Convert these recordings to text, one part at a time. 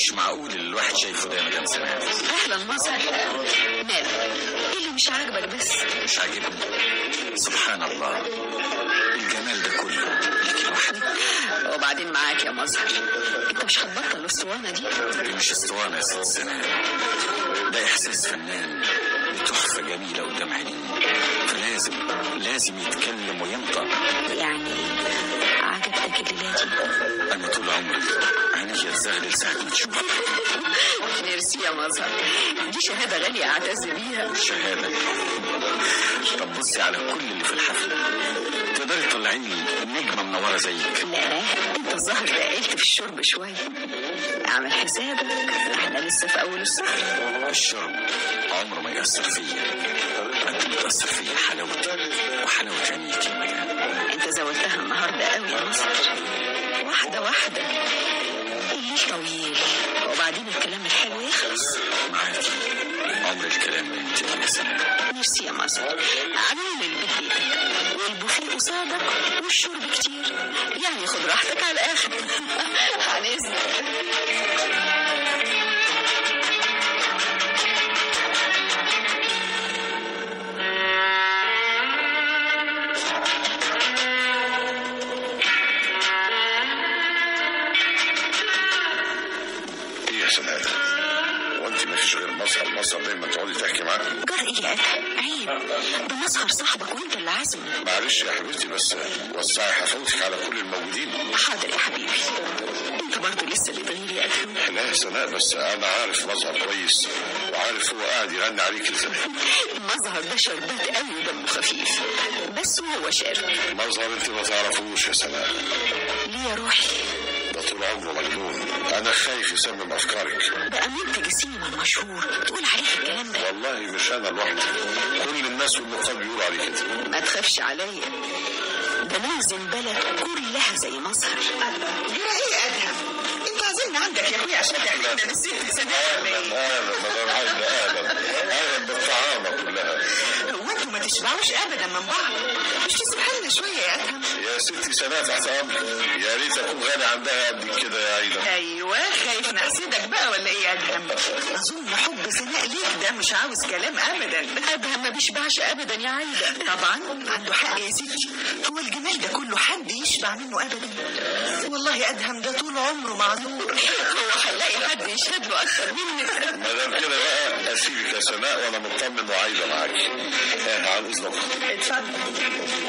مش معقول اللي الواحد شايفه ده يا مدام سماح اهلا مظهر مالك ايه اللي مش عاجبك بس مش عاجبني سبحان الله الجمال ده كله ليك لوحدك وبعدين معاك يا مظهر انت مش هتبطل الاسطوانه دي دي مش اسطوانه يا ست سناء ده احساس فنان تحفه جميله قدام عينيه فلازم لازم يتكلم وينطق يعني عجبتك الليله دي انا طول عمري عينيا تزغلل ساعه ما تشوف ميرسي يا مظهر دي شهاده غاليه اعتز بيها شهاده طب بصي على كل اللي في الحفله تقدري تطلعي لي نجمه منوره زيك لا انت الظاهر تقلت في الشرب شويه اعمل حسابك احنا لسه في اول السهر الشرب عمره ما يأثر فيا قد ما تأثر فيا حلاوتك وحلاوة عينيك يا مدام انت زودتها النهارده قوي يا مظهر واحده واحده الليل طويل وبعدين الكلام الحلو يخلص معاكي عمر الكلام ما ينتهي يا سلام ميرسي يا مظهر عمال البيت بيتك والبوفيه قصادك والشرب كتير يعني خد راحتك على الاخر عن اذنك ايه يا سناء وانت ما فيش غير مصر مصر دايما تقعدي تحكي معاه جر ايه يا ادهم عيب ده مظهر صاحبك وانت اللي عازمه معلش يا حبيبتي بس وسعي حفاوتك على كل الموجودين حاضر يا حبيبي انت برضه لسه اللي تغير يا ادهم لا يا سناء بس انا عارف مظهر كويس وعارف هو قاعد يغني عليك ازاي مظهر ده شربات قوي ودمه خفيف بس وهو شارب مظهر انت ما تعرفوش يا سناء ليه يا روحي ده طول عمره مجنون انا خايف يسمم افكارك بقى منتج السينما المشهور تقول عليه الكلام ده والله مش انا لوحدي كل الناس والنقاد بيقولوا عليه كده ما تخافش عليا ده لازم بلد كلها زي مظهر جرى ايه يا ادهم انت عازمنا عندك يا اخويا عشان تحكينا بالست سنوات ولا اهلا ايه اهلا مدام عايده اهلا اهلا بالطعامه كلها هو انتوا ما تشبعوش ابدا من بعض مش تسمح لنا شويه يا ادهم يا ستي سناء تحت امرك يا ريت اكون غني عندها قد كده يا عايده ايوه خايف نحسدك بقى ولا ايه يا ادهم اظن حب سناء ليك ده مش عاوز كلام ابدا ادهم ما بيشبعش ابدا يا عايده طبعا عنده حق يا ستي هو الجمال ده كله حد يشبع منه ابدا والله يا ادهم ده طول عمره معذور هو هيلاقي حد يشهد له اكتر منك ما دام كده بقى اسيبك يا سناء وانا مطمن وعايده معاكي اه عن اذنك اتفضل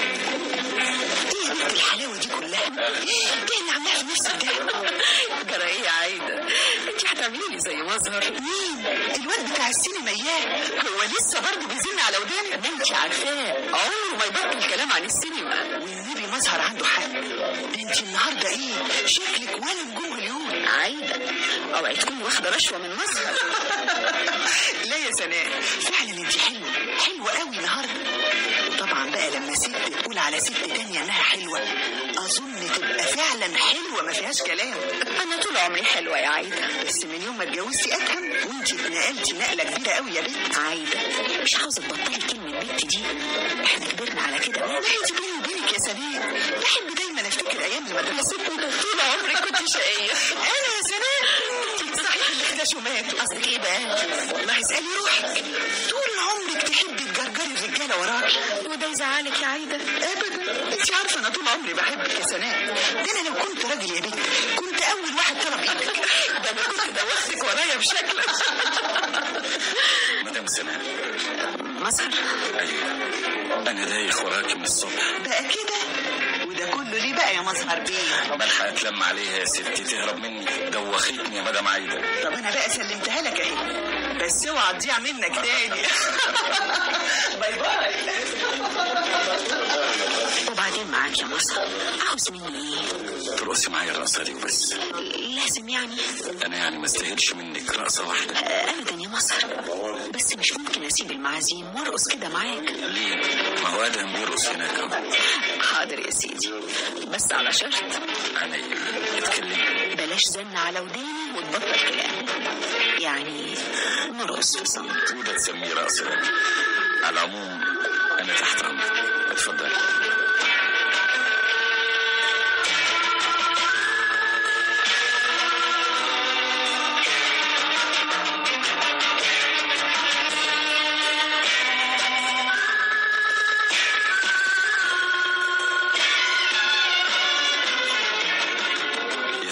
ايه يا بنت الحلاوه دي كلها ايه اللي عاملاها في نفسك ده جرى ايه يا عايده انت هتعملي لي زي مظهر مين الواد بتاع السينما اياه هو لسه برضه بيزن على وداني ما انت عارفاه عمره ما يبطل كلام عن السينما والنبي مظهر عنده حق انت النهارده ايه شكلك ولا نجوم اليوم عايده اوعي تكون واخده رشوه من مظهر لا يا سناء فعلا انت حلوه حلوه قوي النهارده وطبعا بقى لما ست تقول على ست تانية انها حلوه اظن تبقى فعلا حلوه ما فيهاش كلام انا طول عمري حلوه يا عايده بس من يوم ما اتجوزتي ادهم وانت اتنقلتي نقله كبيره قوي يا بنت عايده مش عاوزه تبطلي كلمه بنت دي احنا كبرنا على كده لا انت بيني وبينك يا سناء بحب دايما افتكر ايام المدرسه طول عمري كنت شقيه انا يا سناء صحيح اللي خدشوا ماتوا قصدك ايه بقى والله اسالي روحك طول عمرك تحبي تجرجري الرجاله وراكي وده يزعلك يا عايده ابدا انت عارفه انا طول عمري بحبك يا سناء ده انا لو كنت راجل يا بنت كنت اول واحد طلب ايدك ده انا كنت دوختك ورايا بشكل مدام سناء مظهر ايوه انا دايخ وراكي من الصبح بقى كده وده كله ليه بقى يا مظهر بيه بلحق اتلم عليها يا ستي تهرب مني دوختني يا مدام عايده طب انا بقى سلمتها لك اهي بس اوعى تضيع منك تاني باي باي وبعدين معاك يا مظهر عاوز مني ايه ترقصي معايا الرقصه دي وبس لازم يعني انا يعني ما استاهلش منك رقصه واحده آه، ابدا يا مظهر بس مش ممكن اسيب المعازيم وارقص كده معاك ليه ما هو ادهم بيرقص هناك اهو حاضر يا سيدي بس على شرط عينيا اتكلمي بلاش زن على وداني وتبطل كلام يعني نرقص في صمت وده تسميه رقص ده على العموم انا تحت امرك اتفضلي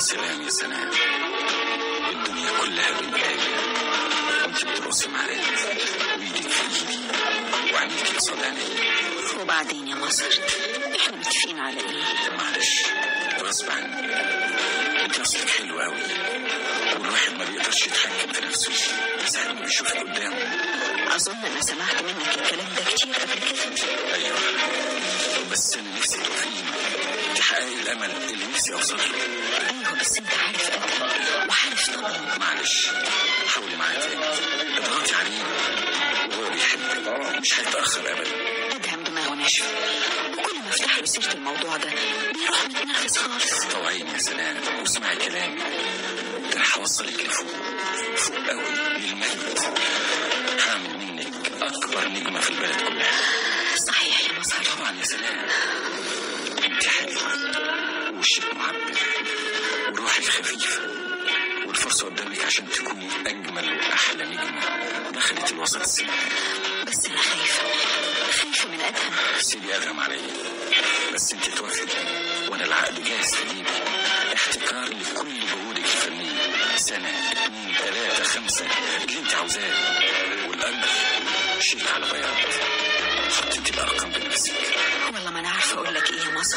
سلام يا سلام الدنيا كلها بين ايديا وانت بترقصي معايا وايدك في ايدي وعينيكي قصاد عينيا وبعدين يا مصر احنا متفقين على ايه معلش غصب عني انت اصلك حلو قوي والواحد ما بيقدرش يتحكم في نفسه ساعة ما بيشوفك قدامه اظن انا سمعت منك الكلام ده كتير قبل كده ايوه بس انا نفسي توفيقين تحققي الامل اللي نفسي اوصل له ايوه بس انت عارف ادهم وعارف طبعا معلش حاولي معاه تاني اضغطي عليه وهو بيحبك مش هيتاخر ابدا ادهم دماغه ناشفه وكل ما افتح له سيره الموضوع ده بيروح متنرفز خالص طوعيني يا سلام واسمعي كلامي ده انا هوصلك لفوق فوق قوي للمجد هعمل منك اكبر نجمه في البلد كلها صحيح يا مصر طبعا يا سلام انت حلوه وشك معبر وروحك خفيفه والفرصه قدامك عشان تكوني اجمل واحلى نجمه دخلت الوسط السينمائي بس انا خايفه خايفه من ادهم سيبي ادهم عليا بس انت توافقي وانا العقد جاهز في جيبي احتكار لكل جهودك الفنيه سنه اتنين تلاته خمسه اللي انت عاوزاه والاجر شيك على بياض حطي انت الارقام بنفسك والله ما انا عارفه اقول لك ايه يا مصر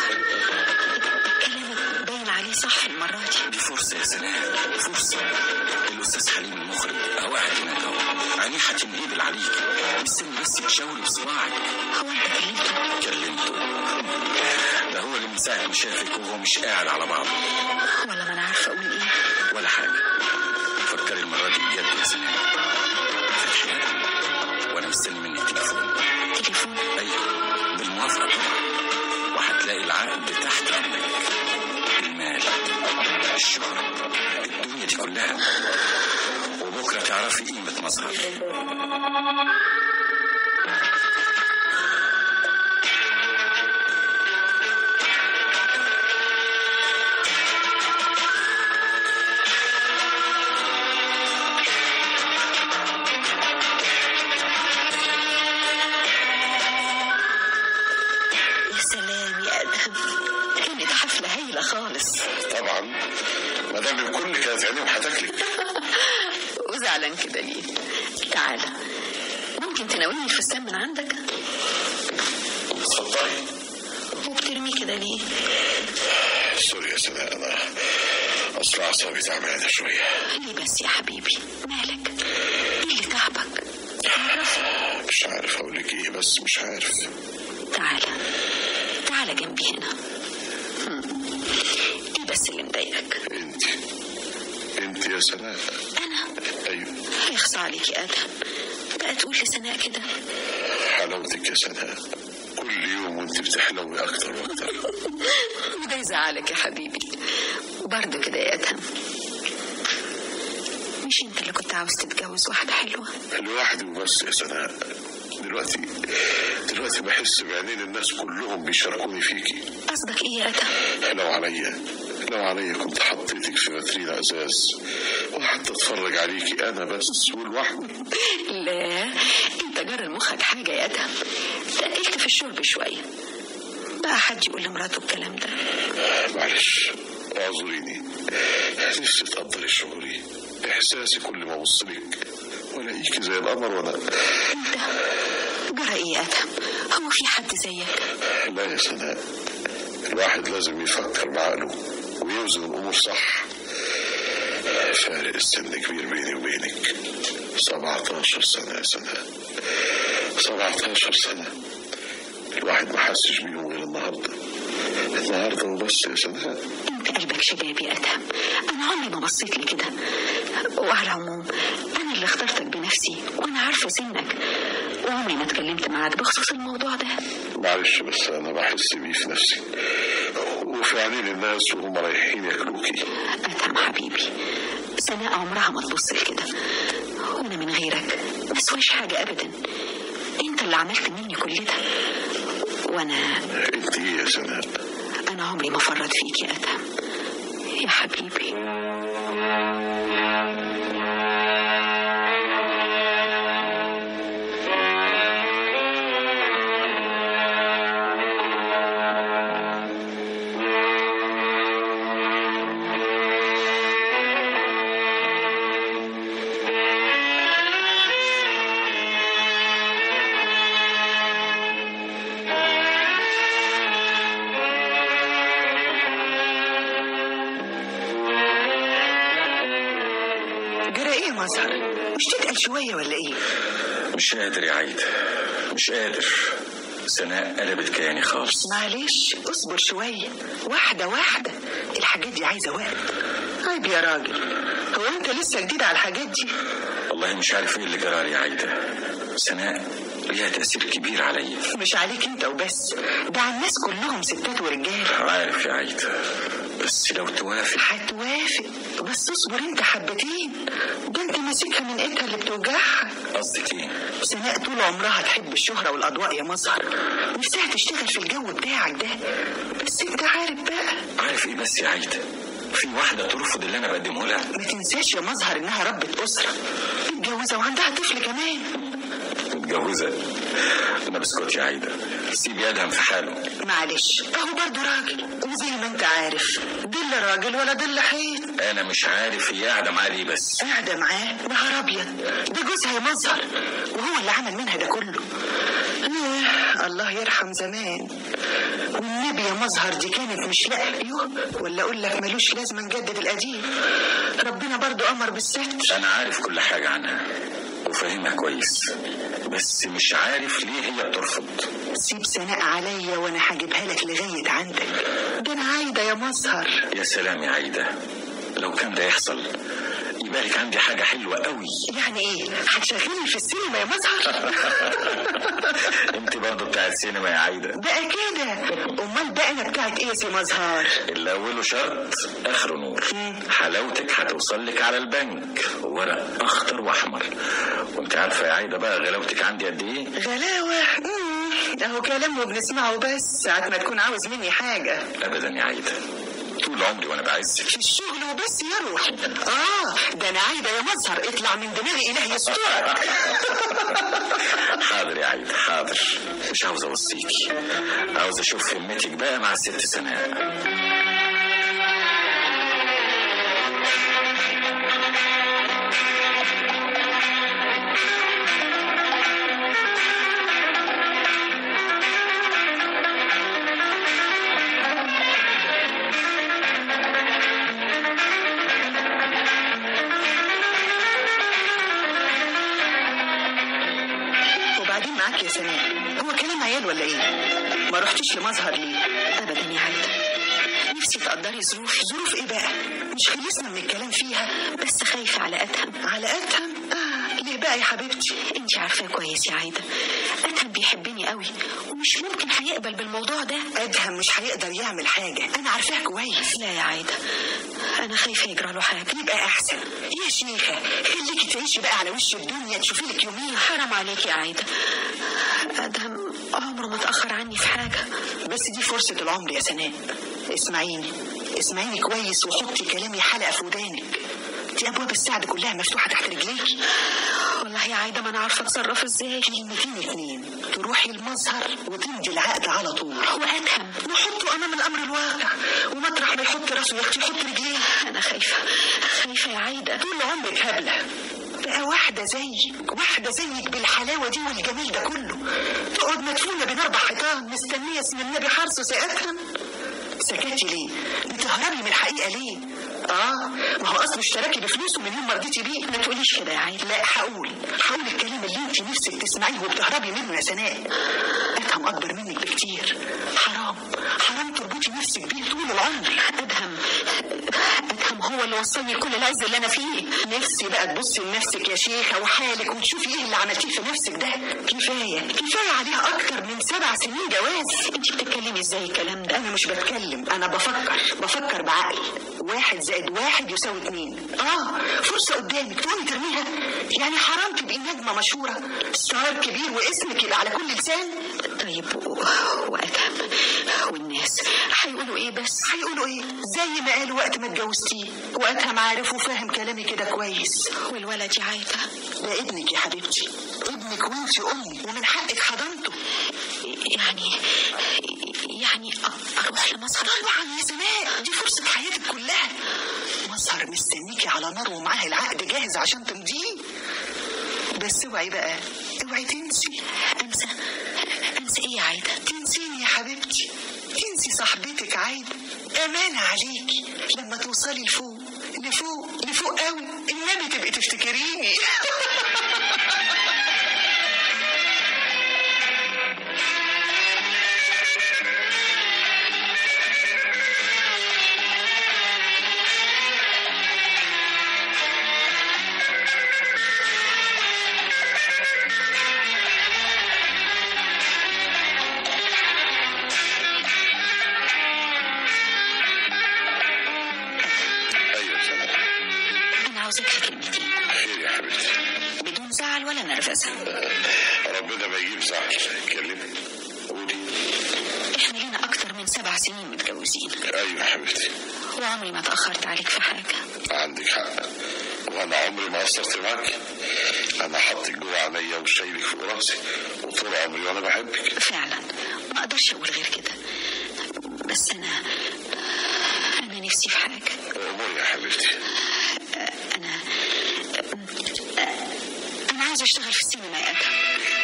كلامك باين عليه صح المره دي دي فرصه يا سلام فرصه الاستاذ حليم المخرج اهو قاعد هناك اهو عينيه هتنهبل عليك مستني بس تشاوري بصباعك هو انت كلمته كلمته ده هو اللي من ساعه ما شافك وهو مش قاعد على بعضه والله ما انا عارفه اقول ايه ولا حاجة فكري المرة دي بجد يا سلام فتحي قلبي. وأنا مستني منك تليفون تليفون أيوة بالموافقة طبعا وهتلاقي العقد تحت أمرك المال الشهرة الدنيا دي كلها وبكرة تعرفي قيمة مظهر يا سلام يا ادهم كانت حفله هايله خالص طبعا ما دام الكل كانت عينيهم هتاكلك وزعلان كده ليه تعالى ممكن تناولني الفستان من عندك اتفضلي وبترمي كده ليه سوري يا سناء انا اصل اعصابي تعبانه شويه ليه بس يا حبيبي مالك ايه اللي تعبك مش عارف اقول لك ايه بس مش عارف تعالى تعالى جنبي هنا هم. ايه بس اللي مضايقك انت انت يا سناء انا ايوه هيخص عليك يا ادهم بقى تقول لسناء كده حلاوتك يا سناء كل يوم وانت بتحلوي اكتر واكتر وده يزعلك يا حبيبي وبرضه كده يا ادهم مش انت اللي كنت عاوز تتجوز واحدة حلوة لوحدي وبس يا سناء دلوقتي دلوقتي بحس بعينين الناس كلهم بيشاركوني فيكي قصدك ايه يا ادهم لو عليا لو عليا كنت حطيتك في فاترين ازاز وقعدت اتفرج عليكي انا بس ولوحدي لا انت جرى مخك حاجة يا ادهم تقلت في الشرب شوية بقى حد يقول لمراته الكلام ده معلش اعذريني نفسي تقدري شعوري احساسي كل ما ابص لك والاقيكي زي القمر وانا انت جرى ايه يا ادهم هو في حد زيك لا يا سناء الواحد لازم يفكر بعقله ويوزن الامور صح فارق السن كبير بيني وبينك 17 سنة يا سناء 17 سنة الواحد ما حسش بيهم غير النهارده النهارده وبس يا سناء انت قلبك شباب يا ادهم انا عمري ما بصيت لكده وعلى العموم انا اللي اخترتك بنفسي وانا عارفه سنك وعمري ما اتكلمت معاك بخصوص الموضوع ده معلش بس انا بحس بيه في نفسي وفي عينين الناس وهم رايحين ياكلوكي ادهم حبيبي سناء عمرها ما تبص لكده وانا من غيرك ما اسواش حاجه ابدا انت اللي عملت مني كل ده وانا انت ايه يا سناء انا عمري ما فرط فيك يا ادهم يا حبيبي ايه يا مظهر مش تتقل شويه ولا ايه مش قادر يا عايدة مش قادر سناء قلبت كياني خالص معلش اصبر شويه واحده واحده الحاجات دي عايزه وقت عيب يا راجل هو انت لسه جديد على الحاجات دي والله مش عارف ايه اللي جرالي يا عايدة سناء ليها تأثير كبير عليا مش عليك انت وبس ده على الناس كلهم ستات ورجال عارف يا عايدة بس لو توافق هتوافق بس اصبر انت حبتين ده انت ماسكها من ايدها اللي بتوجعها قصدك ايه سناء طول عمرها تحب الشهرة والأضواء يا مظهر نفسها تشتغل في الجو بتاعك ده بس انت عارف بقى عارف ايه بس يا عايدة في واحدة ترفض اللي انا بقدمه لها ما تنساش يا مظهر انها ربة أسرة متجوزة وعندها طفل كمان متجوزة انا بسكت يا عايدة سيبي ادهم في حاله معلش اهو برضه راجل وزي ما انت عارف دل راجل ولا دل حيط انا مش عارف هي قاعدة معاه ليه بس قاعدة معاه نهار أبيض ده جوزها يا مظهر وهو اللي عمل منها ده كله آه، الله يرحم زمان والنبي يا مظهر دي كانت مش لا يوه ولا أقول لك ملوش لازمة نجدد القديم ربنا برضو أمر بالستر انا عارف كل حاجة عنها وفاهمها كويس بس مش عارف ليه هي بترفض سيب سناء عليا وأنا هجيبها لك لغاية عندك ده أنا عايدة يا مظهر يا سلام يا عايدة لو كان ده يحصل يبقى لك عندي حاجة حلوة قوي يعني إيه هتشغلني في السينما يا مظهر انت برضه بتاع السينما يا عايدة بقى كده أمال بقى أنا بتاعت إيه يا سي مظهر اللي اوله شرط اخره نور حلاوتك هتوصل لك على البنك ورق اخضر واحمر وانت عارفه يا عايده بقى غلاوتك عندي قد ايه غلاوة مم، اهو كلام وبنسمعه بس ساعة ما تكون عاوز مني حاجة ابدا يا عايده طول عمري وانا بعزك في الشغل وبس يا روح اه ده انا عايدة يا مظهر اطلع من دماغي اله يسترك حاضر يا عايده حاضر مش عاوز اوصيكي عاوز اشوف همتك بقى مع الست سناء وبعدين معاك يا سناء هو كلام عيال ولا ايه ما رحتش لمظهر ليه أبدا يا عايدة نفسي تقدري ظروفي ظروف ايه بقى مش خلصنا من الكلام فيها بس خايفة على أدهم على ادهم اه ليه بقى يا حبيبتي انت عارفاه كويس يا عايدة أدهم بيحبني قوي ومش ممكن هيقبل بالموضوع ده ادهم مش هيقدر يعمل حاجة انا عارفاه كويس لا يا عايدة أنا خايفة يجرى له حاجة يبقى احسن يا شيخة خليكي تعيشي بقى على وش الدنيا تشوفي لك يومين حرام عليك يا عايدة أدهم عمره ما تأخر عني في حاجة بس دي فرصة العمر يا سناء اسمعيني اسمعيني كويس وحطي كلامي حلقة في ودانك دي أبواب السعد كلها مفتوحة تحت رجليكي والله يا عايدة ما أنا عارفة أتصرف إزاي كلمتين اتنين تروحي المظهر وتمضي العقد على طول وأدهم نحطه أمام الأمر الواقع ومطرح ما يحط راسه يا أختي يحط رجليه أنا خايفة خايفة يا عايدة طول عمرك هبلة بقى واحدة زيك واحدة زيك بالحلاوة دي والجمال ده كله تقعد مدفونة بين أربع حيطان مستنية اسم النبي حرصه سيأتهم سكتي ليه؟ بتهربي من الحقيقة ليه؟ اه ما هو اصله اشتراكي بفلوسه من يوم ما رضيتي بيه ما تقوليش كده يا عايدة لا هقول هقول الكلام اللي انت نفسك تسمعيه وبتهربي منه يا سناء افهم اكبر منك بكتير حرام حرام تربطي نفسك بيه طول العمر أدهم أدهم هو اللي وصلني كل العز اللي أنا فيه نفسي بقى تبصي لنفسك يا شيخة وحالك وتشوفي ايه اللي عملتيه في نفسك ده كفاية كفاية عليها اكتر من سبع سنين جواز أنت بتتكلمي إزاي الكلام ده انا مش بتكلم انا بفكر بفكر بعقل واحد زائد واحد يساوي اتنين اه فرصة قدامك تقومي ترميها يعني حرام تبقي نجمة مشهورة ستار كبير واسمك يبقى على كل لسان طيب و... وأدهم والناس هيقولوا إيه بس هيقولوا ايه زي ما قالوا وقت ما اتجوزتيه وقتها عارف وفاهم كلامي كده كويس والولد يا عايدة ده ابنك يا حبيبتي ابنك وانت امي ومن حقك حضنته يعني يعني أ- أروح لمصر طبعا يا سماء دي فرصة حياتك كلها مظهر مستنيكي على نار ومعاه العقد جاهز عشان تمضيه بس اوعي بقى اوعي تنسي أنسى أنسى إيه يا عايدة تنسيني يا حبيبتي تنسي صاحبتك عايدة أمانة عليكي لما توصلي لفوق لفوق لفوق قوي النبي تبقي تفتكريني ايوه سناء انا عاوزاك في كلمتين خير يا حبيبتي بدون زعل ولا نرفزه ربنا ما يجيب زعل كلمني قولي احنا لينا اكتر من سبع سنين متجوزين ايوه يا حبيبتي وعمري ما اتاخرت عليك في حاجه عندك حق وانا عمري ما قصرت معاك انا حاطك جوه عينيا وشايلك في راسي وطول عمري وانا بحبك فعلا ما اقدرش اقول غير كده بس انا انا نفسي في حاجه امور يا حبيبتي انا انا عايزه اشتغل في السينما يا ادهم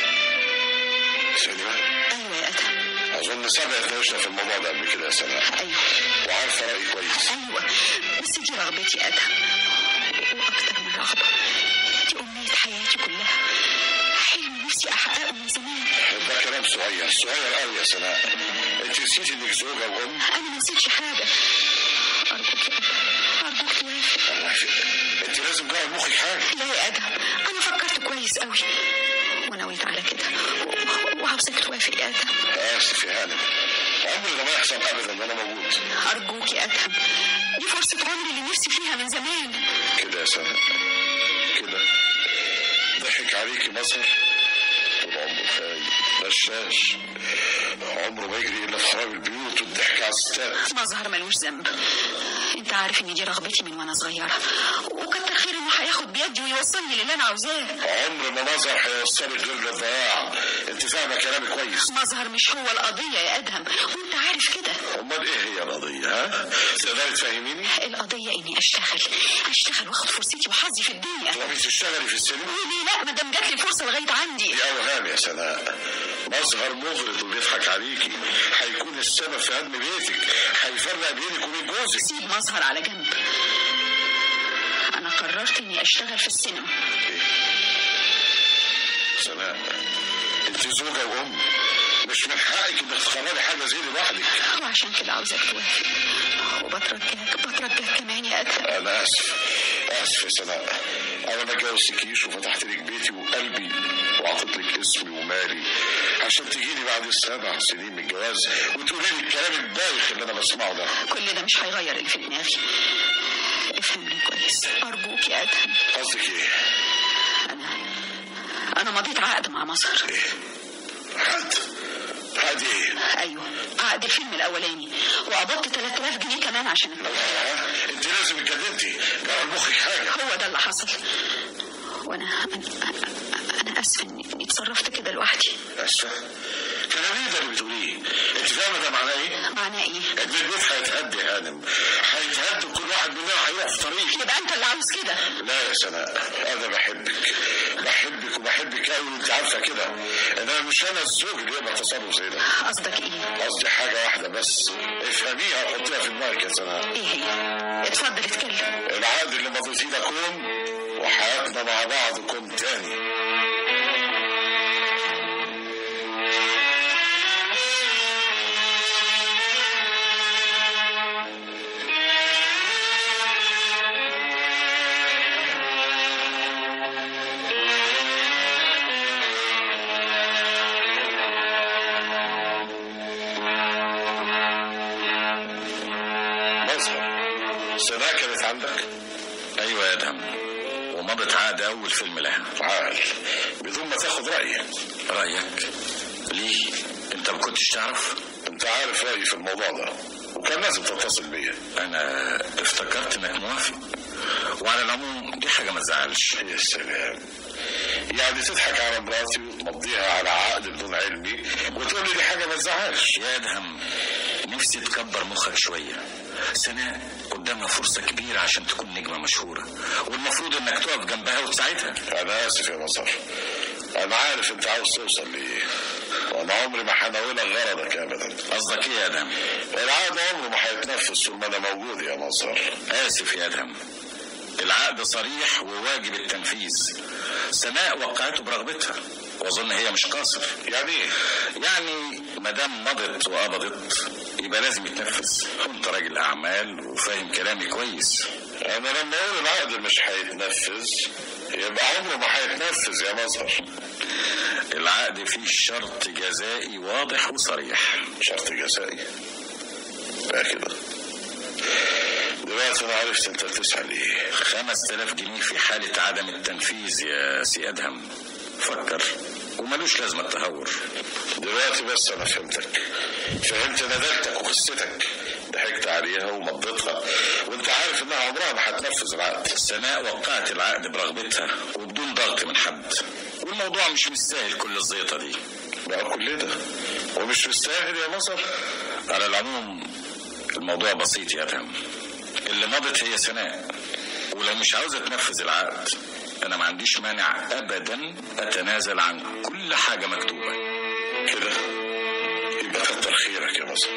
سلمى ايوه يا ادهم اظن سبق اتناقشنا في الموضوع ده قبل كده يا سناء ايوه وعارفه رايي كويس ايوه بس دي رغبتي يا ادهم واكتر من رغبه دي امنيه حياتي كلها حلم نفسي احققه من زمان ده كلام صغير صغير قوي يا سناء انت نسيتي انك زوجه وام انا ما نسيتش حاجه ارجوك يا ادهم ارجوك توافق الله يفيدك. انت لازم تغير مخك حاجه لا يا ادهم انا فكرت كويس قوي ونويت على كده و- وعاوزاك توافق يا ادهم اسف يا هانم عمري ده ما يحصل ابدا ان انا موجود ارجوك يا ادهم دي فرصه عمري اللي نفسي فيها من زمان كده يا سناء كده ضحك عليكي مصر طول عمره خايب غشاش عمره ما يجري الا في خراب البيوت والضحك على الستات مظهر ملوش ذنب انت عارف ان دي رغبتي من وانا صغيره وكتر خير انه هياخد بيدي ويوصلني للي انا عاوزاه عمر ما مظهر هيوصلك غير للضياع انت فاهمه كلامي كويس مظهر مش هو القضيه يا ادهم وانت عارف كده امال ايه هي القضيه ها تقدري تفهميني القضيه اني اشتغل اشتغل واخد فرصتي وحظي في الدنيا تروحي تشتغلي في السينما ليه لا ما دام جات لي فرصه لغايه عندي يا اوهام يا سناء مظهر مغرض وبيضحك عليكي هيكون السبب في هدم بيتك هيفرق بينك وبين جوزك سيب مظهر على جنب انا قررت اني اشتغل في السينما سناء انت زوجة وام مش من حقك انك تقرري حاجة زي دي لوحدك وعشان كده عاوزك توافق وبترجاك بترجاك كمان يا ادهم انا اسف اسف يا سناء انا ما اتجوزتكيش وفتحت لك بيتي وقلبي وعطيت لك اسمي ومالي عشان تجيلي بعد السبع سنين من الجواز وتقولي لي الكلام البايخ اللي انا بسمعه ده كل ده مش هيغير اللي في دماغي افهمني كويس ارجوك يا ادهم قصدك ايه؟ انا انا مضيت عقد مع مصر ايه؟ عقد عقد ايه؟ ايوه عقد الفيلم الاولاني وقبضت 3000 جنيه كمان عشان ها؟ انت لازم اتجننتي جرى مخك حاجة هو ده اللي حصل وانا انا, أنا اسفه اني إني اتصرفت كده لوحدي اسفة كلام ايه ده اللي بتقوليه؟ انت فاهمة ده معناه ايه؟ معناه ايه ان البيت هيتهد يا هانم هيتهد وكل واحد مننا هيروح في طريق يبقى انت اللي عاوز كده لا يا سناء انا بحبك بحبك وبحبك قوي وانت عارفه كده انا مش انا الزوج اللي يقبل تصرف زي ده قصدك ايه قصدي حاجه واحده بس افهميها وحطيها في دماغك يا سناء ايه هي اتفضل اتكلم العقد اللي مضيتيه ده كوم وحياتنا مع بعض كوم تاني مظهر سناء كانت عندك ايوه يا ادهم ومضت عقد اول فيلم لها عال بدون ما تاخد رايي رايك ليه انت ما كنتش تعرف انت عارف رايي في الموضوع ده وكان لازم تتصل بيا انا افتكرت انك موافق وعلى العموم دي حاجه ما تزعلش يا سلام يعني تضحك على مراتي وتمضيها على عقد بدون علمي وتقول لي دي حاجه ما تزعلش يا ادهم نفسي تكبر مخك شويه سناء قدامها فرصة كبيرة عشان تكون نجمة مشهورة والمفروض انك تقف جنبها وتساعدها انا اسف يا مصر انا عارف انت عاوز توصل لايه وانا عمري ما هناولك غرضك ابدا قصدك ايه يا ادهم العقد عمره ما هيتنفذ طول ما انا موجود يا مصر اسف يا ادهم العقد صريح وواجب التنفيذ سناء وقعته برغبتها واظن هي مش قاصر يعني ايه؟ يعني ما دام مضت وقبضت يبقى لازم يتنفذ وانت راجل اعمال وفاهم كلامي كويس انا لما اقول العقد مش هيتنفذ يبقى عمره ما هيتنفذ يا مظهر العقد فيه شرط جزائي واضح وصريح شرط جزائي بقى كده دلوقتي انا عرفت انت بتسأل ايه خمس تلاف جنيه في حالة عدم التنفيذ يا سي أدهم فكر وملوش لازمة التهور دلوقتي بس انا فهمتك فهمت ندالتك وقصتك ضحكت عليها ومضيتها وانت عارف انها عمرها ما هتنفذ العقد سناء وقعت العقد برغبتها وبدون ضغط من حد والموضوع مش مستاهل كل الزيطة دي بقى كل ده ومش مستاهل يا مصر على العموم الموضوع بسيط يا أدهم اللي مضت هي سناء ولو مش عاوزة تنفذ العقد أنا ما عنديش مانع أبدا أتنازل عن كل حاجة مكتوبة كده يبقى كتر خيرك يا مصر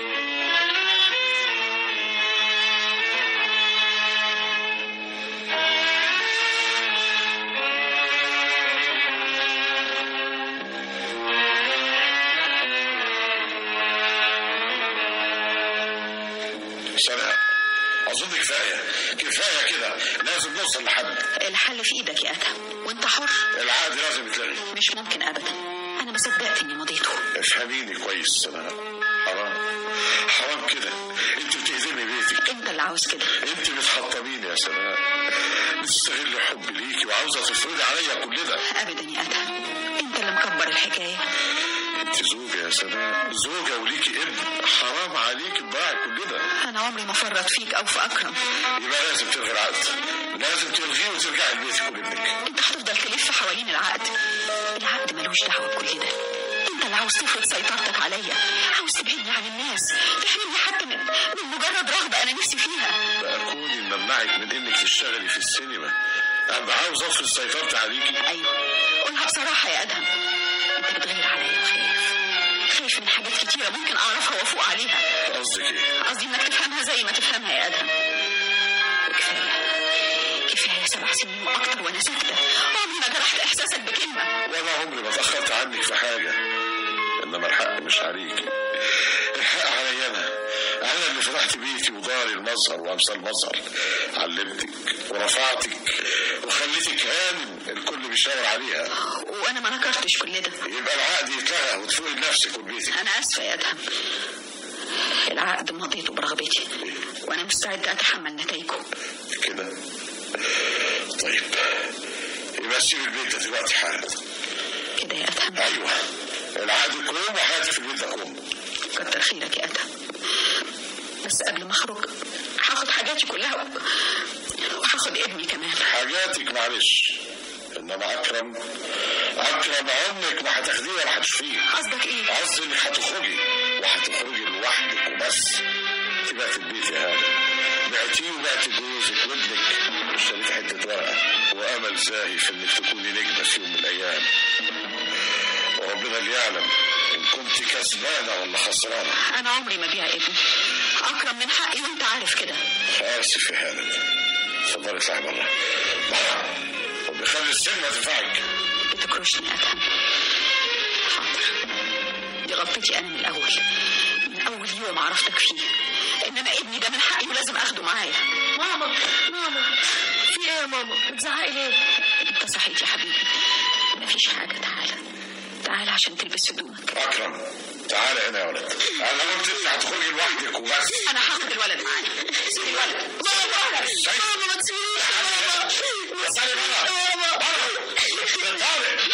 سناء اظن كفايه كفايه كده لازم نوصل لحد الحل في ايدك يا ادهم وانت حر العقد لازم يتلغي مش ممكن ابدا انا ما صدقت اني مضيته افهميني كويس سناء حرام حرام كده انت بتهدمي بيتك انت اللي عاوز كده انت بتحطميني يا سناء بتستغلي حبي ليكي وعاوزه تفرضي عليا كل ده ابدا يا ادهم انت اللي مكبر الحكايه انت زوجة يا سناء زوجة وليكي ابن حرام عليك تضيعي كل ده انا عمري ما فرط فيك او في اكرم يبقى لازم تلغي العقد لازم تلغيه وترجعي لبيتك ولابنك انت هتفضل تلف حوالين العقد العقد ملوش دعوه بكل ده انت اللي عاوز تفرض سيطرتك عليا عاوز تبعدني عن الناس تحرمني حتى من من مجرد رغبه انا نفسي فيها بقى كوني ممنعك من انك تشتغلي في السينما انا عاوز افرض سيطرتي عليكي ايوه قولها بصراحه يا ادهم انت بتغير عليا وخايف خايف من حاجات كتيره ممكن اعرفها وافوق عليها قصدك ايه قصدي انك تفهمها زي ما تفهمها يا ادهم وكفايه كفايه سبع سنين واكتر وانا ساكته عمري ما جرحت احساسك بكلمه وانا عمري ما اتاخرت عنك في حاجه انما الحق مش عليكي الحق عليا انا انا اللي فتحت بيتي وداري المظهر وامثال مظهر علمتك ورفعتك وخليتك هانم الكل بيشاور عليها وانا ما نكرتش كل ده يبقى العقد يتلغى وتفوقي لنفسك ولبيتك انا اسفه يا ادهم العقد مضيته برغبتي وانا مستعده اتحمل نتائجه كده طيب يبقى سيب البيت ده دلوقتي حالا كده يا ادهم ايوه العقد يكون وحياتي في البيت ده كوم كتر خيرك يا ادهم بس قبل ما اخرج هاخد حاجاتي كلها و- وهاخد ابني كمان حاجاتك معلش انما اكرم اكرم عمرك ما هتاخديه ولا هتشوفيه قصدك ايه قصدي انك هتخرجي وهتخرجي لوحدك وبس تبقى في البيت يا هانم بعتيه وبعت جوزك وابنك اشتريت حته ورقه وامل زاهي في انك تكوني نجمه في يوم من الايام وربنا اللي يعلم ان كنت كسبانه ولا خسرانه انا عمري ما بيع ابني اكرم من حقي وانت عارف كده اسف يا هانم اتفضلي اطلعي بره بره وبخلي السينما تنفعك بتكرشني يا ادهم حاضر دي غلطتي انا من الاول من اول يوم عرفتك فيه انما ابني ده من حقي ولازم اخده معايا ماما ماما في ايه يا ماما بتزعقي ليه انت صحيت يا حبيبي مفيش حاجه تعالى تعالى عشان تلبس هدومك اكرم تعالى هنا يا ولد انا قلت انت هتخرجي لوحدك وبس انا هاخد الولد معايا سيب الولد ماما شايف؟ ماما ما تسيبنيش ماما تعالي بره ماما بره تعالي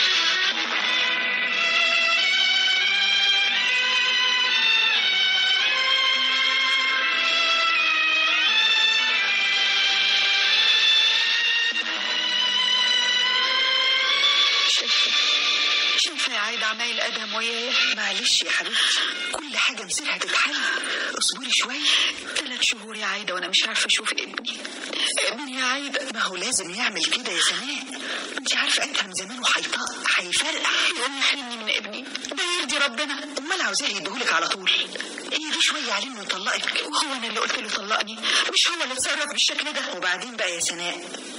شايفه شايفه يا عايده عمايل ادهم ويايا معلش يا حبيبتي كل حاجة مصيرها تتحل اصبري شوية ثلاث شهور يا عايده وانا مش عارفه اشوف ابني ابني يا عايده ما هو لازم يعمل كده يا سناء انت عارفة ادهم زمانه هيطق هيفرقع يقوم يحرمني من ابني ده يرضي ربنا امال عاوزاه يديهولك على طول هي دي شوية عليه انه يطلقك وهو انا اللي قلت له طلقني مش هو اللي اتصرف بالشكل ده وبعدين بقى يا سناء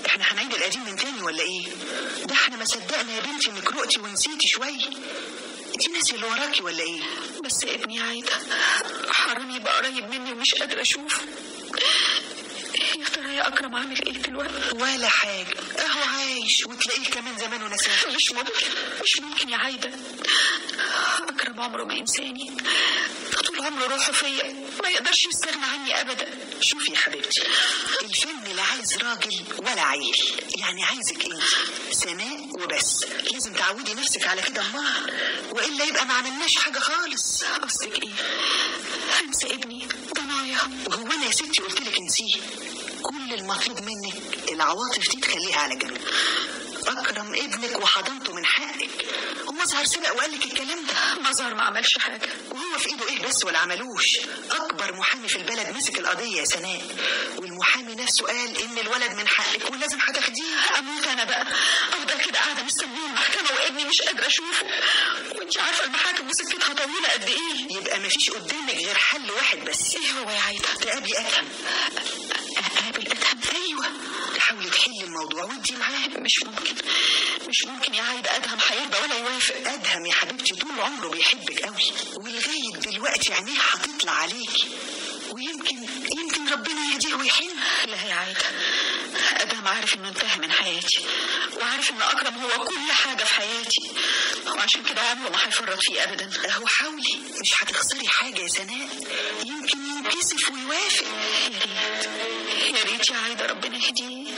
احنا هنعيد القديم من تاني ولا ايه ده احنا ما صدقنا يا بنتي انك رقتي ونسيتي شويه انت ناسي اللي وراكي ولا ايه بس ابني عايدة حرام يبقى قريب مني ومش قادرة أشوفه يا ترى يا أكرم عامل إيه دلوقتي؟ ولا حاجه اهو عايش وتلاقيه كمان زمان ونساه مش ممكن مش ممكن يا عايدة أكرم عمره ما ينساني ده طول عمره روحه فيا ما يقدرش يستغنى عني أبدا شوفي يا حبيبتي الفن لا عايز راجل ولا عيل يعني عايزك انت سناء وبس لازم تعودي نفسك على كده امال والا يبقى ما عملناش حاجه خالص قصدك إيه؟ هنسى ابني ضنايا وهو انا يا ستي قلت لك انسيه كل المطلوب منك العواطف دي تخليها على جنب اكرم ابنك وحضنته من حقك ومظهر سبق وقال لك الكلام ده مظهر ما عملش حاجة وهو في ايده ايه بس ولا عملوش اكبر محامي في البلد مسك القضيه يا سناء والمحامي نفسه قال ان الولد من حقك ولازم هتاخديه اموت انا بقى افضل كده قاعده مستنيه المحكمه وابني مش قادره اشوفه وانت عارفه المحاكم دي سكتها طويله قد ايه يبقى مفيش قدامك غير حل واحد بس ايه هو يا عايده تقابلي ادهم اقابل ادهم ايوه تحاولي تحلي الموضوع وانتي معاه مش ممكن مش ممكن يا عايده ادهم هيرضى ولا يوافق ادهم يا حبيبتي طول عمره بيحبك قوي ولغايه دلوقتي عينيه هتطلع عليكي ويمكن يمكن ربنا يهديه ويحن لا يا عايده ادهم عارف انه انتهى من حياتي وعارف ان اكرم هو كل حاجه في حياتي وعشان كده عمره ما هيفرط فيه ابدا اهو حاولي مش هتخسري حاجه يا سناء يمكن ينكسف ويوافق يا ريت يا ريت يا عايده ربنا يهديه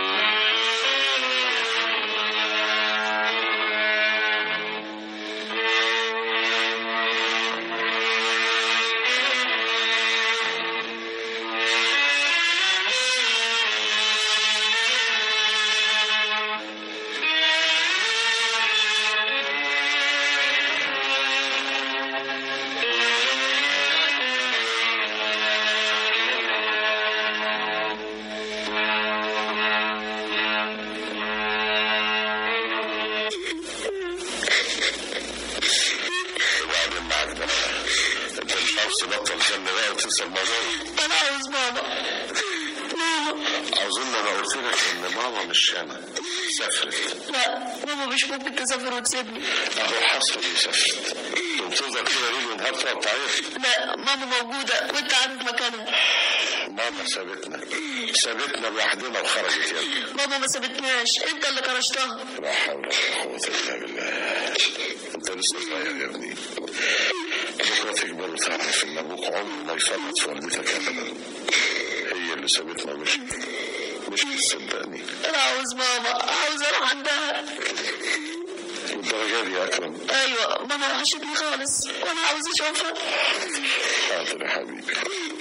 وبعدين معاك ده انت مش عاوز تبطل فن بقى وتنسى الموضوع انا عاوز بابا ماما اظن انا قلت لك ان ماما مش هنا سافرت لا ماما مش ممكن تسافر وتسيبني اهو حصل وسافرت وتفضل كده ليل ونهار تقعد تعيط لا ماما موجوده وانت عارف مكانها ماما سابتنا سابتنا لوحدنا وخرجت يا ابني ماما ما سابتناش انت اللي كرشتها لا حول ولا قوة إلا بالله أنت لسه صغير يا ابني بكرة تكبر وتعرف إن أبوك عمره ما يفرط في والدتك أبدا هي اللي سابتنا مش مش تصدقني انا عاوز ماما عاوز اروح عندها والدرجة دي يا أكرم ايوه ماما وحشتني خالص وانا عاوز اشوفها حاضر يا حبيبي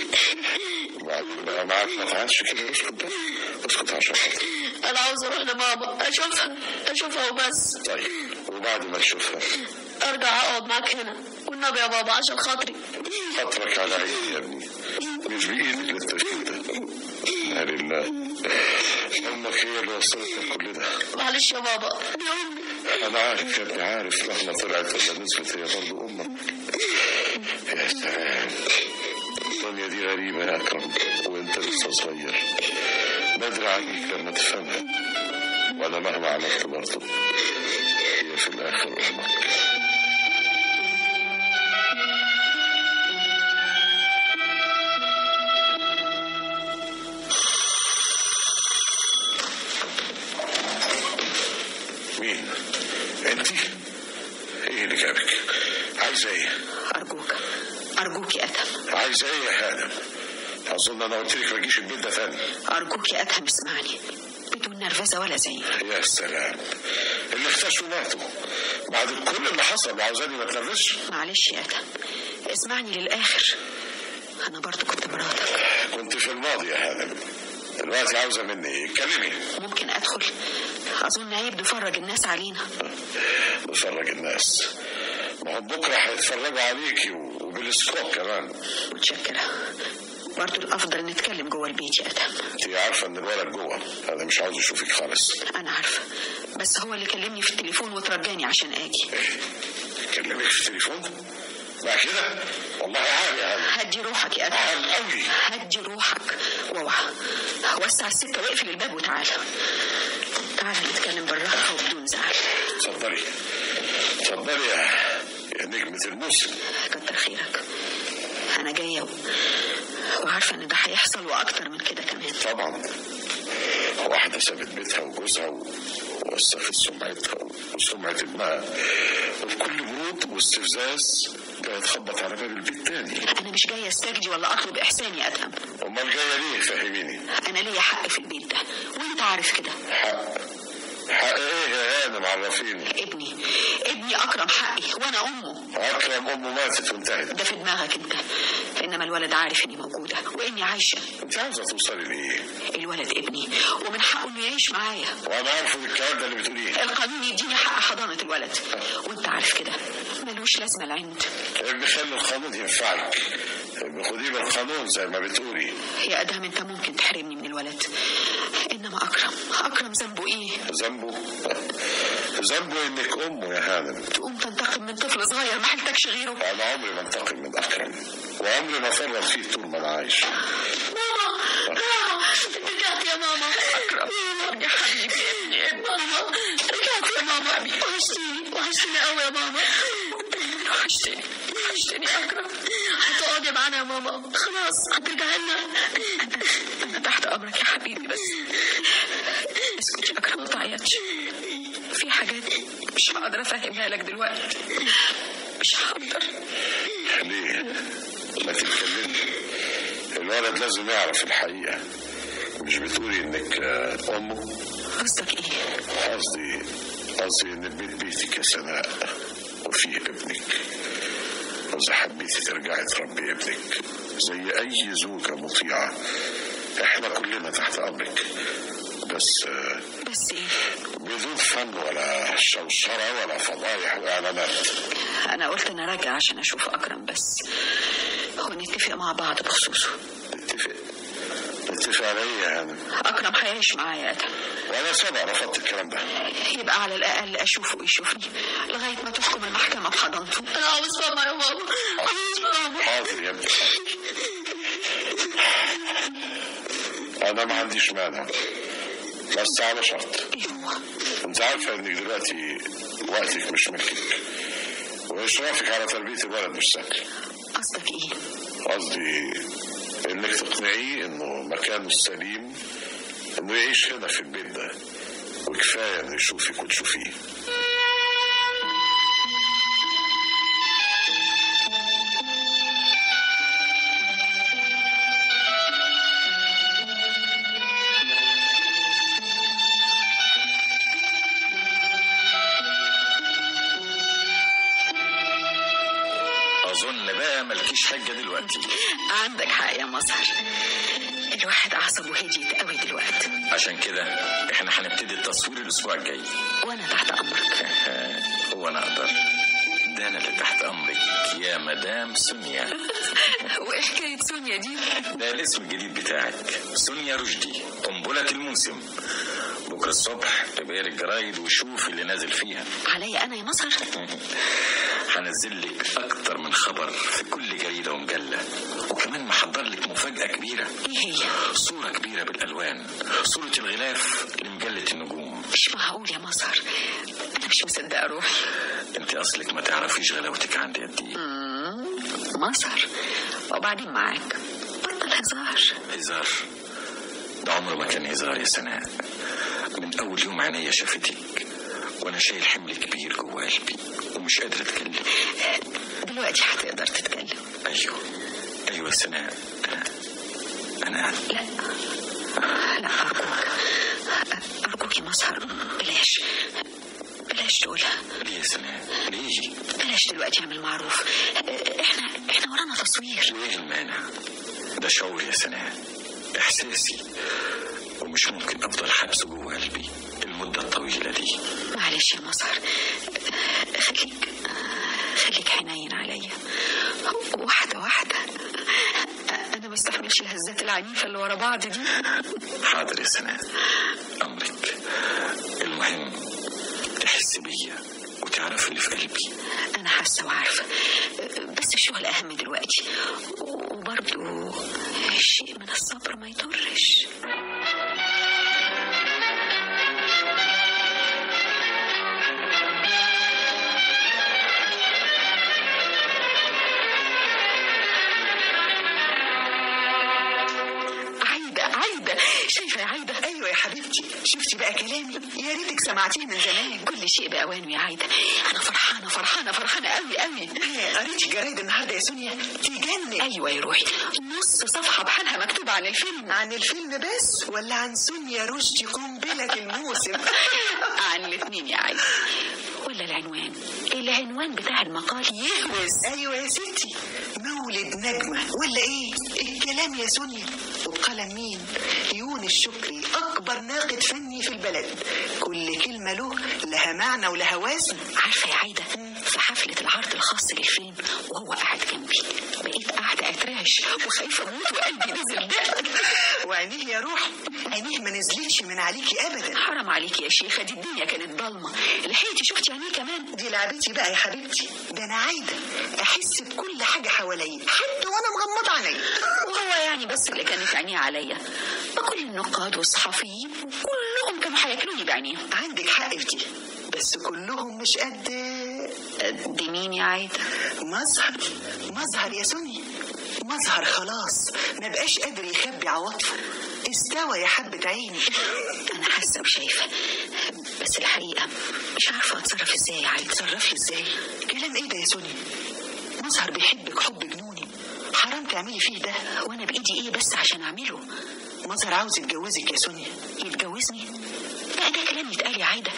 وبعدين بقى معاك ما تعادش كده اسكت بقى اسكت عشان خاطر انا عاوز اروح لماما اشوفها اشوفها وبس طيب وبعد ما تشوفها ارجع اقعد معاك هنا والنبي يا بابا عشان خاطري خاطرك على عيني يا ابني مش بإيدك للتفكير ده لا لله أمك هي اللي وصلتك كل ده معلش يا بابا دي امي أنا عارف يا ابني عارف مهما طلعت ولا نزلت هي برضه أمك يا سلام الدنيا دي غريبة يا أكرم وأنت لسه صغير بدري عليك لما تفهمها وأنا مهما عملت برضه هي في الآخر أمك مين؟ أنت؟ إيه اللي جابك؟ عايزة إيه؟ ارجوك ارجوك يا ادهم عايزة إيه يا هانم؟ أظن أنا قلت لك ما تجيش البيت ده تاني ارجوك يا ادهم اسمعني بدون نرفزه ولا زعيق يا سلام اللي اختشوا ماتوا بعد كل اللي حصل وعاوزاني ما اتنرفزش معلش يا ادهم اسمعني للاخر انا برضو كنت مراتك كنت في الماضي يا هانم دلوقتي عاوزة مني ايه؟ اتكلمي ممكن ادخل اظن عيب نفرج الناس علينا نفرج الناس ما هم بكرة هيتفرجوا عليكي وبالسكوب كمان متشكره برضو الافضل نتكلم جوه البيت يا ادهم انت عارفة ان الولد جوه انا مش عاوز اشوفك خالص انا عارفه بس هو اللي كلمني في التليفون وترجاني عشان اجي كلمك في التليفون بقى كده والله عالي عالي هدي روحك يا ادهم عالي قوي هدي روحك واوعى وسع السكه واقفل الباب وتعالى تعالى نتكلم بالراحه وبدون زعل اتفضلي اتفضلي يا يا نجمة الموسم كتر خيرك انا جايه و... وعارفه ان ده هيحصل واكتر من كده كمان طبعا واحدة سابت بيتها وجوزها و- ووسخت سمعتها وسمعة ابنها وبكل برود واستفزاز جاية تخبط على باب البيت تاني انا مش جايه استجدي ولا اطلب احساني يا ادهم امال جاية ليه فهميني انا ليا حق في البيت ده وانت عارف كده حق حق ايه يا هانم عرفيني ابني ابني اكرم حقي وانا امه اكرم امه ماتت وانتهت ده في دماغك انت انما الولد عارف اني موجوده واني عايشه انت عاوزة توصلي لايه الولد ابني ومن حقه انه يعيش معايا وانا عارفه الكلام ده اللي بتقوليه القانون يديني حق حضانه الولد وانت عارف كده ملوش لازمه العند ابني خلي القانون ينفعك ابني خديه بالقانون زي ما بتقولي يا ادهم انت ممكن تحرمني من الولد انما اكرم اكرم ذنبه ايه ذنبه ذنبه انك امه يا هانم تقوم تنتقم من طفل صغير ما حلتكش غيره انا عمري ما انتقم من اكرم وعمري ما فرط فيه طول ما انا عايش ماما ماما رجعت يا ماما اكرم يا حبيبي ابني ابني ماما رجعت يا ماما وحشتيني وحشتيني قوي يا ماما وحشتيني وحشتيني يا اكرم هتقعدي معانا يا ماما خلاص هترجعي لنا انا تحت امرك يا حبيبي بس اسكت يا اكرم ما تعيطش في حاجات مش هقدر افهمها لك دلوقتي مش هقدر ليه ما تتكلمي الولد لازم يعرف الحقيقة مش بتقولي انك آه، امه قصدك ايه قصدي قصدي ان البيت بيتك يا سناء وفيه ابنك واذا حبيتي ترجعي تربي ابنك زي اي زوجة مطيعة احنا كلنا تحت امرك بس آه، بس ايه بدون فن ولا شوشرة ولا فضايح واعلانات انا قلت انا راجع عشان اشوف اكرم بس ونتفق مع بعض بخصوصه نتفق نتفق على ايه يا هانم اكرم هيعيش معايا يا ادهم وانا سبق رفضت الكلام ده يبقى على الاقل اشوفه ويشوفني لغايه ما تحكم المحكمه بحضانته انا عاوز ماما يا ماما عاوز ماما حاضر يا ابني انا ما عنديش مانع بس على شرط ايه هو انت عارفه انك دلوقتي وقتك مش ملكك واشرافك على تربيه الولد مش سهل قصدك ايه قصدي انك تقنعيه انه مكانه السليم انه يعيش هنا في البيت ده وكفايه انه يشوفك وتشوفيه اظن بقى ملكيش حاجه دلوقتي عندك حق يا مظهر الواحد اعصابه هديت قوي دلوقتي عشان كده احنا هنبتدي التصوير الاسبوع الجاي وانا تحت امرك هو انا اقدر ده انا اللي تحت امرك يا مدام سونيا وايه حكايه سونيا دي ده الاسم الجديد بتاعك سونيا رشدي قنبلة الموسم بكرة الصبح تبقى الجرايد وشوف اللي نازل فيها عليا انا يا مظهر هنزل لك اكتر من خبر في كل جريدة ومجلة وكمان محضر لك مفاجأة كبيرة ايه هي صورة كبيرة بالالوان صورة الغلاف لمجلة النجوم مش معقول يا مظهر انا مش مصدقه روحي انت اصلك ما تعرفيش غلاوتك عندي قد ايه مظهر وبعدين معاك بطل هزار هزار ده عمره ما كان هزار يا سناء من اول يوم عينيا شافتك وانا شايل حمل كبير جوه قلبي ومش قادر اتكلم دلوقتي هتقدر تتكلم ايوه ايوه يا سناء انا انا لا لا أرجوك أرجوك يا مظهر بلاش بلاش تقولها ليه يا سناء ليه بلاش دلوقتي اعمل معروف احنا احنا ورانا تصوير وايه المانع ده شعور يا سناء احساسي ومش ممكن افضل حبسه جوه قلبي المده الطويله دي معلش يا مظهر خليك خليك حنين عليا واحدة واحدة أنا ما استحملش الهزات العنيفة اللي ورا بعض دي حاضر يا سناء امرك المهم تحس بيا وتعرف اللي في قلبي أنا حاسة وعارفة بس شفتي بقى كلامي يا ريتك سمعتيه من زمان كل شيء بأوانه يا عايدة أنا فرحانة فرحانة فرحانة قوي قوي قريتي جرايد النهارده يا سونيا تجنن أيوة يا روحي نص صفحة بحالها مكتوب عن الفيلم عن الفيلم بس ولا عن سونيا رشدي قنبلة الموسم عن الاثنين يا عايدة ولا العنوان العنوان بتاع المقال يهوس ايوه يا ستي مولد نجمة ولا ايه الكلام يا سونيا وبقلم مين يونس شكري اكبر ناقد فني في البلد كل كلمة له لها معنى ولها وزن عارفة يا عايدة في حفلة العرض الخاص للفيلم وهو قاعد جنبي بقيت قاعدة أترعش وخايفة أموت وقلبي نزل دق وعينيه يا روحي عينيه ما نزلتش من عليكي ابدا حرام عليكي يا شيخة دي الدنيا كانت ضلمة لحقتي شفتي عينيه كمان دي لعبتي بقى يا حبيبتي ده انا عايده احس بكل حاجه حواليا حتى وانا مغمضه عينيا وهو يعني بس اللي كانت عينيه عليا وكل النقاد والصحفيين كلهم كانوا هياكلوني بعينيهم عندك حق في دي بس كلهم مش قد دي مين يا عايدة مظهر مظهر يا سوني مظهر خلاص ما بقاش قادر يخبي عواطفه استوى يا حبة عيني أنا حاسة وشايفة بس الحقيقة مش عارفة أتصرف إزاي يا عايدة تصرفي ازاي كلام ايه ده يا سوني مظهر بيحبك حب جنوني حرام تعملي فيه ده وأنا بإيدي إيه بس عشان أعمله مظهر عاوز يتجوزك يا سونيا يتجوزني لا ده كلام يتقال يا عايدة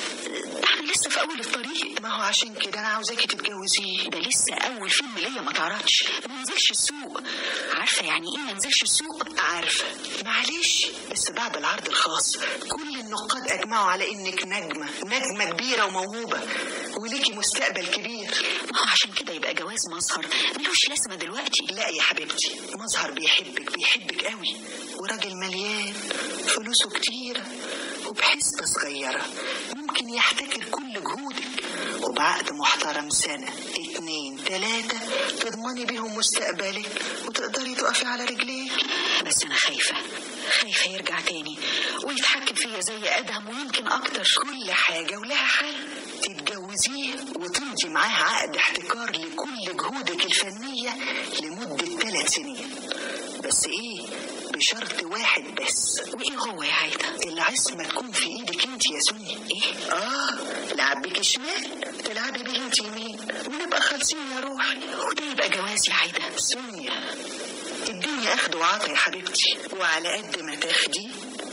ده احنا لسه في أول الطريق ما هو عشان كده انا عاوزاكي تتجوزيه ده لسه أول فيلم ليا ما تعرضش ما نزلش السوق عارفة يعني إيه ما نزلش السوق عارفة معلش بس بعد العرض الخاص كل النقاد أجمعوا على إنك نجمة نجمة كبيرة وموهوبة وليكي مستقبل كبير ما هو عشان كده يبقى جواز مظهر ملوش لازمة دلوقتي لا يا حبيبتي مظهر بيحبك بيحبك قوي وراجل مليان فلوسه كتيرة وبحسبة صغيرة ممكن يحتكر كل جهودك وبعقد محترم سنة اتنين تلاتة تضمني بيهم مستقبلك وتقدري تقفي على رجليك بس أنا خايفة خايفة يرجع تاني ويتحكم فيا زي أدهم ويمكن أكتر كل حاجة ولها حل تتجوزيه وتمضي معاه عقد احتكار لكل جهودك الفنية لمدة ثلاث سنين بس ايه بشرط واحد بس وإيه هو يا عايدة العصمة تكون في ايدك انت يا سونيا إيه اه لعب بك شمال تلعبي بيه انت يمين ونبقى خالصين يا روحي وده يبقى جواز يا عايدة سونيا الدنيا اخد وعطا يا حبيبتي وعلى قد ما تاخدي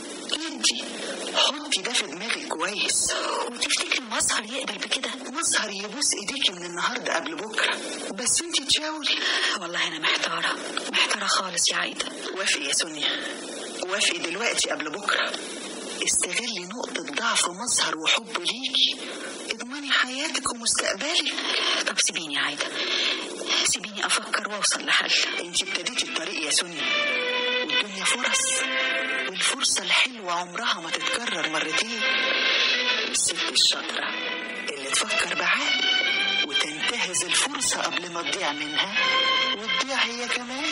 ادي حطي ده في دماغك كويس وتفتكري مظهر يقبل بكده مظهر يبوس ايديكي من النهارده قبل بكره بس انت تشاوري والله أنا محتارة محتارة خالص يا عايدة وافقي يا سونيا وافقي دلوقتي قبل بكره استغلي نقطة ضعف مظهر وحبه ليكي اضمني حياتك ومستقبلك طب سيبيني يا عايدة سيبيني أفكر وأوصل لحل انت ابتديتي الطريق يا سونيا والدنيا فرص والفرصة الحلوة عمرها ما تتكرر مرتين الست الشاطرة اللي تفكر بعقل وتنتهز الفرصة قبل ما تضيع منها وتضيع هي كمان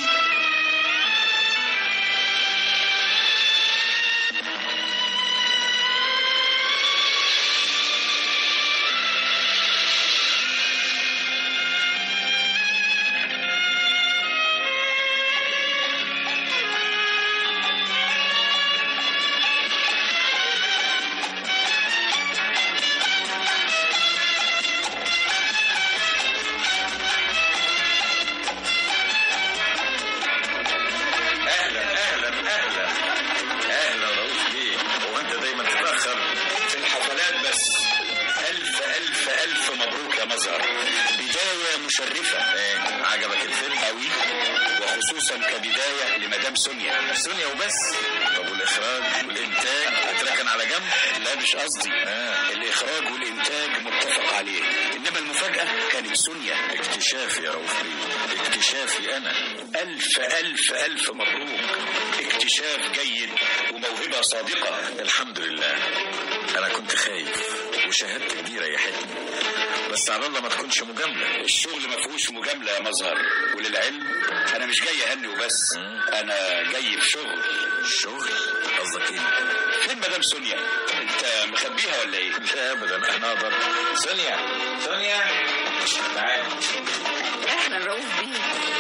اهلا اهلا اهلا اهلا رؤوف بيه هو انت دايما تتاخر في الحفلات بس الف الف الف مبروك يا مظهر بدايه مشرفه ايه عجبك الفيلم قوي وخصوصا كبدايه لمدام سونيا سونيا وبس طب والاخراج والانتاج هتركن على جنب لا مش قصدي آه. الاخراج والانتاج متفق عليه انما المفاجاه كانت سونيا اكتشافي يا رؤوف بيه اكتشافي انا الف الف الف مبروك اكتشاف جيد وموهبه صادقه الحمد لله انا كنت خايف وشهادتك دي ريحتني بس على الله ما تكونش مجامله الشغل ما فيهوش مجامله يا مظهر وللعلم انا مش جاي اهني وبس انا جاي في شغل شغل قصدك ايه فين مدام سونيا انت مخبيها ولا ايه لا ابدا انا اقدر سونيا سونيا تعالى أهلا رؤوف بيه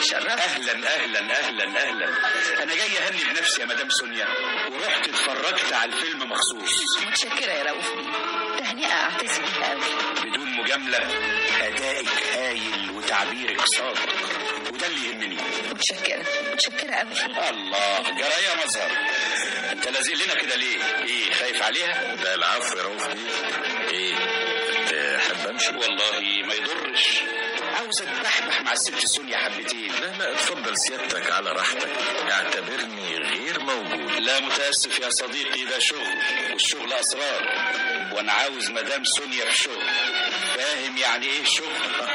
تشرف اهلا اهلا اهلا اهلا انا جاي اهني بنفسي يا مدام سونيا ورحت اتفرجت على الفيلم مخصوص متشكرة يا رؤوف بيه تهنئة أعتز بيها أوي بدون مجامله ادائك هايل وتعبيرك صادق وده اللي يهمني متشكرة متشكرة أوي الله جرى يا مظهر انت لازق لنا كده ليه ايه خايف عليها ده العفو يا رؤوف بيه ايه تحب امشي والله ما يضرش عاوز اتبحبح مع الست سونيا حبتين لا لا اتفضل سيادتك على راحتك اعتبرني غير موجود لا متاسف يا صديقي ده شغل والشغل اسرار وانا عاوز مدام سونيا في شغل فاهم يعني ايه شغل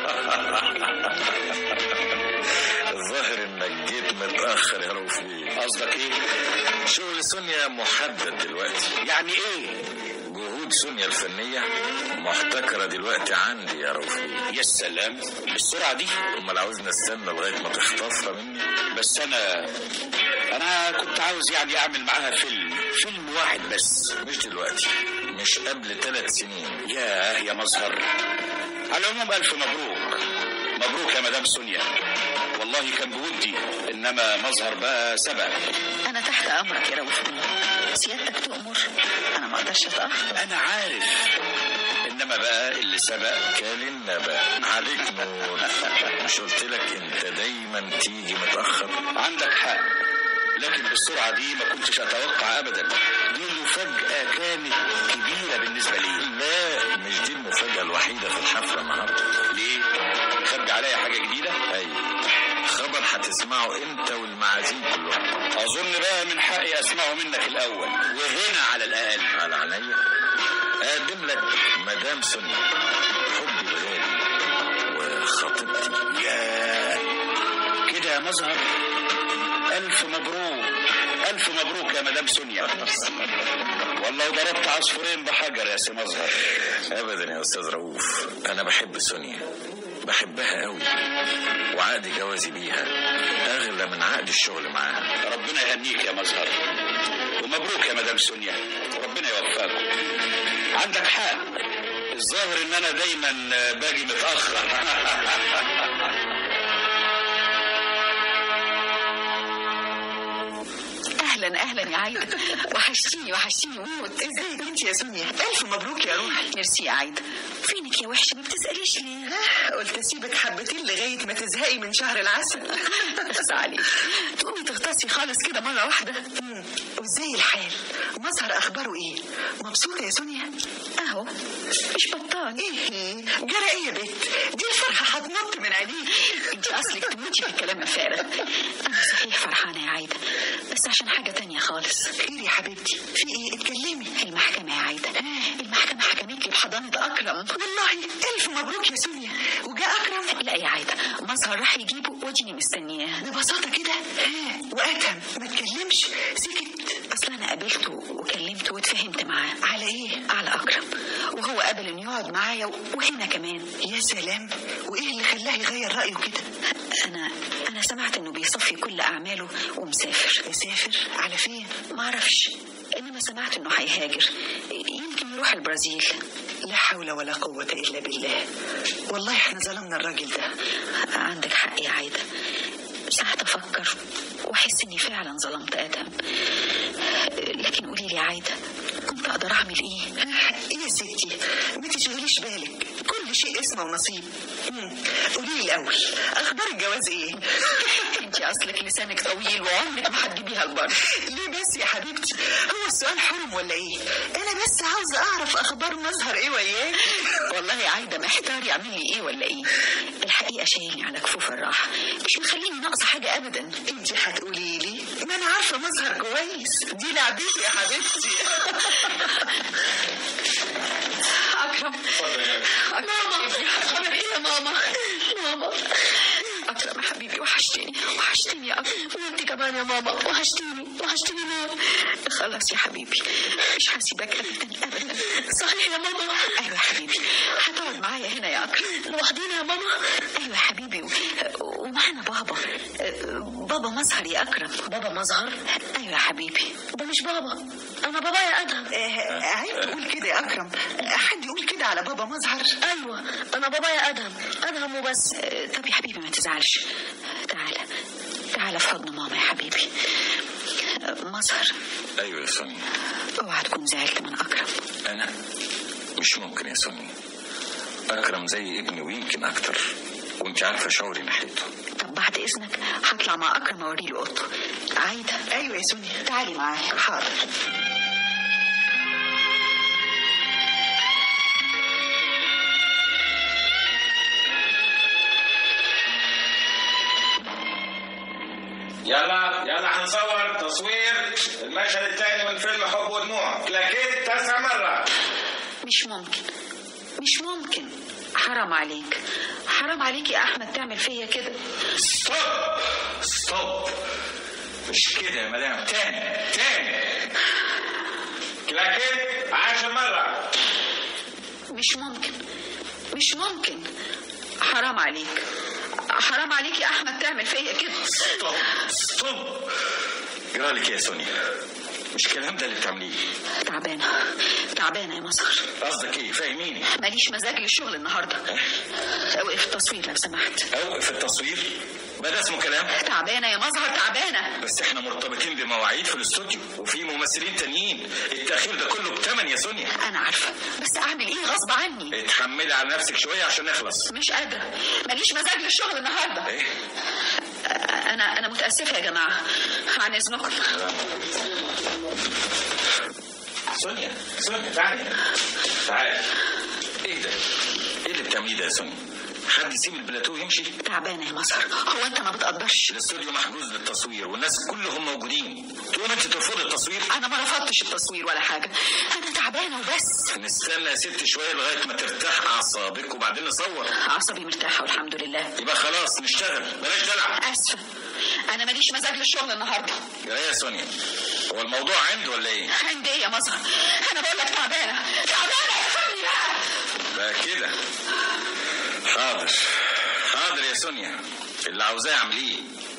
الظاهر انك جيت متاخر يا رفيق قصدك ايه شغل سونيا محدد دلوقتي يعني ايه جهود سونيا الفنية محتكرة دلوقتي عندي يا رفيق يا سلام بالسرعة دي امال عاوزني استنى لغاية ما تخطفها مني بس انا انا كنت عاوز يعني اعمل معاها فيلم فيلم واحد بس مش دلوقتي مش قبل ثلاث سنين ياه يا مظهر على العموم الف مبروك مبروك يا مدام سونيا والله كان بودي انما مظهر بقى سبق أنا تحت أمرك يا رؤوف بيه سيادتك تؤمر أنا ما أقدرش أتأخر انا عارف انما بقى اللي سبق كان النبأ عليك نور مش قلت لك انت دايما تيجي متاخر عندك حق لكن بالسرعه دي ما كنتش اتوقع ابدا دي مفاجاه كانت كبيره بالنسبه لي لا مش دي المفاجاه الوحيده في الحفله النهارده ليه خبي عليا حاجه جديده ايوه خبر هتسمعه انت والمعازيم كلهم اظن بقى من حقي اسمعه منك الاول وهنا على الاقل على عينيا اقدم لك مدام سونيا حبي الغالي وخطيبتي يا كده يا مظهر الف مبروك الف مبروك يا مدام سونيا والله ضربت عصفورين بحجر يا سي مظهر ابدا يا استاذ رؤوف انا بحب سونيا بحبها قوي وعقد جوازي بيها اغلى من عقد الشغل معاها ربنا يهنيك يا مظهر ومبروك يا مدام سونيا وربنا يوفقكم عندك حق الظاهر ان انا دايما باجي متاخر أهلا أهلا يا عايدة وحشتيني وحشتيني موت ازيك انت يا سونيا الف مبروك يا روحي ميرسي يا عايدة فينك يا وحشة ما بتسأليش ليه آه، قلت اسيبك حبتين لغايه ما تزهقي من شهر العسل بس عليك تقومي تغطسي خالص كده مرة واحدة مم، وازاي الحال مظهر اخباره ايه مبسوطه يا سونيا أهو مش بطال ايه جرى ايه يا بت دي الفرحه هتنط من عينيك انت اصلك تموتي في الكلام الفارغ انا صحيح فرحانه يا عايده بس عشان حاجه تانية خالص خير يا حبيبتي في ايه اتكلمي المحكمه يا عايده المحكمه حكمت لي بحضانه اكرم والله الف مبروك يا سونيا وجاء اكرم لا يا عايده مظهر راح يجيبه واديني مستنياه ببساطه كده ها واتهم ما اتكلمش سكت اصل انا قابلته وكلمته واتفاهمت معاه على ايه على اكرم وهو قابل انه يقعد معايا وهنا كمان يا سلام وايه اللي خلاه يغير رايه كده انا انا سمعت انه بيصفي كل اعماله ومسافر مسافر على فين ما اعرفش انما سمعت انه هيهاجر يمكن يروح البرازيل لا حول ولا قوه الا بالله والله احنا ظلمنا الراجل ده عندك حق يا عايدة ساعات أفكر وأحس إني فعلا ظلمت آدم لكن قولي لي يا عايدة كنت أقدر أعمل إيه؟ ايه يا ستي ما تشغليش بالك كل شيء اسمه ونصيب مم. قولي لي الاول اخبار الجواز ايه أنت أصلك لسانك طويل وعمرك ما هتجيبيها البر ليه بس يا حبيبتي هو السؤال حرم ولا ايه انا بس عاوزه اعرف اخبار مظهر ايه وياك والله يا عايدة محتار يعمل لي إيه ولا إيه؟ الحقيقة شايلني على كفوف الراحة مش مخليني ناقصة حاجة أبدا انت هتقولي لي ما انا عارفه مظهر كويس دي لعبتي يا حبيبتي أكرم ماما أنا إيه يا ماما ماما أكرم يا حبيبي وحشتني وحشتني يا أكرم وأنت كمان يا ماما وحشتيني وحشتيني موت خلاص يا حبيبي مش هسيبك أبدا أبدا صحيح يا ماما أيوة يا حبيبي هتقعد معايا هنا يا أكرم لوحدينا يا ماما أيوة يا حبيبي و- ومعانا بابا بابا مظهر يا أكرم بابا مظهر أيوة يا حبيبي ده مش بابا انا بابا يا ادهم آه، عيب تقول كده يا اكرم حد يقول كده على بابا مظهر ايوه انا بابايا ادهم ادهم وبس آه، طب يا حبيبي ما تزعلش تعالى تعالى في حضن ماما يا حبيبي آه، مظهر ايوه يا سونيا اوعى تكون زعلت من اكرم انا مش ممكن يا سونيا اكرم زي ابني ويمكن اكتر وانت عارفه شعوري ناحيته طب بعد اذنك هطلع مع اكرم اوري له اوضته عايده ايوه يا سونيا تعالي معايا حاضر يلا يلا هنصور تصوير المشهد الثاني من فيلم حب ودموع كلاكيت تسع مرة مش ممكن مش ممكن حرام عليك حرام عليك يا احمد تعمل فيا كده ستوب ستوب مش كده يا مدام تاني تاني كلاكيت عشر مرة مش ممكن مش ممكن حرام عليك حرام عليك يا احمد تعمل فيا كده ستوب ستوب جرالك إيه يا سونيا مش الكلام ده اللي بتعمليه تعبانه تعبانه يا مظهر قصدك ايه فاهميني ماليش مزاج للشغل النهارده اوقف التصوير لو سمحت اوقف التصوير ما ده اسمه كلام تعبانه يا مظهر تعبانه بس احنا مرتبطين بمواعيد في الاستوديو وفي ممثلين تانيين التاخير ده كله بتمن يا سونيا انا عارفه بس اعمل ايه غصب عني اتحملي على نفسك شويه عشان نخلص مش قادره ماليش مزاج للشغل النهارده ايه انا انا متاسفه يا جماعه عن اذنكم سونيا سونيا تعالي تعالي ايه ده ايه اللي بتعمليه ده يا سونيا حد يسيب البلاتو يمشي تعبانه يا مظهر هو انت ما بتقدرش الاستوديو محجوز للتصوير والناس كلهم موجودين تقوم انت ترفضي التصوير انا ما رفضتش التصوير ولا حاجه انا تعبانه وبس نستنى يا ست شويه لغايه ما ترتاح اعصابك وبعدين نصور اعصابي مرتاحه والحمد لله يبقى خلاص نشتغل بلاش دلع اسفه انا ماليش مزاج للشغل النهارده يا يا سونيا هو الموضوع عند ولا ايه عندي ايه يا مظهر انا بقول لك تعبانه تعبانه يا فندي بقى بقى كده حاضر حاضر يا سونيا اللي عاوزاه اعمليه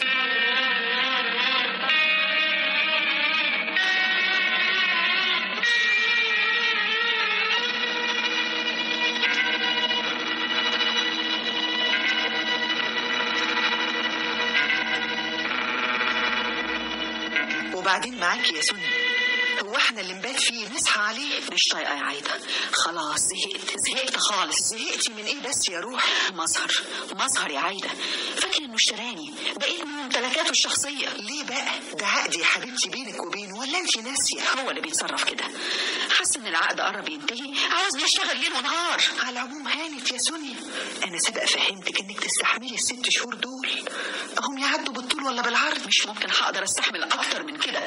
وبعدين معاكي يا سونيا هو احنا اللي نبات فيه نصحى عليه مش طايقه يا عايده خلاص زهقت زهقت خالص زهقتي من ايه بس يا روح مظهر مظهر يا عايده فاكر انه اشتراني بقيت من ممتلكاته الشخصيه ليه بقى ده عقد يا حبيبتي بينك وبينه ولا انت ناسيه هو اللي بيتصرف كده حاسس ان العقد قرب ينتهي عاوزني اشتغل ليل ونهار على العموم هانت يا سونيا انا سبق فهمتك انك تستحملي الست شهور دول هم يعدوا بالطول ولا بالعرض مش ممكن هقدر استحمل اكتر من كده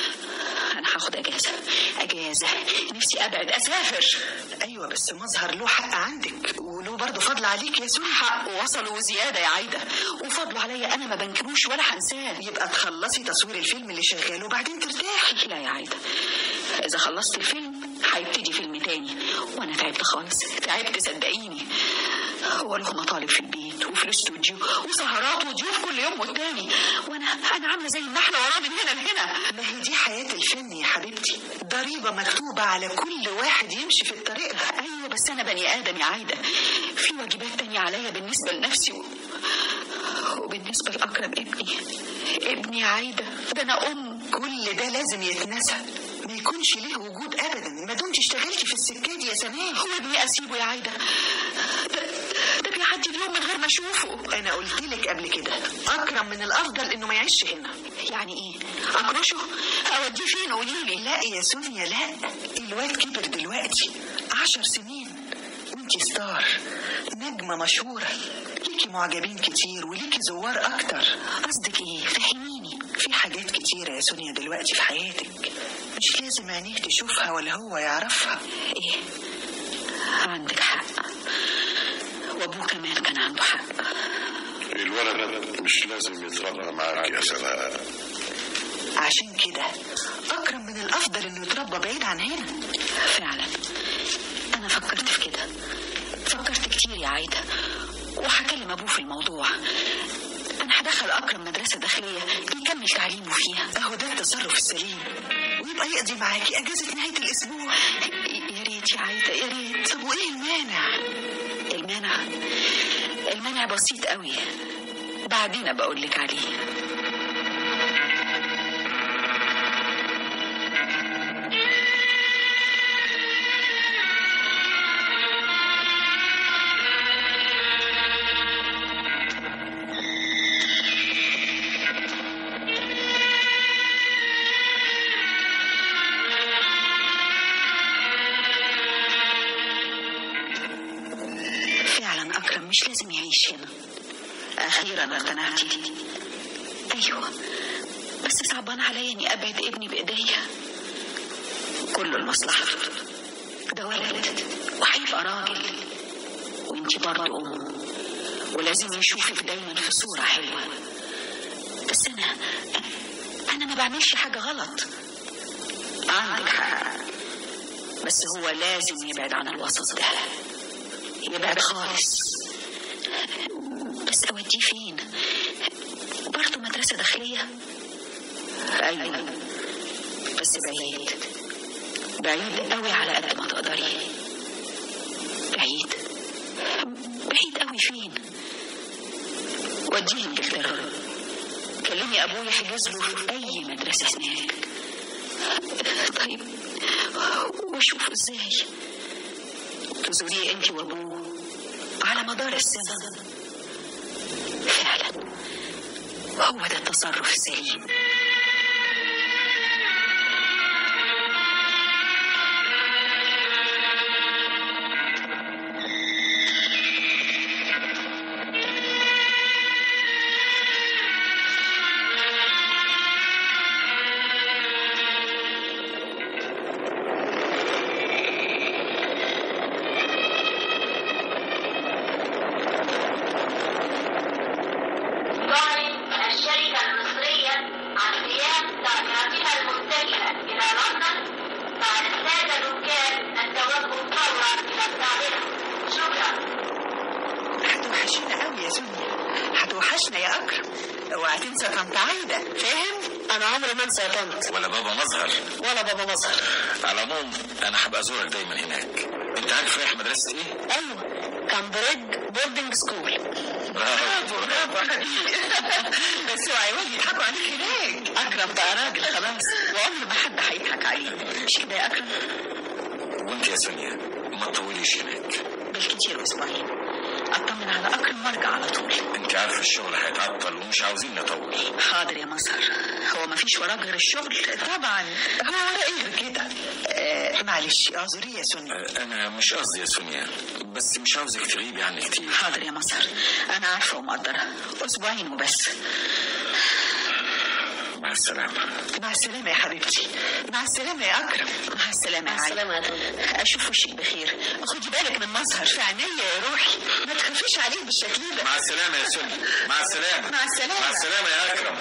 انا هاخد اجازه اجازه نفسي ابعد اسافر ايوه بس مظهر له حق عندك وله برضه فضل عليك يا سونيا حق وصلوا وزياده يا عايده وفضلوا عليا انا ما بنكروش ولا هنساه يبقى تخلصي تصوير الفيلم اللي شغال وبعدين ترتاحي لا يا عايده اذا خلصت الفيلم هيبتدي فيلم تاني وانا تعبت خالص تعبت صدقيني هو له مطالب في البيت وفي الاستوديو وسهرات وضيوف كل يوم والتاني وانا انا عامله زي النحله وراه من هنا لهنا ما هي دي حياة الفن يا حبيبتي ضريبة مكتوبة على كل واحد يمشي في الطريق ده ايوه بس انا بني ادم يا عايده في واجبات تانية عليا بالنسبه لنفسي و... وبالنسبه لاكرم ابني ابني يا عايده ده انا ام كل ده لازم يتنسى ما يكونش ليه وجود ابدا ما دمت اشتغلتي في السكه دي يا سناء هو ابني اسيبه يا عايده ده, ده بيعدي اليوم من غير ما اشوفه انا قلت لك قبل كده اكرم من الافضل انه ما يعيش هنا يعني ايه اكرشه اوديه فين قولي لي لا يا سونيا لا الواد كبر دلوقتي عشر سنين وانتي ستار نجمة مشهورة ليكي معجبين كتير وليكي زوار أكتر قصدك ايه فهميني في حاجات كتيرة يا سونيا دلوقتي في حياتك مش لازم عينيك تشوفها ولا هو يعرفها ايه عندك حق وابوه كمان كان عنده حق الولد مش لازم يتربى معاك يا سناء عشان كده أكرم من الأفضل إنه يتربى بعيد عن هنا فعلا انا فكرت في كده فكرت كتير يا عايده وهكلم ابوه في الموضوع انا هدخل اكرم مدرسه داخليه يكمل تعليمه فيها أهو ده التصرف السليم ويبقى يقضي معاكي أجازة نهاية الأسبوع يا ريت يا عايده يا ريت طب وإيه المانع المانع بسيط قوي بعدين بقول لك عليه فعلا أكرم مش لازم يعيش هنا أخيرا اقتنعتي أيوة بس صعبان عليا إني أبعد ابني بإيديا كله المصلحة ده ولد وهيبقى راجل وانتي برضه أمه ولازم يشوفك دايما في صورة حلوة بس أنا أنا ما بعملش حاجة غلط عندك حق بس هو لازم يبعد عن الوسط ده يبعد خالص بس اوديه فين برضه مدرسه داخليه ايوه بس بعيد بعيد قوي على قد ما تقدري بعيد بعيد قوي فين وديه انجلترا كلمي ابويا يحجز له في اي مدرسه هناك طيب واشوفه ازاي تزوريه انت وابوه على مدار السنة فعلا هو ده التصرف السليم تعلن الشركة المصرية عن قيام طائراتها المتجهة إلى لندن بعد السادة الركاب التوجه فورا إلى الطائرة شكرا هتوحشينا قوي يا سونيا هتوحشنا يا اكرم اوعى تنسى طنط عايده فاهم أنا عمري ما أنسى يا طنط ولا بابا مظهر ولا بابا مظهر على العموم انا هبقى ازورك دايما هناك انت عارف رايح مدرسه ايه أيوة كامبريدج بوردنج سكول برافو برافو حبيبي بس اوعى يواجه يضحكوا عليك هناك أكرم بقى راجل خلاص وعمر ما حد هيضحك عليه مش كده يا أكرم وانت يا سونيا ما تطوليش هناك بالكتير أسبوعين أطمن على أكرم وأرجع على طول انت عارف الشغل هيتعطل ومش عاوزين نطول حاضر يا مظهر هو ما فيش وراك غير الشغل طبعا هو ورا ايه غير كده آه معلش اعذري يا سونيا أه، انا مش قصدي يا سونيا بس مش عاوزك تغيبي عني كتير حاضر يا مظهر أنا عارفة ومقدرة أسبوعين وبس مع السلامه مع السلامه يا حبيبتي مع السلامه يا اكرم مع السلامة يا علي يا طنط أشوف وشك بخير خدي بالك من مظهر في عينيا يا روحي ما تخافيش عليه بالشكل ده مع السلامه يا سونيا مع السلامه مع السلامة. مع السلامه يا اكرم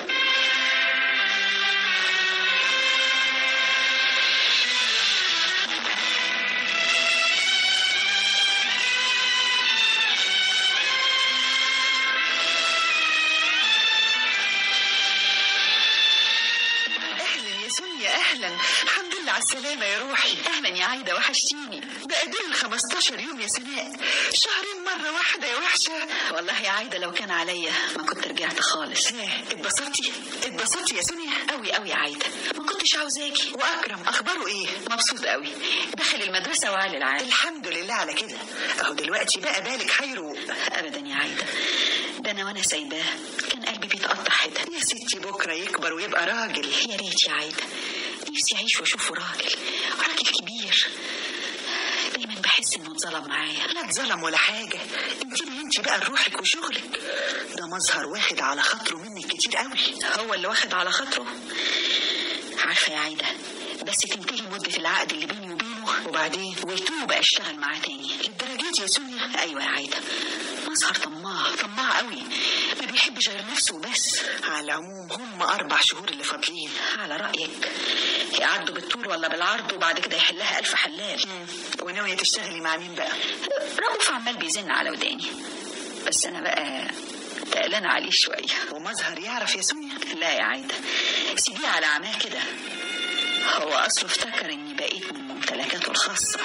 اهلا يا سونيا اهلا الحمد لله على السلامه يا روحي أهلا يا عايدة وحشتيني بقى دول ال 15 يوم يا سناء شهرين مره واحده يا وحشه والله يا عايدة لو كان عليا ما كنت رجعت خالص ها اتبسطتي اتبسطتي يا سونيا أوي أوي يا عايدة ما كنتش عاوزاكي واكرم اخباره ايه مبسوط أوي دخل المدرسة وعالي العال الحمد لله على كده اهو دلوقتي بقى بالك هيروق أبدا يا عايدة ده أنا وأنا سايباه كان قلبي بيتقطع حتت يا ستي بكره يكبر ويبقى راجل يا ريت يا عايدة نفسي أعيش وأشوفه راجل راجل كبير دايما بحس إنه اتظلم معايا لا اتظلم ولا حاجه انت اللي انت بقى لروحك وشغلك ده مظهر واخد على خاطره منك كتير قوي هو اللي واخد على خاطره عارفة يا عايدة بس تنتهي مدة العقد اللي بيني وبينه وبعدين ويتوب اشتغل معاه تاني للدرجات دي يا سونيا ايوه يا عايدة مظهر طماع طماع قوي ما بيحبش غير نفسه وبس على العموم هم اربع شهور اللي فاضلين على رأيك يعدوا بالطول ولا بالعرض وبعد كده يحلها ألف حلال مم. وناويه تشتغلي مع مين بقى رؤوف عمال بيزن على وداني بس أنا بقى تقلانة عليه شوية ومظهر يعرف يا سونيا لا يا عايدة سيبيه على عماه كده هو أصله افتكر إني بقيت من ممتلكاته الخاصة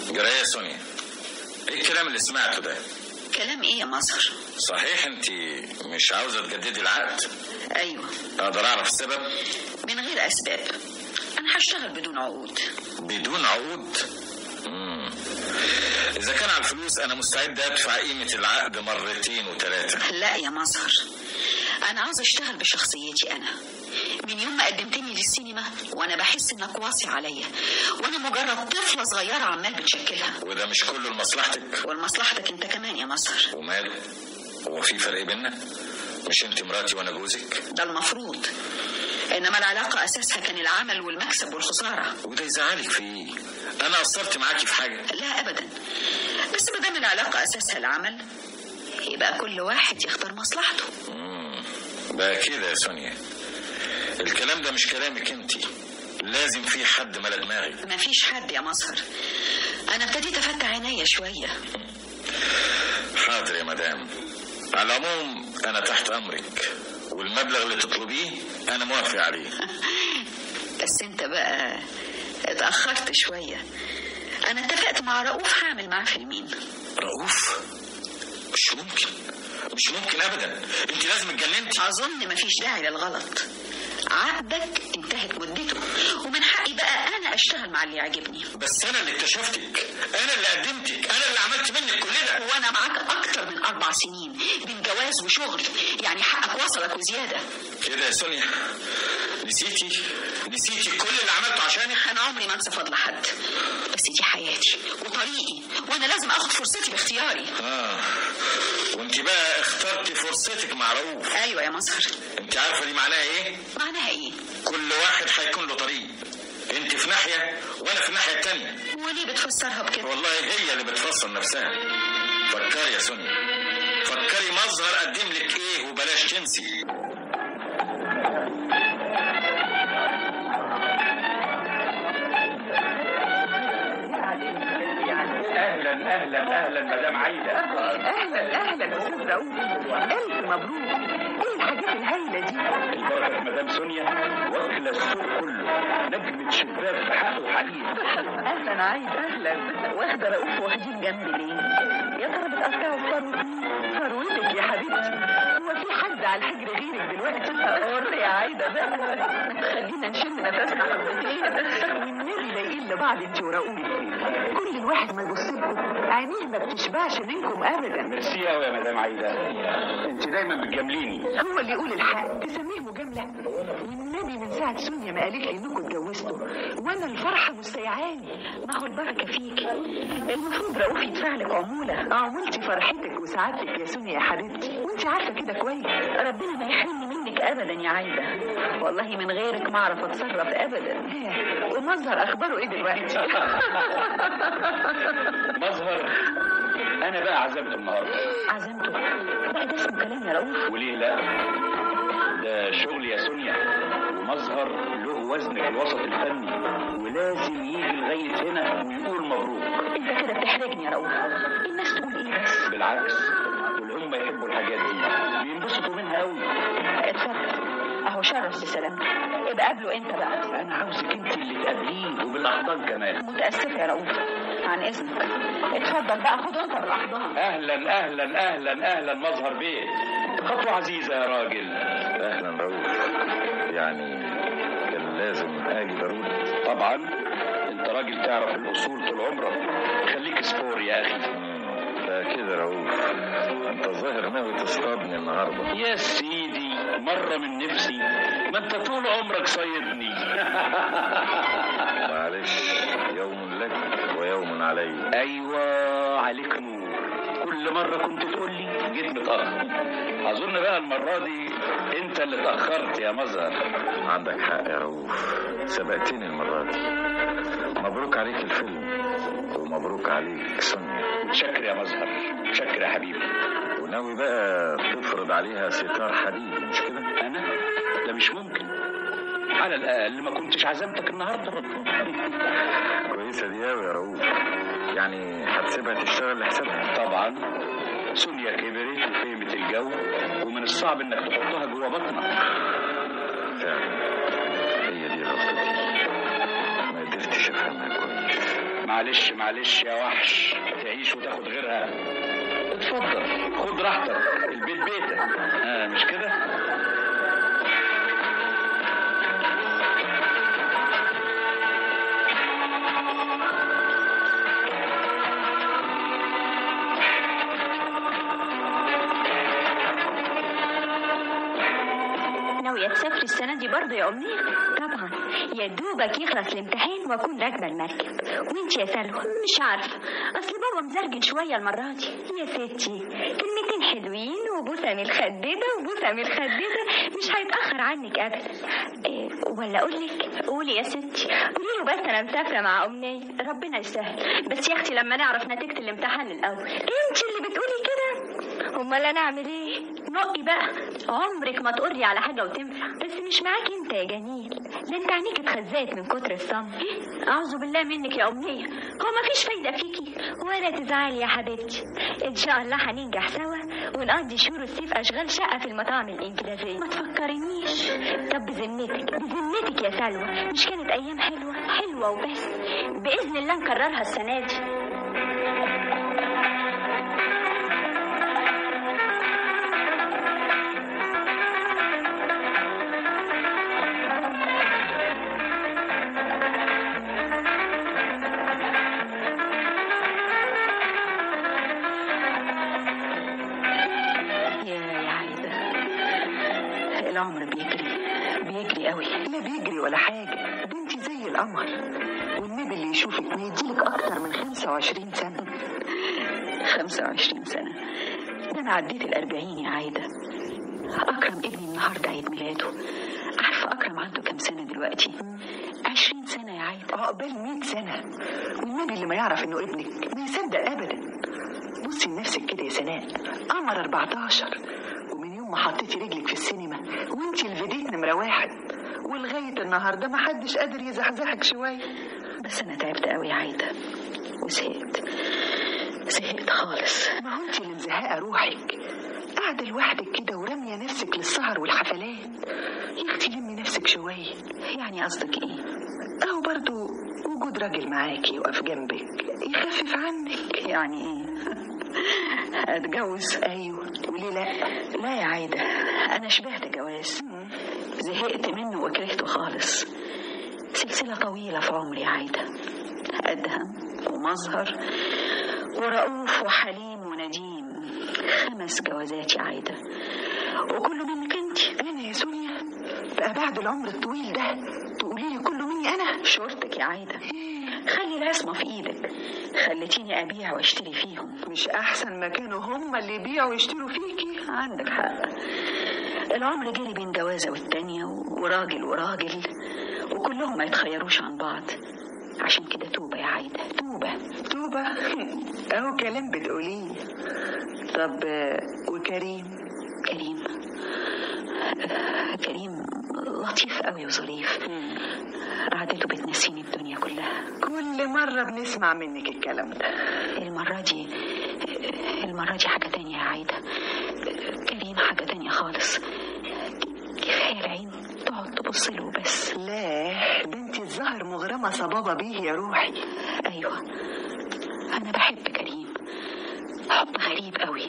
جرايه يا سونيا ايه الكلام اللي سمعته ده كلام ايه يا مظهر صحيح انت مش عاوزه تجددي العقد ايوه اقدر اعرف السبب من غير اسباب انا هشتغل بدون عقود بدون عقود مم. اذا كان على الفلوس انا مستعد ادفع قيمه العقد مرتين وثلاثه لا يا مظهر انا عاوز اشتغل بشخصيتي انا من يوم ما قدمتني للسينما وانا بحس انك واصي عليا وانا مجرد طفله صغيره عمال بتشكلها وده مش كله لمصلحتك ولمصلحتك انت كمان يا مظهر وماله هو في فرق بينا مش انت مراتي وانا جوزك ده المفروض انما العلاقه اساسها كان العمل والمكسب والخساره وده يزعلك في ايه انا قصرت معاكي في حاجه لا ابدا بس ما دام العلاقه اساسها العمل يبقى كل واحد يختار مصلحته مم. بقى كده يا سونيا الكلام ده مش كلامك انت لازم في حد ملا دماغي ما فيش حد يا مظهر انا ابتديت افتح عينيا شويه حاضر يا مدام على العموم انا تحت امرك والمبلغ اللي تطلبيه انا موافق عليه بس انت بقى اتاخرت شويه انا اتفقت مع رؤوف هعمل معاه فيلمين رؤوف مش ممكن مش ممكن ابدا انت لازم اتجننتي اظن مفيش داعي للغلط عقدك انتهت مدته ومن حقي بقى انا اشتغل مع اللي يعجبني بس انا اللي اكتشفتك انا اللي قدمتك انا اللي عملت منك كل ده وانا معاك اكتر من اربع سنين بين جواز وشغل يعني حقك وصلك وزياده كده يا سونيا نسيتي نسيتي كل اللي عملته عشانك انا عمري ما انسى فضل حد بس دي حياتي وطريقي وانا لازم اخد فرصتي باختياري اه وانت بقى اخترتي فرصتك مع رؤوف ايوه يا مظهر انت عارفه دي معناها ايه معناها ايه كل واحد هيكون له طريق انت في ناحيه وانا في الناحيه التانيه وليه بتفسرها بكده والله هي اللي بتفصل نفسها فكري يا سونيا فكري مظهر قدم لك ايه وبلاش تنسي اهلا اهلا اهلا مدام عايده اهلا اهلا استاذ رؤوف الف مبروك ايه الحاجات الهايله دي البركه مدام سونيا واكله السوق كله نجمه شباك بحق وحقيقه اهلا عايد اهلا واخده رؤوف واخدين جنبي ليه يا ترى بتقطعوا فروتي فروتك يا حبيبتي هو في حد على الحجر غيرك دلوقتي قر يا عايده بقى خلينا نشم نفسنا حبتين والنبي لاقيين لبعض انت ورؤوف كل الواحد ما يبص لكم عينيه ما بتشبعش منكم ابدا ميرسي قوي يا مدام عايده انت دايما بتجامليني هو اللي يقول الحق تسميه مجاملة والنبي من ساعة سونيا ما قالت لي انكم اتجوزتوا وانا الفرحة مستيعاني ما هو البركة فيك المفروض رؤوف يدفع لك عمولة عمولتي فرحتك وسعادتك يا سونيا يا حبيبتي وانت عارفة كده كويس ربنا ما يحرمني منك ابدا يا عايدة والله من غيرك ما اعرف اتصرف ابدا ومظهر اخباره ايه دلوقتي مظهر انا بقى عزمته النهارده عزمته بقى ده اسمه كلام يا رؤوف وليه لا ده شغل يا سونيا ومظهر له وزن في الوسط الفني ولازم يجي لغايه هنا ويقول مبروك انت كده بتحرجني يا رؤوف الناس تقول ايه بس بالعكس دول هم يحبوا الحاجات دي بينبسطوا منها قوي اتفضل اهو شرف بسلامتك ابقى قابله انت بقى انا عاوزك انت اللي تقابليه وبالاحضان كمان متاسفه يا رؤوف عن اذنك اتفضل بقى خد انت بالاحضان اهلا اهلا اهلا اهلا مظهر بيه خطوه عزيزه يا راجل اهلا رؤوف يعني كان لازم اجي ضروري طبعا انت راجل تعرف الاصول طول عمرك خليك سبور يا اخي ده كده رؤوف انت الظاهر ناوي تصطادني النهارده يا سيدي مرة من نفسي ما انت طول عمرك صيدني معلش يوم لك ويوم علي ايوه عليك نور كل مرة كنت تقول لي جيت متأخر اظن بقى المرة دي انت اللي اتأخرت يا مظهر عندك حق يا رؤوف سبقتني المرة دي مبروك عليك الفيلم ومبروك عليك سونيا متشكر يا مظهر متشكر يا حبيبي وناوي بقى تفرض عليها ستار حديد مش كده؟ انا ده مش ممكن على الاقل ما كنتش عزمتك النهارده كويسة دي أوي يا رؤوف يعني هتسيبها تشتغل لحسابها طبعا سونيا كبرت وفهمت الجو ومن الصعب انك تحطها جوه بطنك فعلا هي دي غلطتي ما قدرتش افهمها كويس معلش معلش يا وحش تعيش وتاخد غيرها اتفضل خد راحتك البيت بيتك آه مش كده ناوية تسافري السنة دي برضه يا أمنية؟ طبعا يا دوبك يخلص الامتحان وأكون راكبة المركب وانت يا سلوى مش عارفة أصل بابا مزرجن شوية المرة دي يا ستي كلمتين حلوين وبوسة من الخدادة وبوسة من الخدادة مش هيتأخر عنك أبدا إيه ولا أقول لك قولي يا ستي قولي له بس أنا مسافرة مع أمنية ربنا يسهل بس يا أختي لما نعرف نتيجة الامتحان الأول انت اللي بتقولي كده امال انا اعمل ايه نقي بقى عمرك ما تقري على حاجه وتنفع بس مش معاك انت يا جميل ده انت عينيك اتخزقت من كتر الصمت اعوذ بالله منك يا امنيه هو ما فيش فايده فيكي ولا تزعلي يا حبيبتي ان شاء الله هننجح سوا ونقضي شهور الصيف اشغال شقه في المطاعم الانجليزيه ما تفكرنيش طب بذمتك بذمتك يا سلوى مش كانت ايام حلوه حلوه وبس باذن الله نكررها السنه دي يا يا عايدة العمر بيجري بيجري قوي لا بيجري ولا حاجة ده انت زي القمر والنبي اللي يشوفك ما يديلك أكتر من 25 سنة 25 سنة ده أنا عديت الأربعين يا عايدة أكرم ابني النهاردة عيد ميلاده عارفة أكرم عنده كام سنة دلوقتي 20 سنة يا عايدة عقبال 100 سنة والنبي اللي ما يعرف انه ابنك ما يصدق ابدا بصي لنفسك كده يا سناء قمر 14 ومن يوم ما حطيتي رجلك في السينما وانت الفيديت نمرة واحد ولغاية النهاردة ما حدش قادر يزحزحك شوية بس أنا تعبت قوي يا عايدة وزهقت زهقت خالص ما هو انت اللي مزهقة روحك قاعدة لوحدك كده ورامية نفسك للسهر والحفلات يا اختي لمي نفسك شوية يعني قصدك إيه اهو برضو وجود راجل معاكي يقف جنبك يخفف عنك يعني إيه أتجوز ايوه وليه لا لا يا عايدة أنا شبهت جواز زهقت منه وكرهته خالص سلسلة طويلة في عمري يا عايدة أدهم ومظهر ورؤوف وحليم ونديم خمس جوازات يا عايدة وكله منك انت انا يا سونيا بقى بعد العمر الطويل ده تقولي لي كله مني انا شورتك يا عايدة خلي العصمة في ايدك خلتيني ابيع واشتري فيهم مش احسن ما كانوا هم اللي يبيعوا ويشتروا فيكي عندك حق العمر جري بين جوازة والتانية وراجل وراجل وكلهم ما يتخيروش عن بعض عشان كده توبة يا عايدة توبة توبة اهو كلام بتقوليه طب آه، وكريم كريم آه، كريم لطيف قوي وظريف قعدته بتنسيني الدنيا كلها كل مرة بنسمع منك الكلام ده المرة دي المرة دي حاجة تانية يا عايدة كريم حاجة تانية خالص كفاية العين تقعد تبص له بس لا ده انت الظاهر مغرمة صبابة بيه يا روحي أيوة أنا بحب كريم حب غريب قوي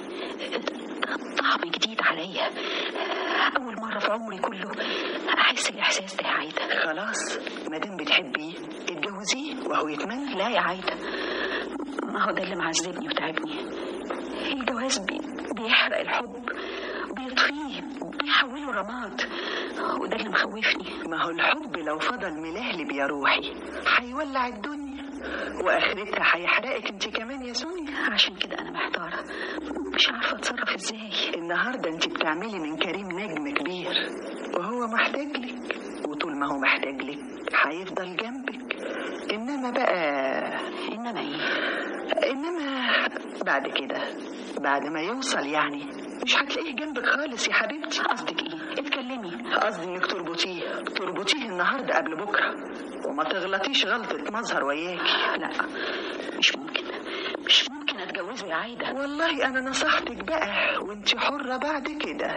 طعم جديد عليا أول مرة في عمري كله أحس الإحساس ده يا عايدة خلاص ما دام بتحبيه اتجوزيه وهو يتمنى لا يا عايدة ما هو ده اللي معذبني وتعبني الجواز بي بيحرق الحب بيطفيه بيحوله رماد وده اللي مخوفني ما هو الحب لو فضل ملهلب يا روحي هيولع الدنيا واخرتها هيحرقك انت كمان يا سونيا عشان كده أنا محتارة مش عارفة أتصرف إزاي النهارده انت بتعملي من كريم نجم كبير وهو محتاج لك وطول ما هو محتاج لك هيفضل جنبك انما بقى إنما إيه انما بعد كده بعد ما يوصل يعني مش هتلاقيه جنبك خالص يا حبيبتي قصدك إيه اتكلمي قصدي انك تربطيه تربطيه النهارده قبل بكره وما تغلطيش غلطه مظهر وياكي لا مش ممكن مش ممكن أتجوزه يا عايدة والله انا نصحتك بقى وانت حره بعد كده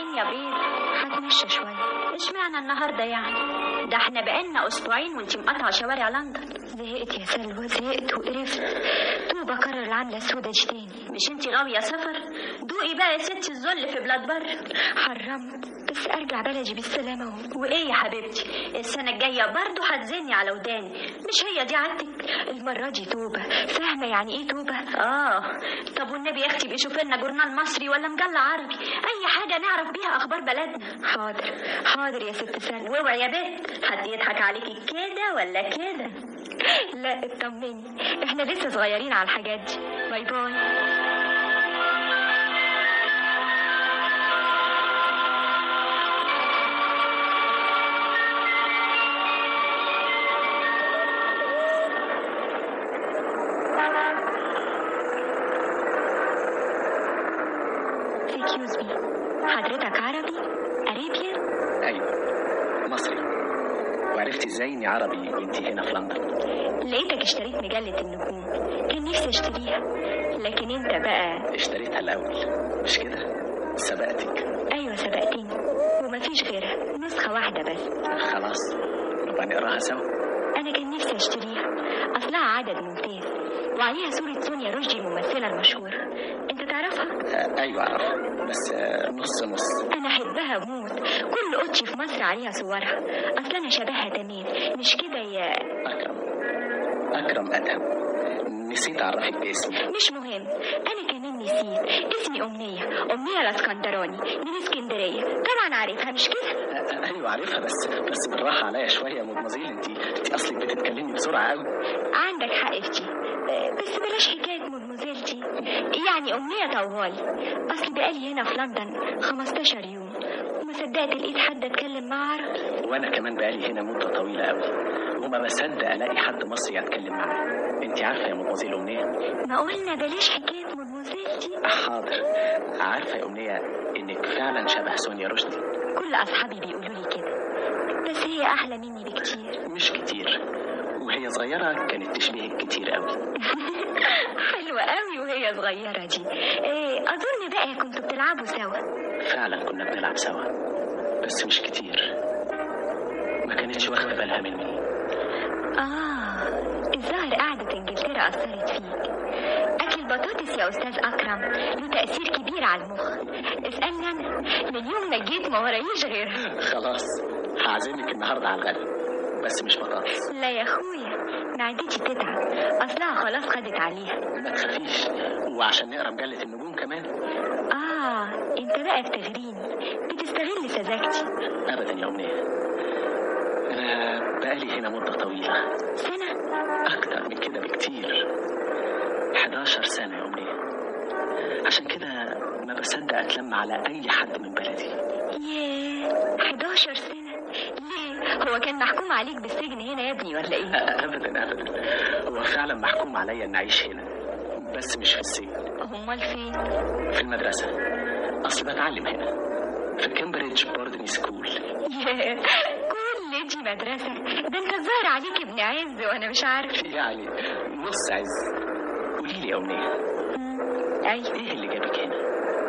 وبعدين يا بيض هتمشى شوية اشمعنى النهاردة يعني ده احنا بقالنا اسبوعين وانت مقطعة شوارع لندن زهقت يا سلوى زهقت وقرفت توبة كرر العملة السودة دي تاني مش انت غاوية سفر دوقي بقى يا ستي الذل في بلاد بر حرمت بس ارجع بلدي بالسلامة و- وايه يا حبيبتي السنة الجاية برضه هتزني على وداني مش هي دي عادتك المرة دي توبة فاهمة يعني ايه توبة اه طب والنبي يا اختي بيشوف لنا جورنال مصري ولا مجلة عربي اي حاجة نعرف بيها اخبار بلدنا حاضر حاضر يا ست سلمى واوعي يا بنت حد يضحك عليكي كده ولا كده لا اطمني احنا لسه صغيرين على الحاجات دي باي باي Excuse me حضرتك عربي؟ أريبيان؟ ايوه مصري وعرفتي ازاي اني عربي وانتي هنا في لندن لقيتك اشتريت مجلة النجوم كان نفسي اشتريها لكن انت بقى اشتريتها الاول مش كده سبقتك ايوه سبقتني ومفيش غيرها نسخة واحدة بس خلاص نبقى نقراها سوا انا كان نفسي اشتريها اصلها عدد ممتاز وعليها صورة سونيا رشدي الممثلة المشهورة انت تعرفها؟ آه، ايوه اعرف بس آه، نص نص انا احبها موت كل اوضتي في مصر عليها صورها اصل انا شبهها تمام مش كده يا اكرم اكرم ادهم نسيت اعرفك باسمي مش مهم انا كمان نسيت اسمي امنيه امنيه الاسكندراني من اسكندريه طبعا عارفها مش كده آه، ايوه عارفها بس بس بالراحه عليا شويه يا مدمزيل انت انت اصلك بتتكلمي بسرعه قوي عندك حق في دي آه، بس بلاش حكايه مدموزيل دي يعني امنيه طوالي اصل بقالي هنا في لندن 15 يوم وما صدقت لقيت حد اتكلم معاه عربي وانا كمان بقالي هنا مده طويله قوي وما بصدق الاقي حد مصري اتكلم معاه انت عارفه يا مدمزيل امنيه ما قلنا بلاش حكايه مدموزيل دي حاضر عارفه يا امنيه انك فعلا شبه سونيا رشدي كل اصحابي بيقولوا لي كده بس هي احلى مني بكتير مش كتير وهي صغيره كانت تشبهك كتير قوي حلوة قوي وهي صغيرة دي إيه أظن بقى كنتوا بتلعبوا سوا فعلا كنا بنلعب سوا بس مش كتير ما كانتش واخده بالها مني آه الظاهر قعدة إنجلترا أثرت فيك أكل البطاطس يا أستاذ أكرم له تأثير كبير على المخ اسألني أنا من يوم ما جيت ما ورايش غيرها خلاص هعزمك النهارده على الغدا بس مش بطاطس لا يا أخويا معدتي تتعب أصلها خلاص خدت عليها ما تخافيش وعشان نقرا مجله النجوم كمان آه أنت بقى بتغريني بتستغل سذاجتي ابدا يا امنيه انا بقالي هنا مده طويله سنة اكتر من كده بكتير 11 سنه يا امنيه عشان كده ما بصدق اتلم على اي حد من بلدي ياه 11 سنة ليه؟ هو كان محكوم عليك بالسجن هنا يا ابني ولا ايه؟ ابدا ابدا هو فعلا محكوم عليا ان اعيش هنا بس مش في السجن امال فين؟ في المدرسه اصل بتعلم هنا في كامبريدج بوردنج سكول ياه كل دي مدرسة ده انت الظاهر عليك ابن عز وانا مش عارف يعني نص عز قولي لي يا امنيه ايوه ايه اللي جابك هنا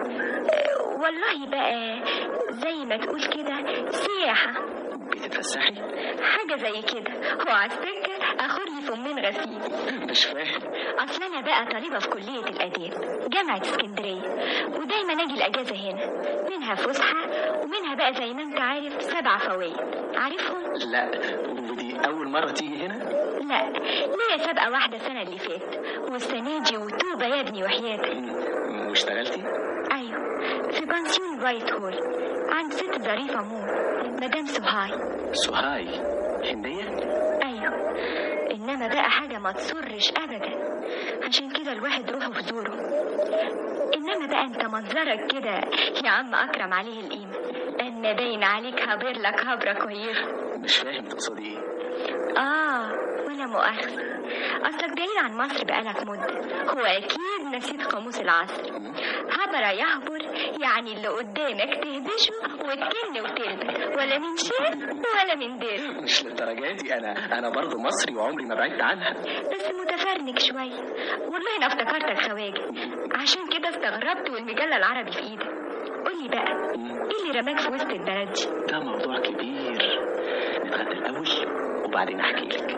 والله بقى زي ما تقول كده سياحة بتتفسحي حاجة زي كده هو على السكة اخد لي فمين غسيل مش فاهم اصل انا بقى طالبة في كلية الاداب جامعة اسكندرية ودايما اجي الاجازة هنا منها فسحة ومنها بقى زي ما انت عارف سبع فوائد عارفهم؟ لا ودي اول مره تيجي هنا لا ليا سابقة واحدة السنة اللي فاتت والسنة دي وتوبة يا ابني وحياتك م- واشتغلتي أيوة في بنسيون وايت هول عند ست ظريفة موت مدام سهاي سهاي هنديه أيوة إنما بقى حاجة ما تسرش أبدا عشان كده الواحد روحه في زوره إنما بقى أنت منظرك كده يا عم أكرم عليه القيمة أن باين عليك هابر لك هبرة كويسة مش فاهم تقصدي ايه آه ولا مؤاخذة أصلك بعيد عن مصر بقالك مدة هو أكيد نسيت قاموس العصر هبر يهبر يعني اللي قدامك تهبشه وتكن وتلبس ولا من شيء ولا من دل مش للدرجه دي انا انا برضه مصري وعمري ما بعدت عنها بس متفرنج شوية والله أنا افتكرتك خواجة عشان كده استغربت والمجلة العربي في إيدك قولي بقى ايه اللي رماك في وسط البلد دي ده موضوع كبير نتغدى الأول وبعدين أحكي لك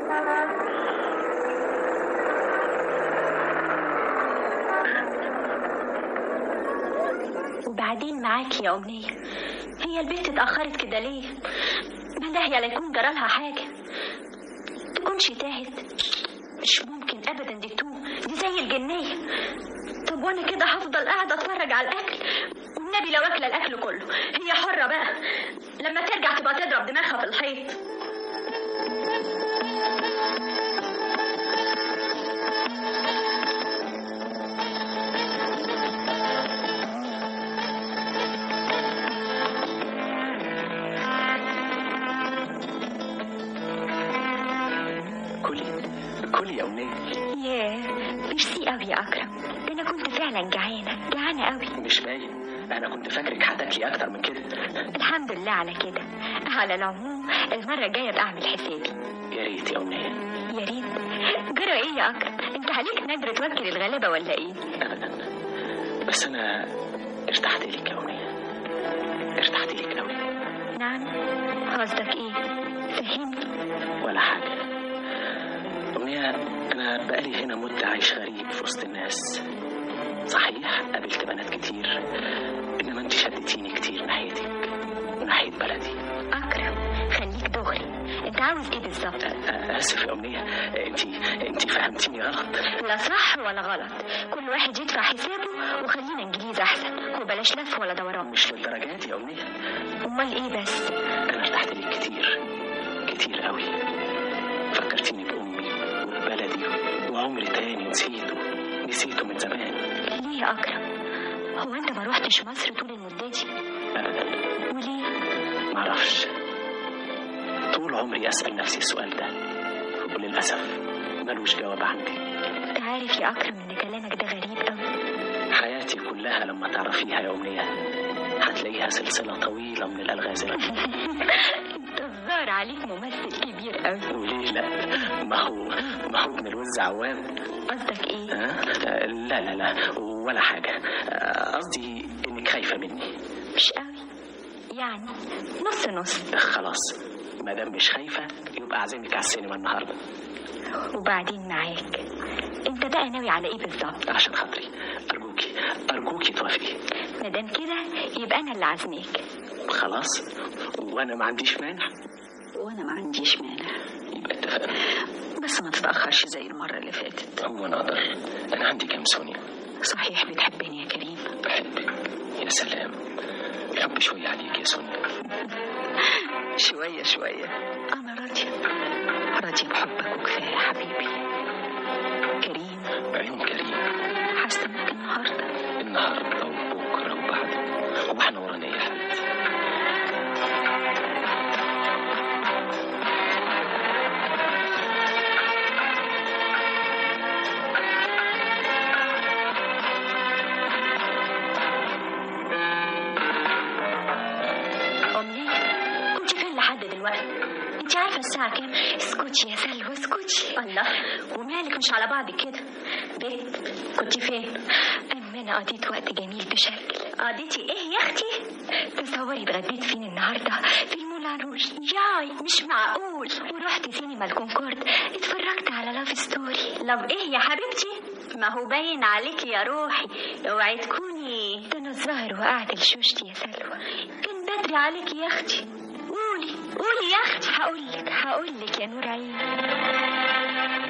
وبعدين معاكي يا أمنية هي البنت اتأخرت كده ليه ملاهية لا يكون جرالها حاجة تكونش تاهت مش ممكن أبدا دي توم دي زي الجنية طب وأنا كده هفضل قاعدة أتفرج على الأكل والنبي لو أكل الأكل كله هي حرة بقى لما ترجع تبقى تضرب دماغها في الحيط كلي كلي يا أمنية ياه ميرسي قوي يا أكرم ده أنا كنت فعلا جعانة جعانة قوي مش باين أنا كنت فاكرك هتاكلي أكتر من كده الحمد لله على كده على العموم المرة الجاية بعمل حسابي يا ريت يا أمنية يا ريت جرى ايه يا أكرم انت عليك نادر توكل الغلابة ولا ايه أبدا بس أنا ارتحت لك يا أمنية ارتحت لك أوي نعم قصدك ايه فهمني ولا حاجة أمنية أنا بقالي هنا مدة عايش غريب في وسط الناس صحيح قابلت بنات كتير إنما أنت شدتيني كتير ناحيتك وناحية بلدي أكرم خليك دغري انت عاوز ايه بالظبط أ- آسف يا أمنية أنت أنت فهمتيني غلط لا صح ولا غلط كل واحد يدفع حسابه وخلينا انجليز احسن وبلاش لف ولا دوران مش للدرجة دي يا أمنية امال ايه بس أنا ارتحت لك كتير كتير قوي فكرتيني بأمي وبلدي وعمري تاني نسيته نسيته من زمان ليه يا اكرم هو انت ما روحتش مصر طول المدة دي أبدا وليه معرفش طول عمري أسأل نفسي السؤال ده وللأسف ملوش جواب عندي انت عارف يا اكرم ان كلامك ده غريب قوي حياتي كلها لما تعرفيها يا أمنية هتلاقيها سلسلة طويلة من الألغاز انت الظاهر عليك ممثل كبير قوي وليه لا ما هو ما هو ابن الوز عوام قصدك ايه ها؟ لا لا لا ولا حاجة آه، قصدي إنك خايفة مني مش قوي يعني نص نص خلاص ما دام مش خايفة يبقى أعزمك على السينما النهاردة وبعدين معاك انت بقى ناوي على ايه بالظبط عشان خاطري أرجوكي أرجوكي توافقي مادام كده يبقى انا اللي عازماك خلاص وأنا ما عنديش مانع وانا ما عنديش مانع يبقى اتفقنا بس ما تتاخرش زي المره اللي فاتت هو أنا أقدر أنا عندي كام سونيا صحيح بتحبني يا كريم بحبك يا سلام الحب شوية عليك يا سونيا شويه شويه انا راضيه راضيه بحبك وكفايه يا حبيبي كريم عيون كريم هستناك النهارده النهاردة وبكرة وبعده هو احنا ورانا ايه يا حبيبتي امنيه كنت فين لحد دلوقتي انت عارفه الساعه كام اسكتي يا سلوى اسكتي الله ومالك مش على بعض كده بيت كنت فين اما انا قضيت وقت جميل بشكل قضيتي ايه يا اختي تصوري اتغديت فين النهارده في المولان روج ياي مش معقول ورحت سينما الكونكورد اتفرجت على لاف ستوري لو ايه يا حبيبتي ما هو باين عليكي يا روحي اوعي تكوني ده انا الظاهر وقعت لشوشتي يا سلوى كان بدري عليكي يا اختي قولي قولي يا اختي هقول لك هقول لك يا نور عيني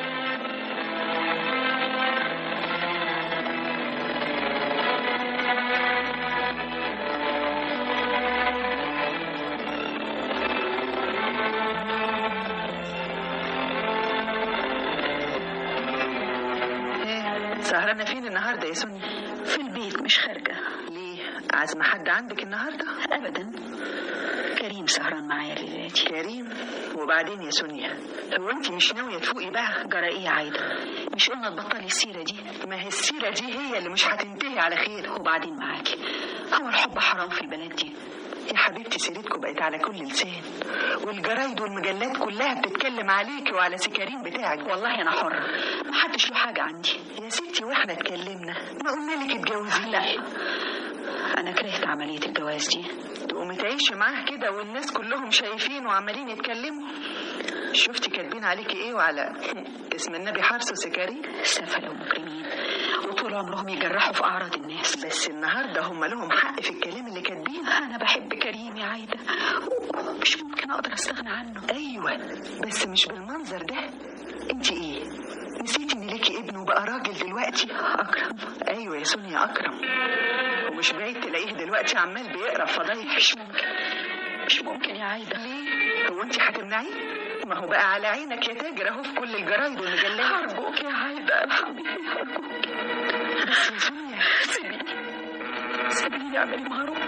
ايه سهرانة فين النهاردة يا سوني في البيت مش خارجه ليه عازمة حد عندك النهاردة ابدا كريم سهران معايا الليله دي كريم وبعدين يا سونيا هو انت مش ناوية تفوقي بقى جرى ايه يا عايده مش قلنا تبطلي السيره دي ما هي السيرة دي هي اللي مش هتنتهي على خير وبعدين معاكي هو الحب حرام في البلد دي يا حبيبتي سيرتكم بقت على كل لسان والجرايد والمجلات كلها بتتكلم عليكي وعلى سكرين بتاعك والله انا حره محدش له حاجه عندي يا ستي واحنا اتكلمنا ما قلنا لك اتجوزي لا انا كرهت عمليه الجواز دي تقومي تعيشي معاه كده والناس كلهم شايفين وعمالين يتكلموا شفتي كاتبين عليكي ايه وعلى اسم النبي حرس وسكري سفله ومجرمين وطول عمرهم يجرحوا في اعراض الناس بس النهارده هم لهم حق في الكلام اللي كاتبينه انا بحب كريم يا عايده مش ممكن اقدر استغنى عنه ايوه بس مش بالمنظر ده انت ايه نسيتي ان ليكي ابن وبقى راجل دلوقتي اكرم ايوه يا سونيا اكرم ومش بعيد تلاقيه دلوقتي عمال بيقرا فضايح مش ممكن مش ممكن يا عايده ليه هو انت هتمنعيه ما هو بقى على عينك يا تاجر اهو في كل الجرايد والمجلات ارجوك يا عايده ارحميني ارجوك بس يا سونيا سيبيني سيبيني اعملي معروف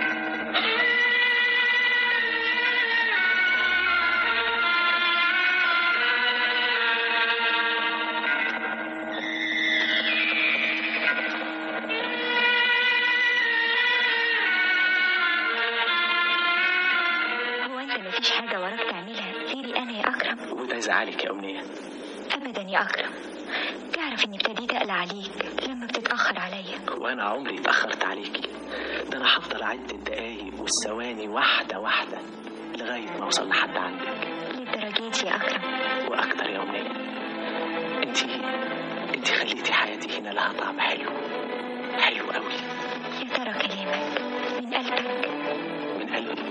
هو انت مفيش حاجة وراك تعملها غيري انا يا اكرم وده يزعلك يا أمنية ابدا يا اكرم تعرف اني ابتديت اقلق عليك لما بتتأخر عليا وأنا عمري اتأخرت عليكي ده أنا هفضل أعد الدقايق والثواني واحدة واحدة لغاية ما أوصل لحد عندك للدرجة دي يا اكرم وأكتر يا أمنية أنتي أنتي خليتي حياتي هنا لها طعم حلو حلو قوي يا ترى كلامك من قلبك من قلبي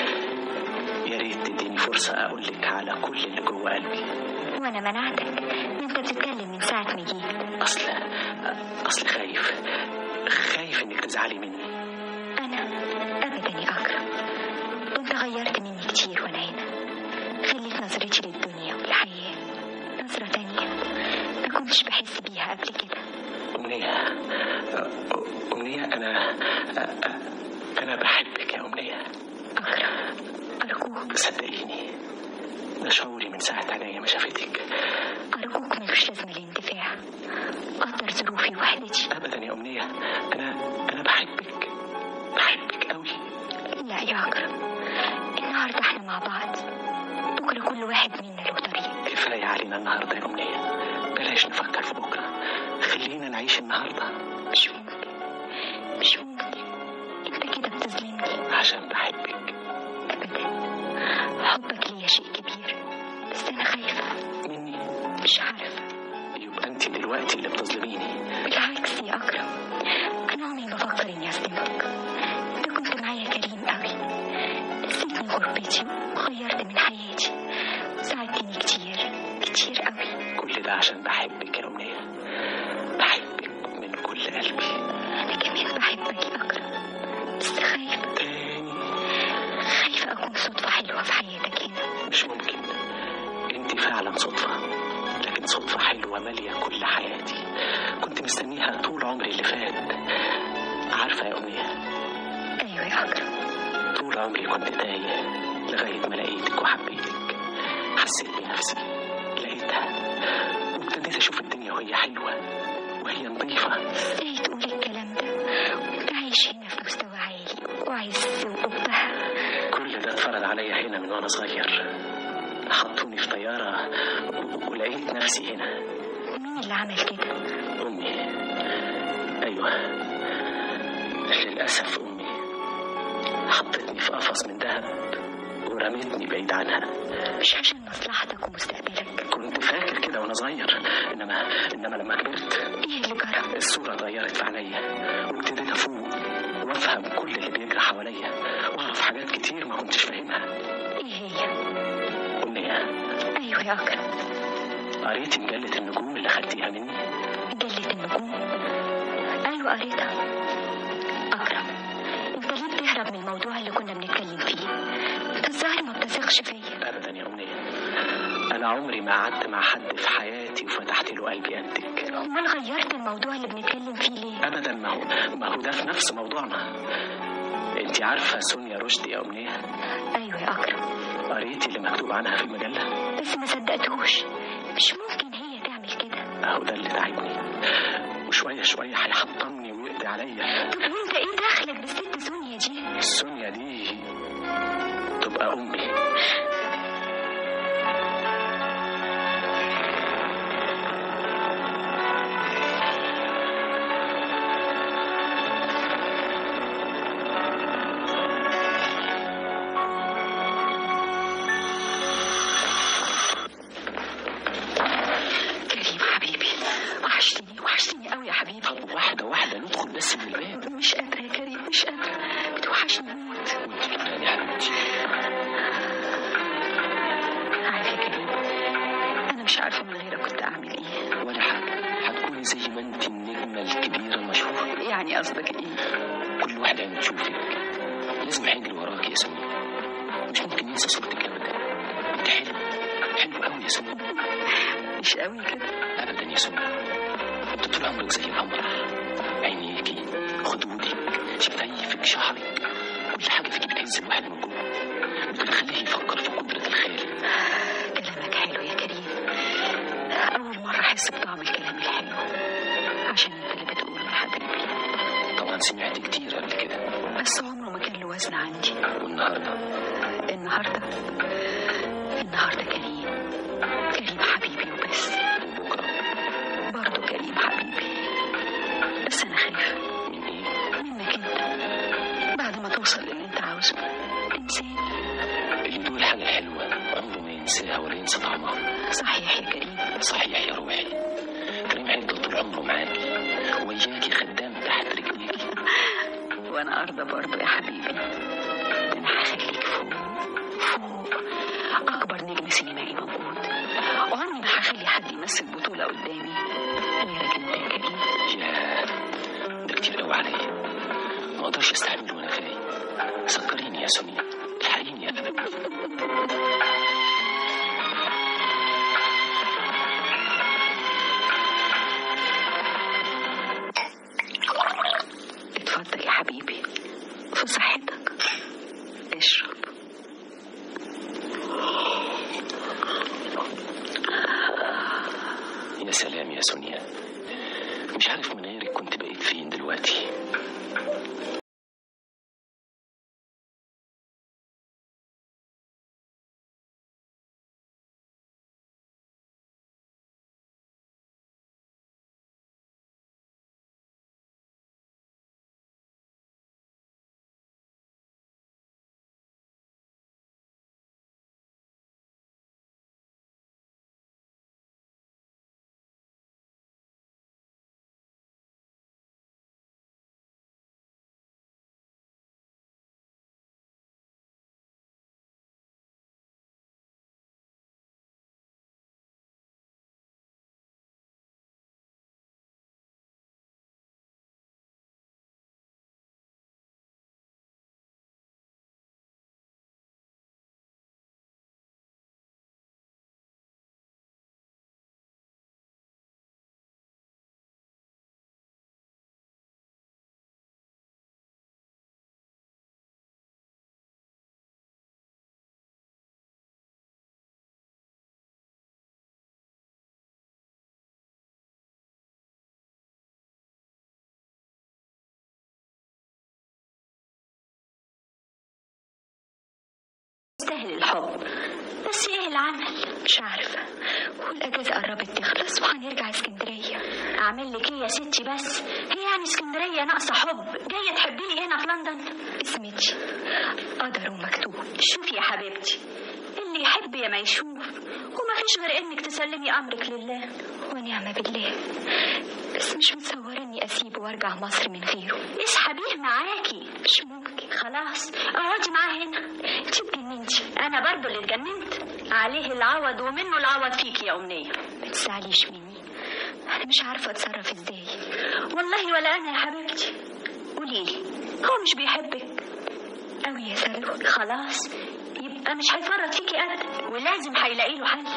يا ريت تديني فرصة أقول لك على كل اللي جوه قلبي وانا منعتك ما انت بتتكلم من ساعة ما جيت أصل أصل خايف خايف إنك تزعلي مني انا ابدا يا اكرم انت غيرت مني كتير وانا هنا خليت نظرتي للدنيا والحياة نظرة تانية ما كنتش بحس بيها قبل كده أمنية أمنية أنا أنا بحبك يا أمنية اكرم ارجوك صدقيني ده شعوري من ساعة عينيا ما شافتك ارجوك ملوش لازمة الانتفاع قدر ظروفي وحدتي أبدا يا أمنية أنا أنا بحبك بحبك قوي لا يا اكرم النهارده احنا مع بعض بكره كل واحد منا له طريق كفاية علينا النهاردة يا أمنية بلاش نفكر في بكرة خلينا نعيش النهاردة مش ممكن مش ممكن انت كده بتظلمني عشان بحبك ابدا حبك ليا شيء كبير بس انا خايفه مني مش عارفه يبقى أنت دلوقتي اللي بتظلميني بالعكس يا اكرم انا عمري ما افكر اني اظلمك انت كنت معايا كريم قوي نسيتني غربتي وغيرت من حياتي وساعدتني كتير كتير قوي كل ده عشان بحبك يا أمنية بحبك من كل قلبي انا كمان بحبك يا اكرم بس خايفه تاني خايفه اكون صدفه حلوه في حياتك هنا مش ممكن انت فعلا صدفة لكن صدفة حلوة مالية كل حياتي كنت مستنيها طول عمري اللي فات عارفة يا أمنية ايوه يا اكرم طول عمري كنت تايه لغاية ما لقيتك وحبيتك حسيت بنفسي لقيتها وابتديت أشوف الدنيا وهي حلوة وهي نظيفة ازاي تقول الكلام ده وانت عايش هنا في مستوى عالي وعز وقبها كل ده اتفرض عليا هنا من وأنا صغير حطوني في طيارة و- ولقيت نفسي هنا ومين اللي عمل كده أمي أيوة للأسف أمي حطتني في قفص من ذهب ورمتني بعيد عنها مش عشان مصلحتك ومستقبلك كنت فاكر كده وأنا صغير إنما إنما لما كبرت ايه اللي جرى الصورة اتغيرت في عينيا وابتديت أفوق وأفهم كل اللي بيجري حواليا وأعرف حاجات كتير ما كنتش فاهمها ايه هي أمنية ايوه يا اكرم قريتي مجلة النجوم اللي خدتيها مني مجلة النجوم ايوه قريتها اكرم انت ليه بتهرب من الموضوع اللي كنا بنتكلم فيه انت الظاهر ما بتثقش فيا أبدا يا أمنية أنا عمري ما قعدت مع حد في حياتي وفتحت له قلبي قدك امال غيرت الموضوع اللي بنتكلم فيه ليه ابدا ما هو ما هو ده في نفس موضوعنا انت عارفه سونيا رشدي يا امنيه ايوه يا اكرم قريتي اللي مكتوب عنها في المجله بس ما صدقتهوش مش ممكن هي تعمل كده اهو ده اللي تعبني وشويه شويه هيحطمني ويقضي عليا طب وانت ايه دخلك بالست سونيا دي سونيا دي تبقى امي قوي كده ابدا يا سمية انت طول عمرك زي القمر عينيكي خدودك شفايفك شعرك كل حاجه فيك بتهز الواحد من جوه بتخليه يفكر في قدره الخالق كلامك حلو يا كريم أول مرة أحس بطعم الكلام الحلو عشان أنت اللي بتقوله يا حبيبي طبعا سمعت كتير قبل كده بس عمره ما كان له وزن عندي والنهارده النهاردة النهاردة كريم كريم حبيبي وبس وبكره برضه كريم حبيبي بس أنا خايفة من ايه منك أنت بعد ما توصل للي أنت عاوزه تنساني اللي دول حاجه حلوه عمره ما ينساها ولا ينسى طعمها صحيح يا كريم صحيح يا روحي كريم هيفضل طول عمره معاكي وياكي خدام تحت رجليكي وأنا أرضى برضه يا حبيبي ده أنا هخليك فوق فوق أكبر نجم سينمائي موجود وعمري ما هخلي حد يمثل بطولة قدامي غيرك أنت يا كريم يا ده كتير قوي عليا ما اقدرش استحمل وانا خايف سكريني يا سونيا الحقيني يا قلبي اتفضل يا حبيبي في صحتك اشرب يا سلام يا سونيا مش عارف من غيرك كنت بقيت فين دلوقتي يستاهل الحب بس ايه العمل مش عارفة والأجازة قربت تخلص وهنرجع اسكندرية أعمل لك ايه يا ستي بس هي يعني اسكندرية ناقصة حب جاية تحبيني هنا في لندن اسمتي قدر ومكتوب شوفي يا حبيبتي اللي يحب يا ما يشوف وما فيش غير انك تسلمي امرك لله ونعم بالله بس مش متصورة اني اسيبه وارجع مصر من غيره اسحبيه معاكي مش ممكن خلاص اقعدي معاه هنا انت اتجننتي انا برضو اللي اتجننت عليه العوض ومنه العوض فيكي يا امنيه ما تزعليش مني انا مش عارفه اتصرف ازاي والله ولا انا يا حبيبتي قوليلي هو مش بيحبك أوي يا سلوى خلاص يبقى مش هيفرط فيكي أبدا ولازم هيلاقي له حل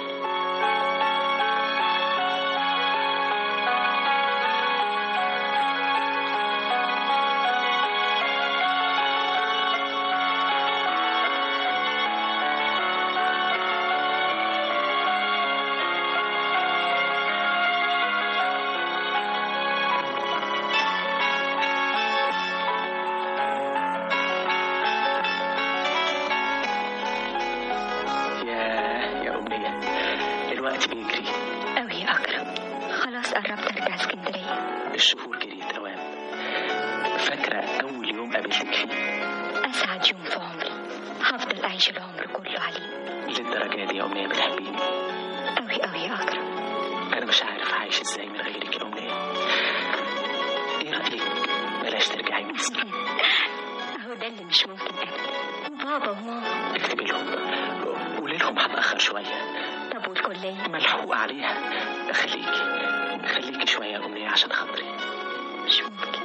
يا يا أمنية الوقت بيجري أوي يا أكرم خلاص قربت أرجع اسكندرية الشهور جريت أوام فاكرة أول يوم قابلتك فيه أسعد يوم في عمري هفضل أعيش العمر كله عليه للدرجة دي يا أمنية بتحبيني أوي أوي يا أكرم أنا مش عارف عايش إزاي من غيرك يا أمنية إيه رأيك بلاش ترجعي مصر أهو ده اللي مش ممكن أبدا وبابا وماما اكتبي لهم قولي لهم هتأخر شوية طب والكلية ملحوق عليها خليكي خليكي شوية يا أمنية عشان خاطري مش ممكن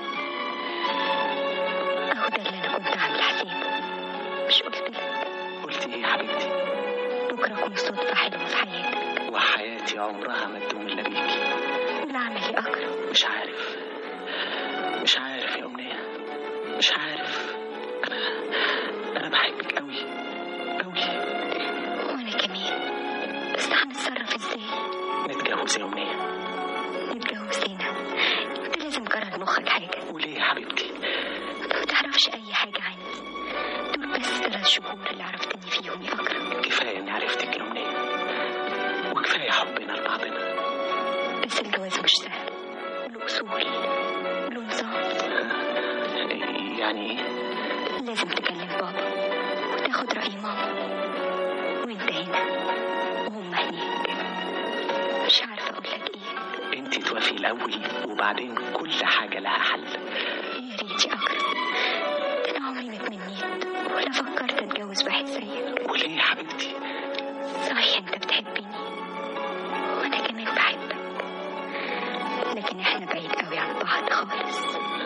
أهو ده اللي أنا كنت عامل حسابه مش قلت لك قلتي إيه يا حبيبتي بكرة أكون صدفة حلوة في حياتك وحياتي حياتي عمرها ما تدوم الا بيكي ولا اعمل ايه اكرم مش عارف مش عارف يا أمنية مش عارف أنا أنا بحبك أوي أوي وانا كمان بس هنتصرف ازاي نتجوز يا أمنية نتجوز هنا انت لازم تجرد مخك حاجه وليه يا حبيبتي انت ما تعرفش اي حاجه عني دول بس ثلاث شهور اللي عرفتني فيهم يا اكرم كفاية إني عرفتك يا أمنية وكفاية حبنا لبعضنا بس الجواز مش سهل له اصول له نظام يعني إيه لازم تكلم بابا وتاخد رأي ماما وانت هنا وهم هناك مش عارفة اقول لك ايه أنت توافقي الأول وبعدين كل حاجة لها حل يا ريت يا اكرم ده انا عمري ما تمنيت ولا فكرت اتجوز واحد زيك وليه يا حبيبتي صحيح انت بتحبني وانا كمان بحبك لكن احنا بعيد قوي عن بعض خالص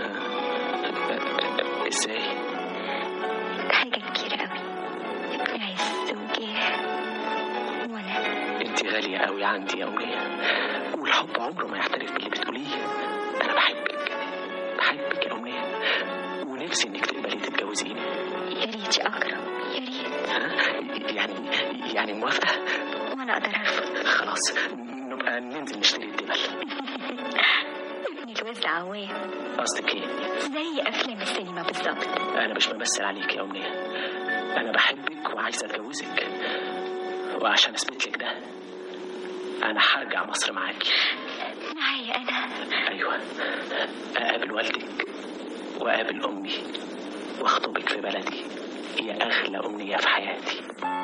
إزاي حاجة كبيرة قوي ابن عز وجاه وانا أنت غالية أوي عندي يا أمنية والحب عمره ما يعترف باللي بتقوليه أنا بحبك بحبك يا أمنية ونفسي إنك تقبلي تتجوزيني يا ريت يا اكرم يا ريت ها؟ يعني يعني موافقة وانا اقدر ارفض خلاص نبقى ننزل نشتري الدبل ابني الوز عوام قصدك ايه؟ زي افلام السينما بالظبط انا مش بمثل عليك يا امنيه انا بحبك وعايز اتجوزك وعشان اثبت لك ده انا هرجع مصر معاكي معايا انا ايوه اقابل والدك واقابل امي واخطبك في بلدي هي اغلى امنيه في حياتي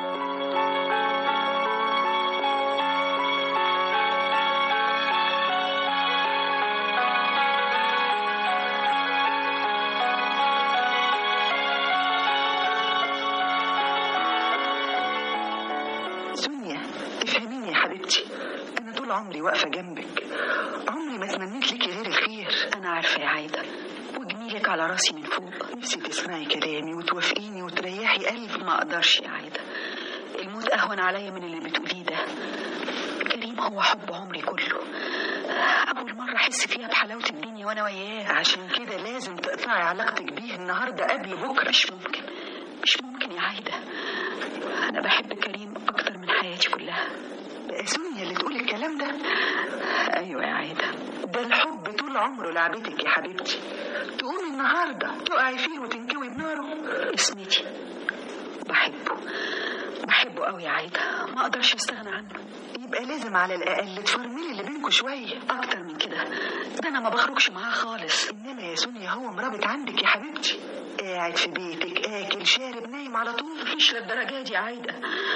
سونيا افهميني يا حبيبتي انا طول عمري واقفه جنبك عمري ما تمنيت ليكي غير الخير أنا عارفة يا عايدة وجميلك على راسي من فوق نفسي تسمعي كلامي وتوافقيني وتريحي قلبي ما أقدرش يا عايدة الموت أهون عليا من اللي بتقوليه ده كريم هو حب عمري كله أول مرة أحس فيها بحلاوة الدنيا وأنا وياه عشان كده لازم تقطعي علاقتك بيه النهارده قبل بكره مش ممكن مش ممكن يا عايدة أنا بحب كريم أكتر من حياتي كلها بقى سونيا اللي تقول الكلام ده أيوة يا عايدة ده الحب طول عمره لعبتك يا حبيبتي تقومي النهارده تقعي فيه وتنكوي بناره اسمتي بحبه بحبه قوي يا عايدة ما أقدرش أستغنى عنه يبقى لازم على الاقل تفرملي اللي بينكوا شويه أكتر من كده ده أنا ما بخرجش معاه خالص انما يا سونيا هو مرابط عندك يا حبيبتي قاعد في بيتك اكل شارب نايم على طول مش للدرجة دي يا عايدة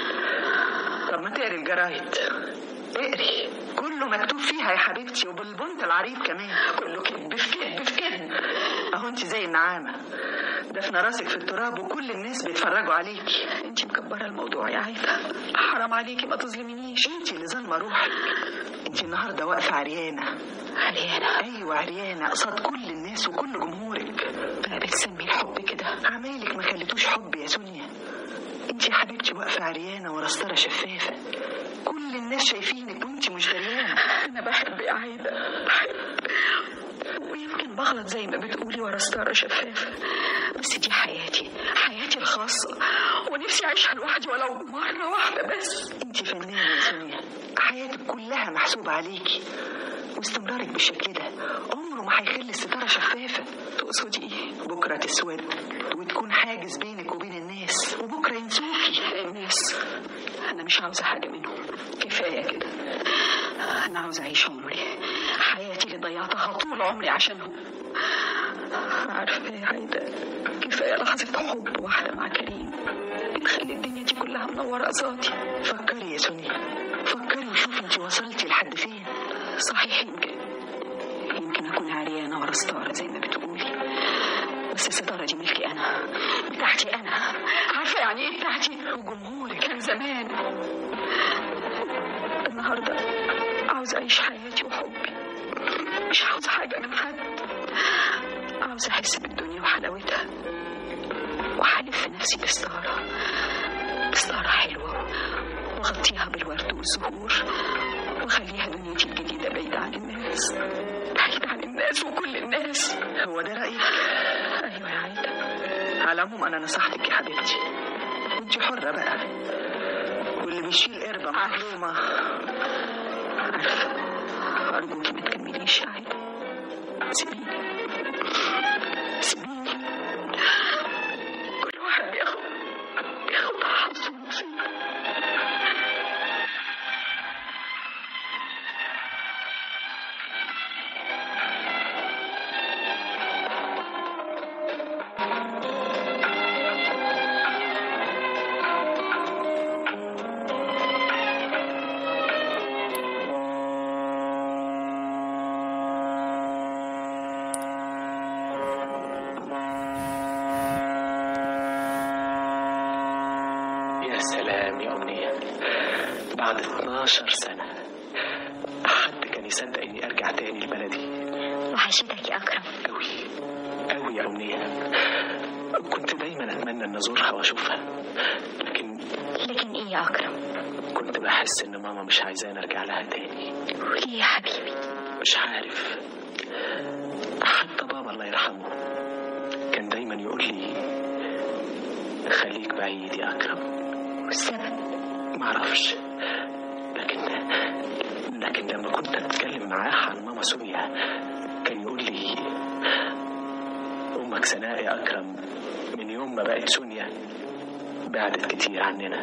طب ما تقري الجرايد اقري كله مكتوب فيها يا حبيبتي وبالبنت العريض كمان كله كذب في كذب في كذب اهو انت زي النعامه دفن راسك في التراب وكل الناس بيتفرجوا عليكي انت مكبرة الموضوع يا عايدة حرام عليكي ما تظلمنيش انت اللي ظالمه روحك انت النهارده واقفه عريانه عريانة ايوه عريانه قصاد كل الناس وكل جمهورك بقى بتسمي الحب كده عمايلك ما خليتوش حب يا سونيا انت يا حبيبتي واقفه عريانه ورا ستاره شفافه كل الناس شايفينك وانت مش دريانه أنا بحب يا عايدة بحب ويمكن بغلط زي ما بتقولي ورا ستارة شفافة بس دي حياتي حياتي الخاصة ونفسي أعيشها لوحدي ولو مرة واحدة بس انت فنانه يا سونيا حياتك كلها محسوبه عليكي واستمرارك بالشكل ده عمره ما هيخلي الستاره شفافه تقصدي إيه؟ بكره تسود وتكون حاجز بينك وبين الناس وبكره ينسوكي الناس أنا مش عاوزة حاجة منهم كفاية كده أنا عاوزة أعيش عمري حياتي اللي ضيعتها طول عمري عشانهم عارفة يا عايدة كفاية لحظة حب واحدة مع كريم بتخلي الدنيا دي كلها منورة قصادي فكري يا سونيا فكري وشوفي انت وصلتي لحد فين صحيح يمكن يمكن أكون عريانة ورا ستارة زي ما بتقولي بس الستارة دي ملكي أنا بتاعتي أنا عارفة يعني إيه بتاعتي وجمهوري كان زمان النهاردة عاوزة أعيش حياتي وحبي مش عاوزة حاجة من حد عاوزة أحس بالدنيا وحلاوتها وأحلف نفسي بستارة بستارة حلوة وأغطيها بالورد والزهور وخليها دنيتي الجديدة بعيدة عن الناس بعيدة عن الناس وكل الناس هو ده رايك أيوة يا عايدة على العموم انا نصحتك يا حبيبتي وانت حره بقى واللي بيشيل قربه محرومه عارفة أرجوكي ما تكمليش يا عايدة سيبيني سيبيني كل واحد بياخد بياخد حظه ونصيبه يا سلام يا أمنية بعد 12 سنة حد كان يصدق إني أرجع تاني لبلدي وحشتك يا أكرم أوي أوي يا أمنية كنت دايما أتمنى إن أزورها وأشوفها لكن لكن إيه يا أكرم كنت بحس إن ماما مش عايزاني أرجع لها تاني وليه يا حبيبي مش عارف حتى بابا الله يرحمه كان دايما يقول لي خليك بعيد يا أكرم والسبب معرفش لكن لكن لما كنت اتكلم معاه عن ماما سوريا كان يقول لي امك سناء يا اكرم من يوم ما بقت سونيا بعدت كتير عننا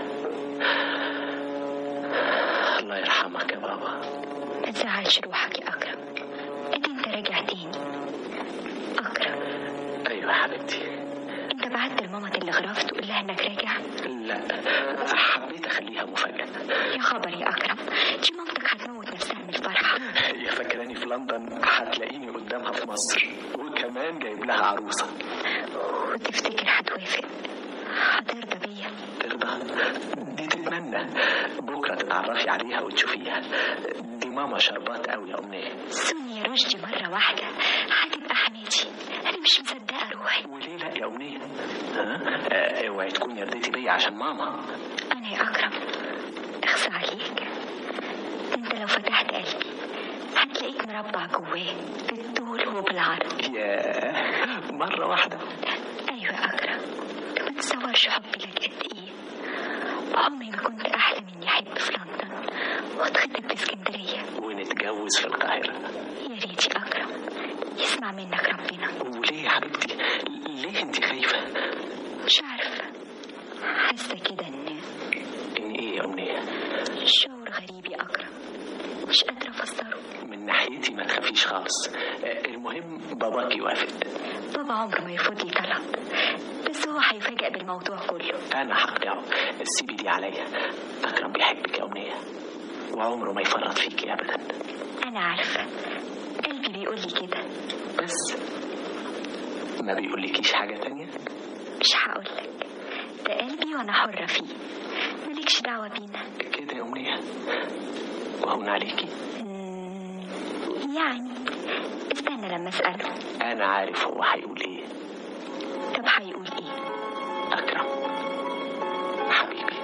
الله يرحمك يا بابا ما تزعلش روحك يا أكرم أنت أنت راجع تاني أكرم ايوه يا حبيبتي أنت بعت لماما تلغراف تقول لها إنك راجع لا حبيت اخليها مفاجاه يا خبر يا أكرم دي مامتك هتموت نفسها من الفرحة هي فاكراني في لندن هتلاقيني قدامها في مصر وكمان جايب لها عروسه وتفتكر هتوافق هترضى بيا ترضى دي تتمنى بكره تتعرفي عليها وتشوفيها دي ماما شربات قوي يا امنيه سونيا رشدي مرة واحدة هتبقى حماتي أنا مش مصدقة روحي وليه لا يا امنيه ها آه، اوعي تكوني رضيتي بيا عشان ماما أنا يا أكرم أخصى عليك أنت لو فتحت قلبي هتلاقيك مربع جواه بالطول وبالعرض ياه مره واحده أيوة يا أكرم أنت ما تتصورش حبي لك قد إيه عمري ما كنت أحلم إني أحب في لندن وأتخطب في اسكندرية ونتجوز في القاهره يا ريت يا أكرم يسمع منك ربنا وليه يا حبيبتي ليه انت خايفه مش عارفة حاسة كده إن ان ايه يا امنيه شعور غريب يا أكرم مش قادرة أفسره من ناحيتي ما تخافيش خالص آه، المهم باباك يوافق بابا عمره ما يرفض لي طلب بس هو هيفاجئ بالموضوع كله انا هقنعه سيبي دي عليا اكرم بيحبك يا امنيه وعمره ما يفرط فيكي ابدا أنا عارفة قلبي بيقول لي كده بس ما بيقولكيش حاجه تانية مش هقول لك ده قلبي وأنا حرة فيه مالكش دعوة بينا كده يا امنيه وهون عليكي مم، يعني استنى لما أسأله انا عارف هو هيقول ايه طب هيقول إيه اكرم حبيبي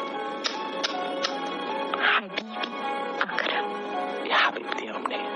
حبيبي أكرم يا حبيبتي يا امنيه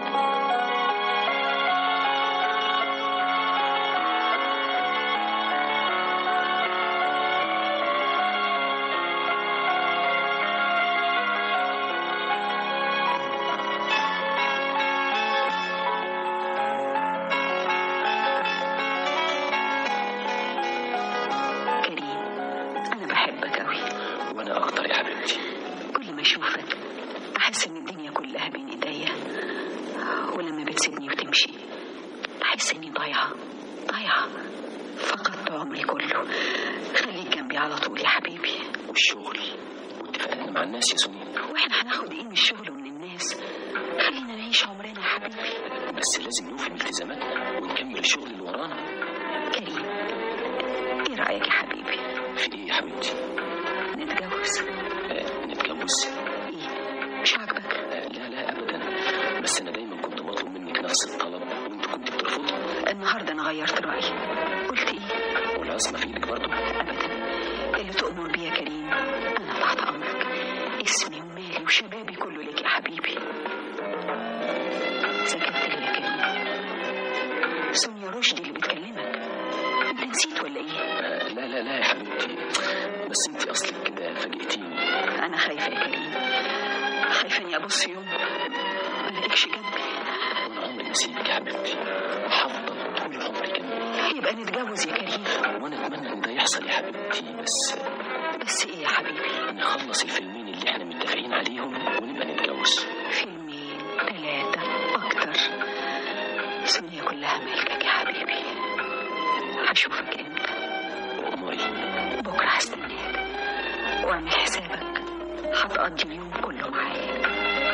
كريم أنا بحبك أوي وانا اكتر يا حبيبتي كل ما أشوفك أحس إن الدنيا كلها بين إيديا ولما بتسيبني وتمشي بحس إني ضايعة ضايعة فقدت عمري كله خليك جنبي على طول يا حبيبي والشغل واتفاقاتنا مع الناس يا سونيا واحنا هناخد ايه من الشغل ومن الناس خلينا نعيش عمرنا يا حبيبي بس لازم نوفي بالتزاماتنا ونكمل الشغل اللي ورانا كريم ايه رأيك يا حبيبي في ايه يا حبيبتي نتجوز آه نتجوز ايه مش عاجبك آه لا لا ابدا بس انا دايما كنت بطلب منك نفس الطلب وانت كنت بترفضي النهارده انا غيرت رأيي قلت ايه والعصمه في ايدك برضه ابدا اللي تؤمر بيه يا كريم انا تحت امرك اسمي ومالي وشبابي كله لك يا حبيبي سكت ليه يا كريم سونيا رشدي اللي بتكلمك انت نسيت ولا ايه آه، لا لا لا يا حبيبتي بس انت اصلك كده فاجئتيني انا خايفه يا كريم خايفه اني ابص يوم ما الاقيكش جنبي وانا عمري ما اسيبك يا حبيبتي هفضل طول عمري جنبك يبقى نتجوز يا كريم وانا اتمنى ان ده يحصل يا حبيبتي بس بس ايه يا حبيبي نخلص الفيلمين اللي احنا متفقين عليهم ونبقى نتجوز فيلمين ثلاثة أكتر سونيا كلها ملكك يا حبيبي هشوفك امتى وامري بكرة هستناك واعمل حسابك هتقضي اليوم كله معايا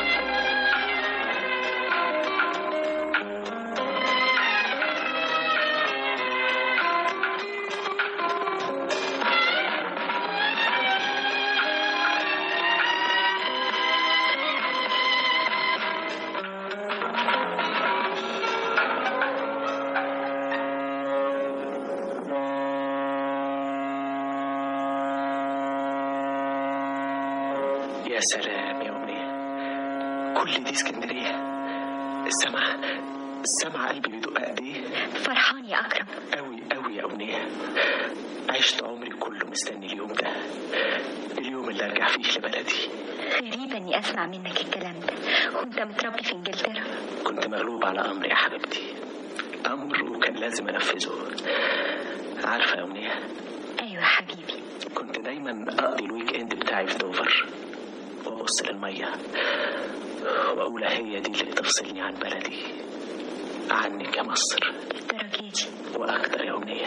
يا سلام يا أمنية كل دي اسكندرية السمع السمع قلبي بيدق قد ايه فرحان يا أكرم قوي قوي يا أمنية عشت عمري كله مستني اليوم ده اليوم اللي ارجع فيه لبلدي غريبة إني أسمع منك الكلام ده وأنت متربي في إنجلترا كنت مغلوب على امري يا حبيبتي امر وكان لازم انفذه عارفه يا امنيه أيوة حبيبي كنت دايما اقضي الويك اند بتاعي في دوفر وابص للميه واقول هي دي اللي تفصلني عن بلدي عنك يا مصر الدرجة دي واكتر يا امنيه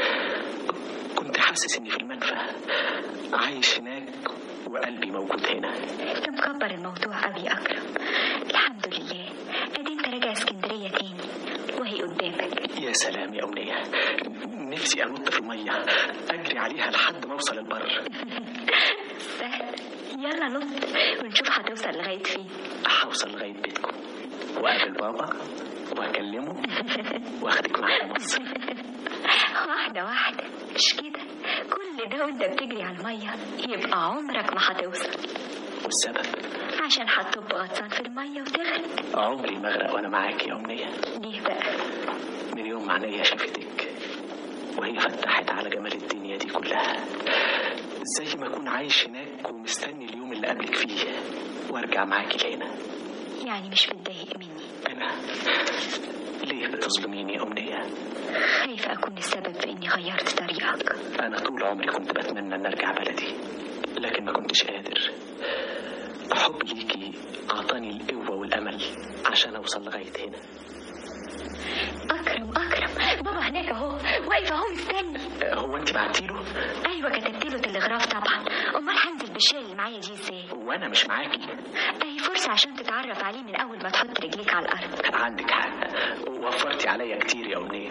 كنت حاسس اني في المنفى عايش هناك وقلبي موجود هنا أنت مكبر الموضوع أوي يا أكرم الحمد لله أدي أنت راجع اسكندرية تاني وهي قدامك يا سلام يا أمنية نفسي أنط في المية أجري عليها لحد ما أوصل البر سهل يلا نط ونشوف هتوصل لغاية فين هوصل لغاية بيتكم وأقابل بابا وأكلمه وأخدك معايا مصر واحدة واحدة مش كده كل ده وانت بتجري على المية يبقى عمرك ما هتوصل والسبب عشان هتطب غطسان في المية وتغرق عمري ما أغرق وأنا معاك يا أمنية ليه بقى من يوم ما عينيا شافتك وهي فتحت على جمال الدنيا دي كلها زي ما أكون عايش هناك ومستني اليوم اللي قبلك فيه وأرجع معاكي لهنا يعني مش متضايق مني أنا ليه بتظلميني يا أمنية خايفة أكون السبب في إني غيرت طريقك أنا طول عمري كنت بتمنى أن أرجع بلدي لكن ما كنتش قادر حب ليكي أعطاني القوة والأمل عشان أوصل لغاية هنا أكرم أكرم بابا هناك أهو واقف أهو مستني أه، هو أنت بعتيله أيوة كتبت له تلغراف طبعا أمال هنزل بالشيل اللي معايا دي إزاي وأنا مش معاكي أي فرصة عشان تتعرف عليه من أول ما تحط رجليك على الأرض عندك حق وفرتي عليا كتير يا أمنية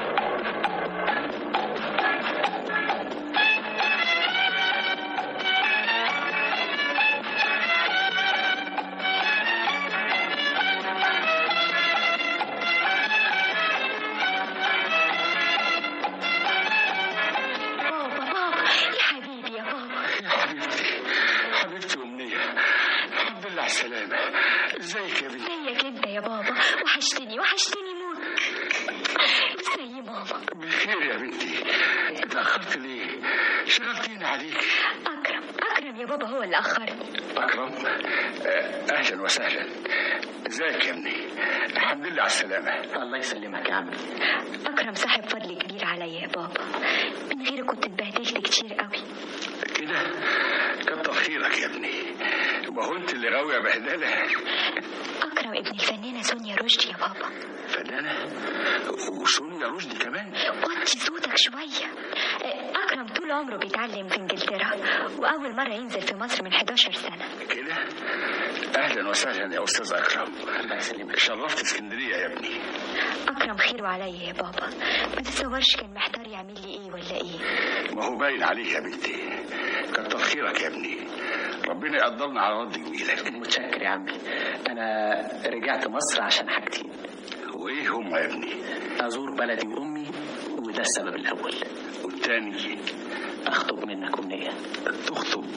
بابا بابا يا حبيبي يا بابا يا حبيبتي حبيبتي أمنية الحمد لله على السلامة ازيك يا بنتي زيك انت يا بابا وحشتني وحشتني موت زي ماما بخير يا بنتي اتأخرت ليه شغلتيني عليك اكرم اكرم يا بابا هو اللي اخرني أكرم آه، أهلا وسهلا ازيك يا ابني الحمد لله على السلامة الله يسلمك يا عمي اكرم صاحب فضل كبير عليا يا بابا من غيره كنت اتبهدلت كتير قوي كده كتر خيرك يا ابني ما هو انت اللي غاوية بهدلة اكرم ابن الفنانه سونيا رشدي يا بابا فنانة وسونيا رشدي كمان وطي صوتك شويه اكرم طول عمره بيتعلم في انجلترا واول مره ينزل في مصر من 11 سنه كده اهلا وسهلا يا استاذ اكرم الله يسلمك شرفت اسكندريه يا ابني اكرم خيره عليا يا بابا ما تتصورش كان محتار يعمل لي ايه ولا ايه ما هو باين عليك يا بنتي كتر خيرك يا ابني ربنا يقدرنا على رد جميلك متشكر يا عمي أنا رجعت مصر عشان حاجتين وايه هم يا ابني أزور بلدي وأمي وده السبب الأول والتاني أخطب منك أمنية تخطب ابنيه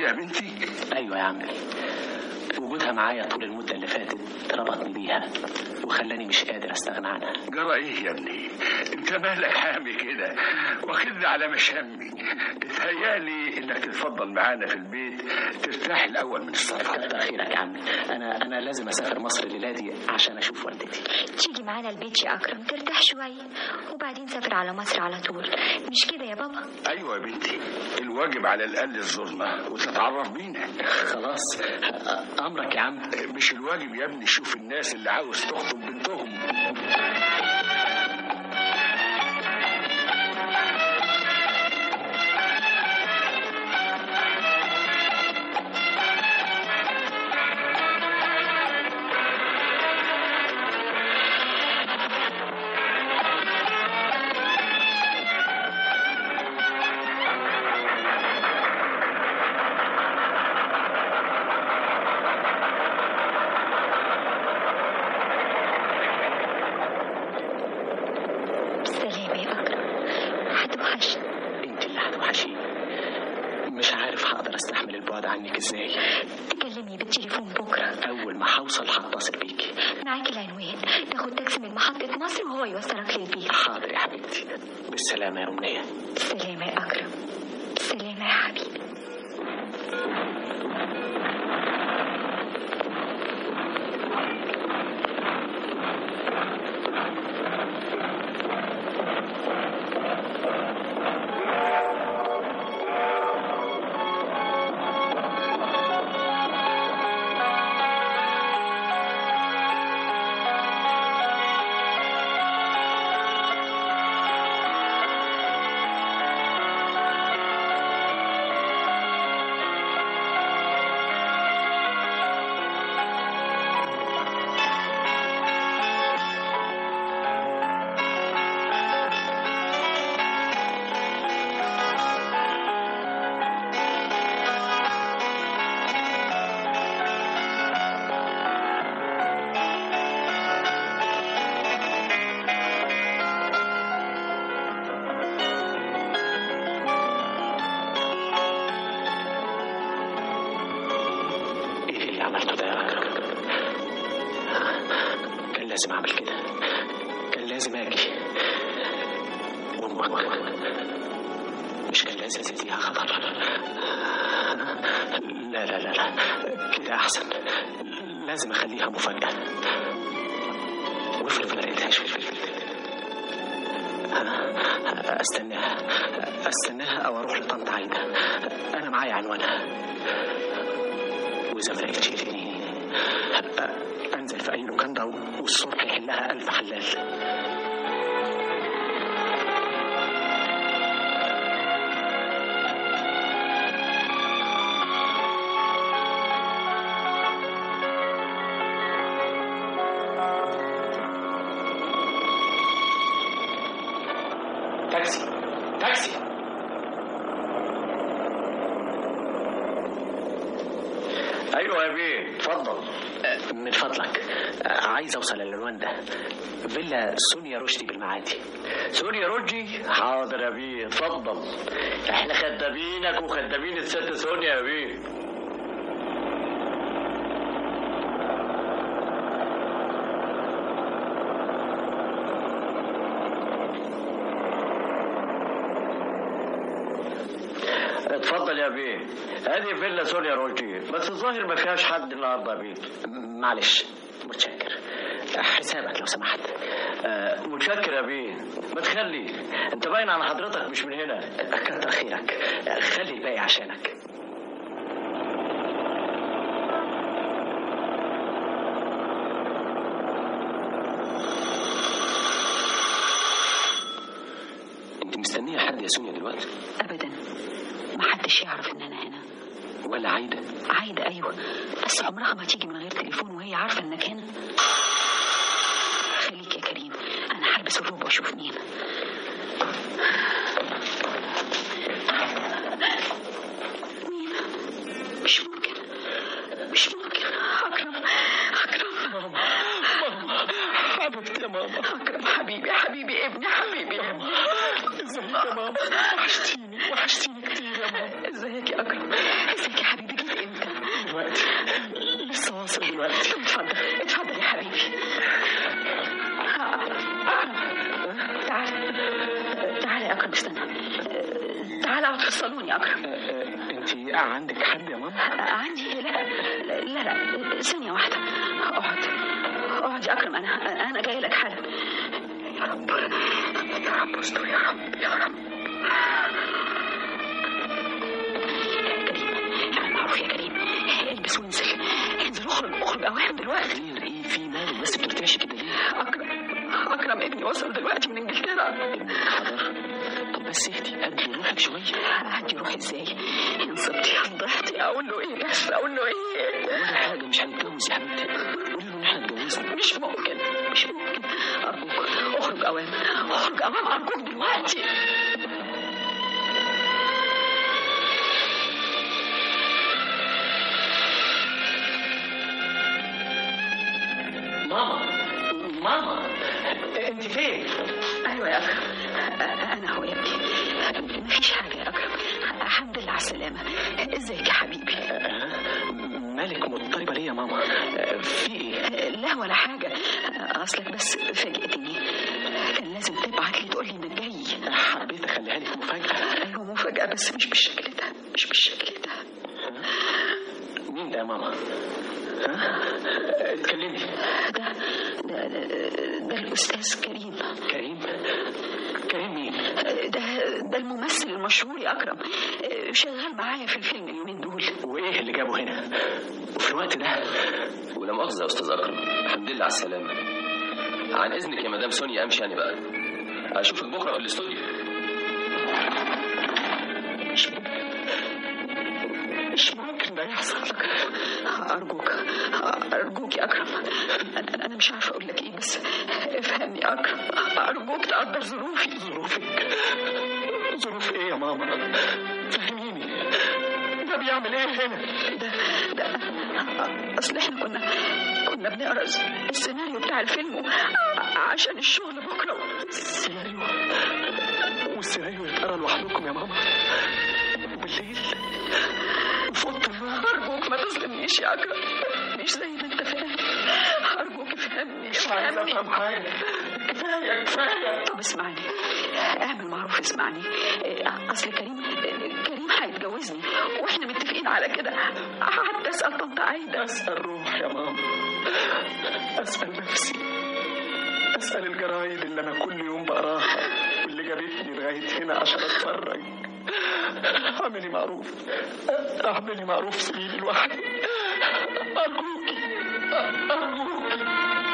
يا بنتي ايوه يا عمي وجودها معايا طول المده اللي فاتت ربطني بيها وخلاني مش قادر استغنى عنها جرى ايه يا ابني انت مالك حامي كده واخدني على مشامي اتهيالي انك تتفضل معانا في البيت ترتاح الاول من السفر كتر خيرك يا عمي انا انا لازم اسافر مصر الليله دي عشان اشوف والدتي تيجي معانا البيت يا أكرم ترتاح شوية وبعدين سافر على مصر على طول مش كده يا بابا ايوه يا بنتي الواجب على الاقل تزورنا وتتعرف بينا خلاص امرك يا عم مش الواجب يا ابني شوف الناس اللي عاوز تخطب بنتهم سلام يا أكرم هتوحشني انت اللي هتوحشيني مش عارف هقدر استحمل البعد عنك ازاي تكلمني بالتليفون بكرة اول ما هوصل هتصل بيكي معاك العنوان تاخد تاكسي من محطة مصر وهو يوصلك للبيت حاضر يا حبيبتي بالسلامه يا امنيه سلام يا أكرم سلام يا حبيبي ايه اللي عملته ده يا اكرم كان لازم اعمل كده كان لازم اجي وامك مش كان لازم اديها خطر لا لا لا لا كده احسن لازم اخليها مفاجاه وافرض ما لقيتهاش في الفلفل استناها استناها او اروح لطنط عايده انا معايا عنوانها وإذا ما لقيتش تاني أنزل في أي لوكاندا والصبح يحلها ألف حلال تاكسي تاكسي ايوه يا بيه اتفضل من فضلك عايز اوصل للعنوان ده فيلا سونيا رشدي بالمعادي سوريا رجي حاضر يا بيه اتفضل احنا خدامينك وخدامين الست سونيا يا بيه اتفضل يا بيه هذه فيلا سوريا روجي بس الظاهر ما فيهاش حد النهارده يا بيه معلش متشكر حسابك لو سمحت آه، متشكر يا بيه ما تخلي انت باين على حضرتك مش من هنا كتر خيرك خلي الباقي عشانك انت مستنيه حد يا سونيا دلوقتي ابدا محدش يعرف ان انا هنا ولا عايده عايده ايوه بس عمرها ما تيجي من غير تليفون وهي عارفه انك هنا خليك يا كريم انا هلبس الروب واشوف مين مين مش ممكن مش ممكن اكرم اكرم حبيبتي يا ماما اكرم حبيبي حبيبي ابني حبيبي ابني ازيك يا ماما وحشتيني وحشتيني كتير يا ماما ازيك يا اكرم ازيك يا حبيبي دلوقتي اتفضل اتفضل يا حبيبي أكرم تعال تعال يا أكرم استنى تعال اقعد في الصالون يا أكرم انت عندك حد يا ماما عندي لا لا لا ثانية واحدة اقعد اقعد يا أكرم أنا أنا جاي لك حالا يا رب يا رب استر يا رب يا رب كريم اعمل معروف يا كريم البس وانزل انزل اخرج اخرج اوام دلوقتي خير ايه في مالك بس بترتعشي كده ليه أكرم أكرم ابني وصل دلوقتي من إنجلترا حضر طب بس اهدي هدي روحك شويه هدي روحي ازاي؟ ان صبتي ضحتي اقول له ايه بس اقول له ايه؟ ولا حاجه مش هنتجوز يا حبيبتي قولي له ان احنا اتجوزنا مش ممكن مش ممكن ارجوك اخرج اوام اخرج اوام ارجوك دلوقتي ماما ماما انت فين ايوه يا اكرم انا هو يا ابني مفيش حاجه يا اكرم الحمد لله على السلامه ازيك يا حبيبي مالك مضطربه ليه يا ماما في ايه لا ولا حاجه اصلك بس فاجئتني كان لازم تبعت لي تقول لي انك جاي حبيت اخليها لك مفاجاه ايوه مفاجاه بس مش بالشكل ده مش بالشكل ده مين ده يا ماما ها اتكلمي ده ده, ده, ده الاستاذ كريم كريم كريم مين ده ده الممثل المشهور يا اكرم شغال معايا في الفيلم اليومين دول وايه اللي جابه هنا وفي الوقت ده ولا مؤاخذة يا أستاذ أكرم الحمد لله على السلامة عن إذنك يا مدام سونيا أمشي أنا بقى أشوفك بكرة في الاستوديو مش ممكن مش ممكن ده يحصل أرجوك أرجوك يا أكرم أنا, أنا مش عارفة أقول لك إيه بس افهمني يا أكرم أرجوك تقدر ظروفي ظروفك ظروف إيه يا ماما فهميني ده بيعمل إيه هنا ده ده أصل إحنا كنا كنا بنقرا السيناريو بتاع الفيلم عشان الشغل بكرة السيناريو والسيناريو يتقرا لوحدكم يا ماما بالليل في اوضه النوم أرجوك ما تظلمنيش يا أكرم مش زي ما أنت فاهم أرجوك افهمني مش عايز افهم حاجه كفايه كفايه طب اسمعني اعمل معروف اسمعني اصل كريم كريم هيتجوزني واحنا متفقين على كده حتى اسال طنط عايده اسال روح يا ماما اسال نفسي اسال الجرايد اللي انا كل يوم بقراها واللي جابتني لغايه هنا عشان اتفرج اعملي معروف اعملي معروف سيبيني لوحدي ارجوكي ارجوكي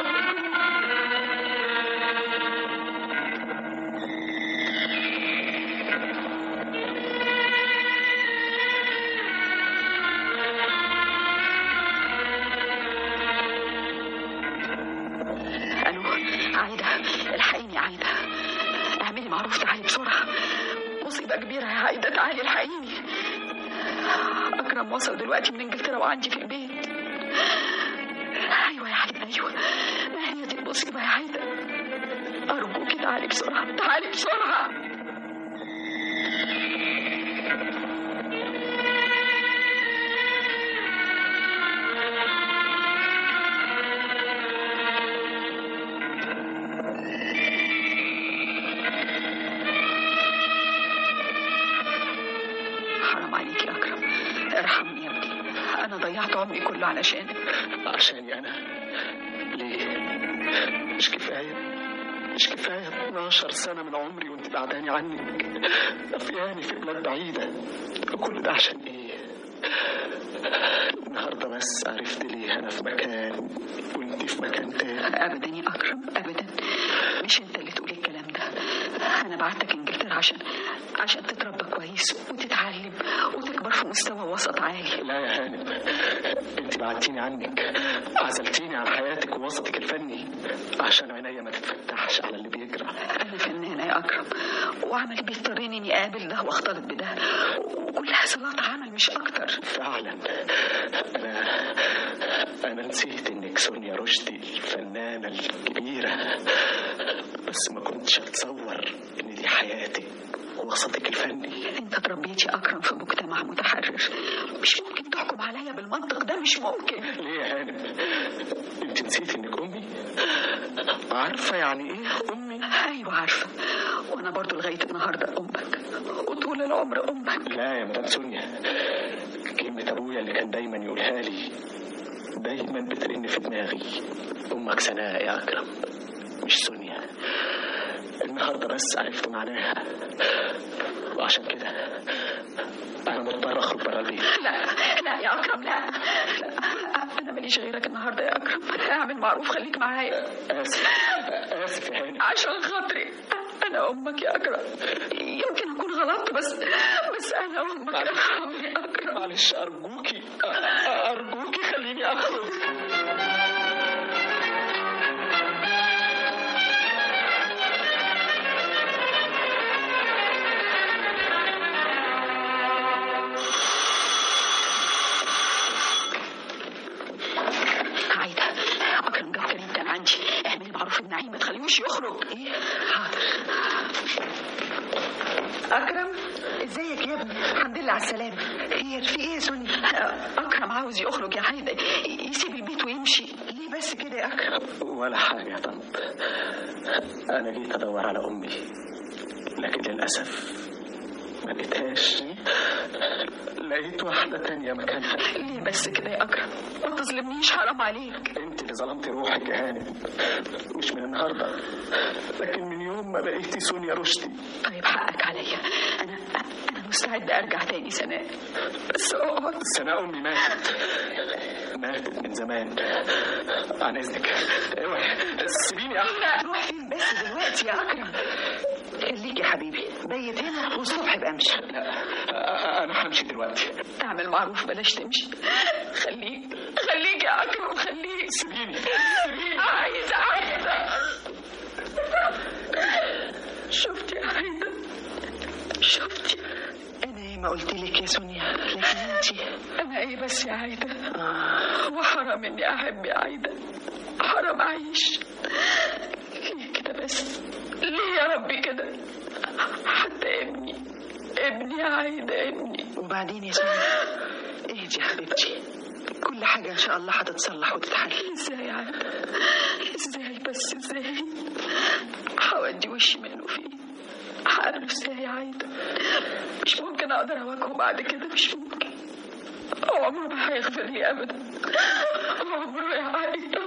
الو عايده الحقيني يا عايده اعملي معروف تعالي بسرعه مصيبه كبيره يا عايده تعالي الحقيني اكرم وصل دلوقتي من انجلترا وعندي في البيت ايوه يا عايده ايوه ما هي دي المصيبه يا عايده ارجوكي تعالي بسرعه تعالي بسرعه حرام عليك يا اكرم ارحمني يا ابني انا ضيعت عمري كله علشانك عشاني انا ليه مش كفايه مش كفايه 12 سنه من عمري وانت بعداني عنك نفياني في بلاد بعيده كل ده عشان ايه النهارده بس عرفت ليه انا في مكان وانت في مكان تاني ابدا يا اكرم ابدا مش انت اللي تقول الكلام ده انا بعتك انجلترا عشان عشان تتربى كويس وتتعلم وتكبر في مستوى وسط عالي لا يا هانم انت بعدتيني عنك عزلتيني عن حياتك ووسطك الفني عشان عينيا ما تتفتحش على اللي بيجرى انا فنانه يا اكرم وعمل بيضطرني اني اقابل ده واختلط بده وكلها صلات عمل مش اكتر فعلا انا انا نسيت انك سونيا رشدي الفنانه الكبيره بس ما كنتش اتصور ان دي حياتك وسطك الفني انت اتربيت يا اكرم في مجتمع متحرر مش ممكن تحكم عليا بالمنطق ده مش ممكن ليه يا هانم انت نسيت انك امي عارفه يعني ايه امي ايوه عارفه وانا برضو لغايه النهارده امك وطول العمر امك لا يا مدام سونيا كلمة أبويا اللي كان دايما يقولها لي دايما بترن في دماغي أمك سناء يا أكرم مش سونيا النهاردة بس عرفت معناها وعشان كده أنا مضطر أخرج برا البيت لا لا يا اكرم لا لا انا ماليش غيرك النهارده يا اكرم اعمل معروف خليك معايا آسف آسف يا هانم عشان خاطري انا امك يا اكرم يمكن اكون غلطت بس بس انا امك ارحمني يا اكرم معلش أرجوكي أ- أرجوكي خليني أخرج عايده اكرم جاب كريم كان عندي اعملي معروف النعيم ما تخليهوش يخرج ايه حاضر اكرم ازيك يا ابني الحمد لله على السلامه خير في ايه يا سوني اكرم عاوز يخرج يا عايده يسيب البيت ويمشي ليه بس كده يا اكرم ولا حاجة يا طنط أنا جيت أدور على أمي لكن للأسف ما لقيتهاش لقيت واحدة تانية مكانها ليه بس كده يا اكرم ما تظلمنيش حرام عليك انت اللي ظلمتي روحك يا هانم مش من النهارده لكن من يوم ما لقيتي سونيا رشدي طيب حقك عليا انا انا مستعد ارجع تاني سناء بس اقعد سناء امي ماتت ماتت من زمان عن اذنك اوعي سيبيني أخ... لا روح فين بس دلوقتي يا اكرم خليك يا حبيبي بيت هنا والصبح ابقى امشي لا انا همشي دلوقتي اعمل معروف بلاش تمشي خليك خليك يا اكرم خليك سيبيني عايزه عايزه شفتي يا عايده شفتي انا ايه ما قلت لك يا سونيا لكن انت انا ايه بس يا عايده وحرام اني احب يا عايده حرام اعيش ليه كده بس ليه يا ربي كده حتى ابني ابني يا عايده ابني وبعدين يا سونيا اهدي يا حبيبتي كل حاجه ان شاء الله هتتصلح وتتحل ازاي يا عايده ازاي بس ازاي هودي وشي منه فيه هقابله ازاي يا عايده مش ممكن اقدر اواجهه بعد كده مش ممكن عمره ما هيغفر لي ابدا عمره يا عايده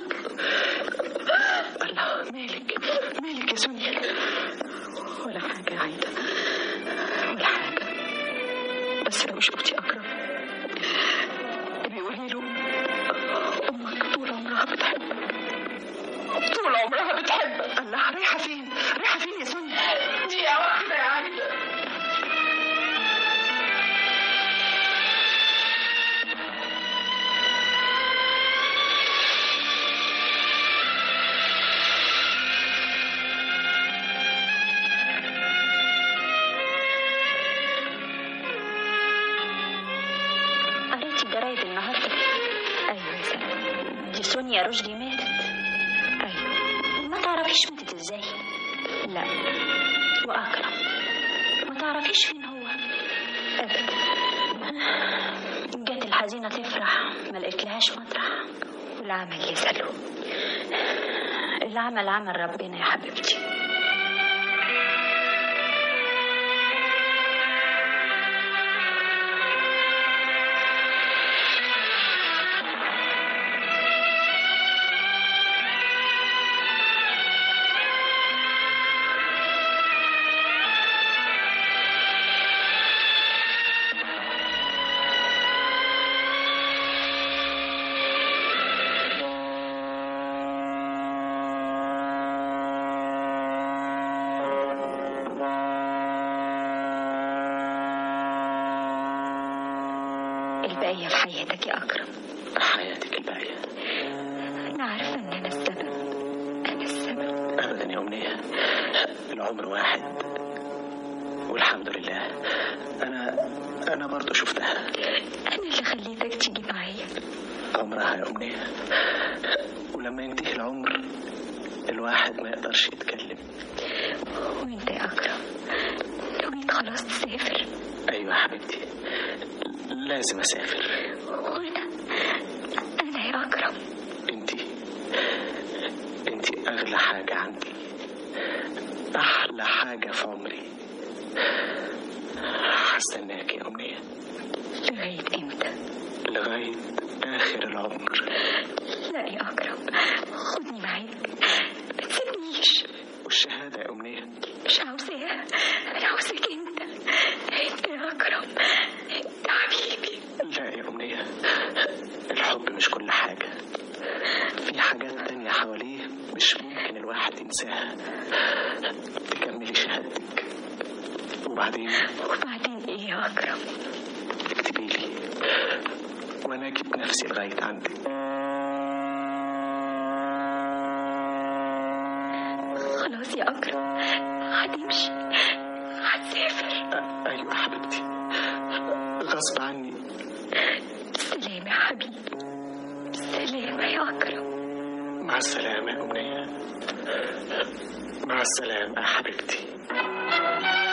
الله مالك مالك يا سونيا ولا حاجه يا عايده ولا حاجه بس لو شفتي اكرم بيقولي له امك طول عمرها بتحبك طول عمرها بتحبك الله رايحه فين رايحه فين يا سونيا دقيقه واحده يا عايده قريتي الجرايد النهارده ايوه يا سلام دي سونيا رشدي ماتت ايوه ما تعرفيش ماتت ازاي لا واكرم ما تعرفيش فين هو ابدا جت الحزينه تفرح ما لقيتلهاش مطرح والعمل يسأله العمل عمل ربنا يا حبيبتي البقية في حياتك يا أكرم حياتك الباقية أنا عارفة إن أنا السبب أنا السبب أبدا يا أمنية العمر واحد والحمد لله أنا أنا برضو شفتها أنا اللي خليتك تيجي معايا عمرها يا أمنية ولما ينتهي العمر الواحد ما يقدرش يتكلم وأنت يا أكرم نويت خلاص تسافر أيوة يا حبيبتي لازم اسافر وانا انا يا اكرم انت انت اغلى حاجة عندي احلى حاجة في عمري هستناك يا امنية لغايه امتى لغاية اخر العمر لا يا اكرم خدني معاك ما تسيبنيش والشهادة يا امنية مش عاوزاها انا عاوزاك انت انت يا اكرم انت حبيبي لا يا أمنية الحب مش كل حاجة في حاجات تانية حواليه مش ممكن الواحد ينساها تكملي شهادتك وبعدين وبعدين ايه يا اكرم اكتبي لي وانا اجيب نفسي لغاية عندك خلاص يا اكرم هتمشي هتسافر أ- ايوه يا حبيبتي غصب عني سلام يا حبيبي سلام يا اكرم مع السلامة يا أمنية مع السلامة يا حبيبتي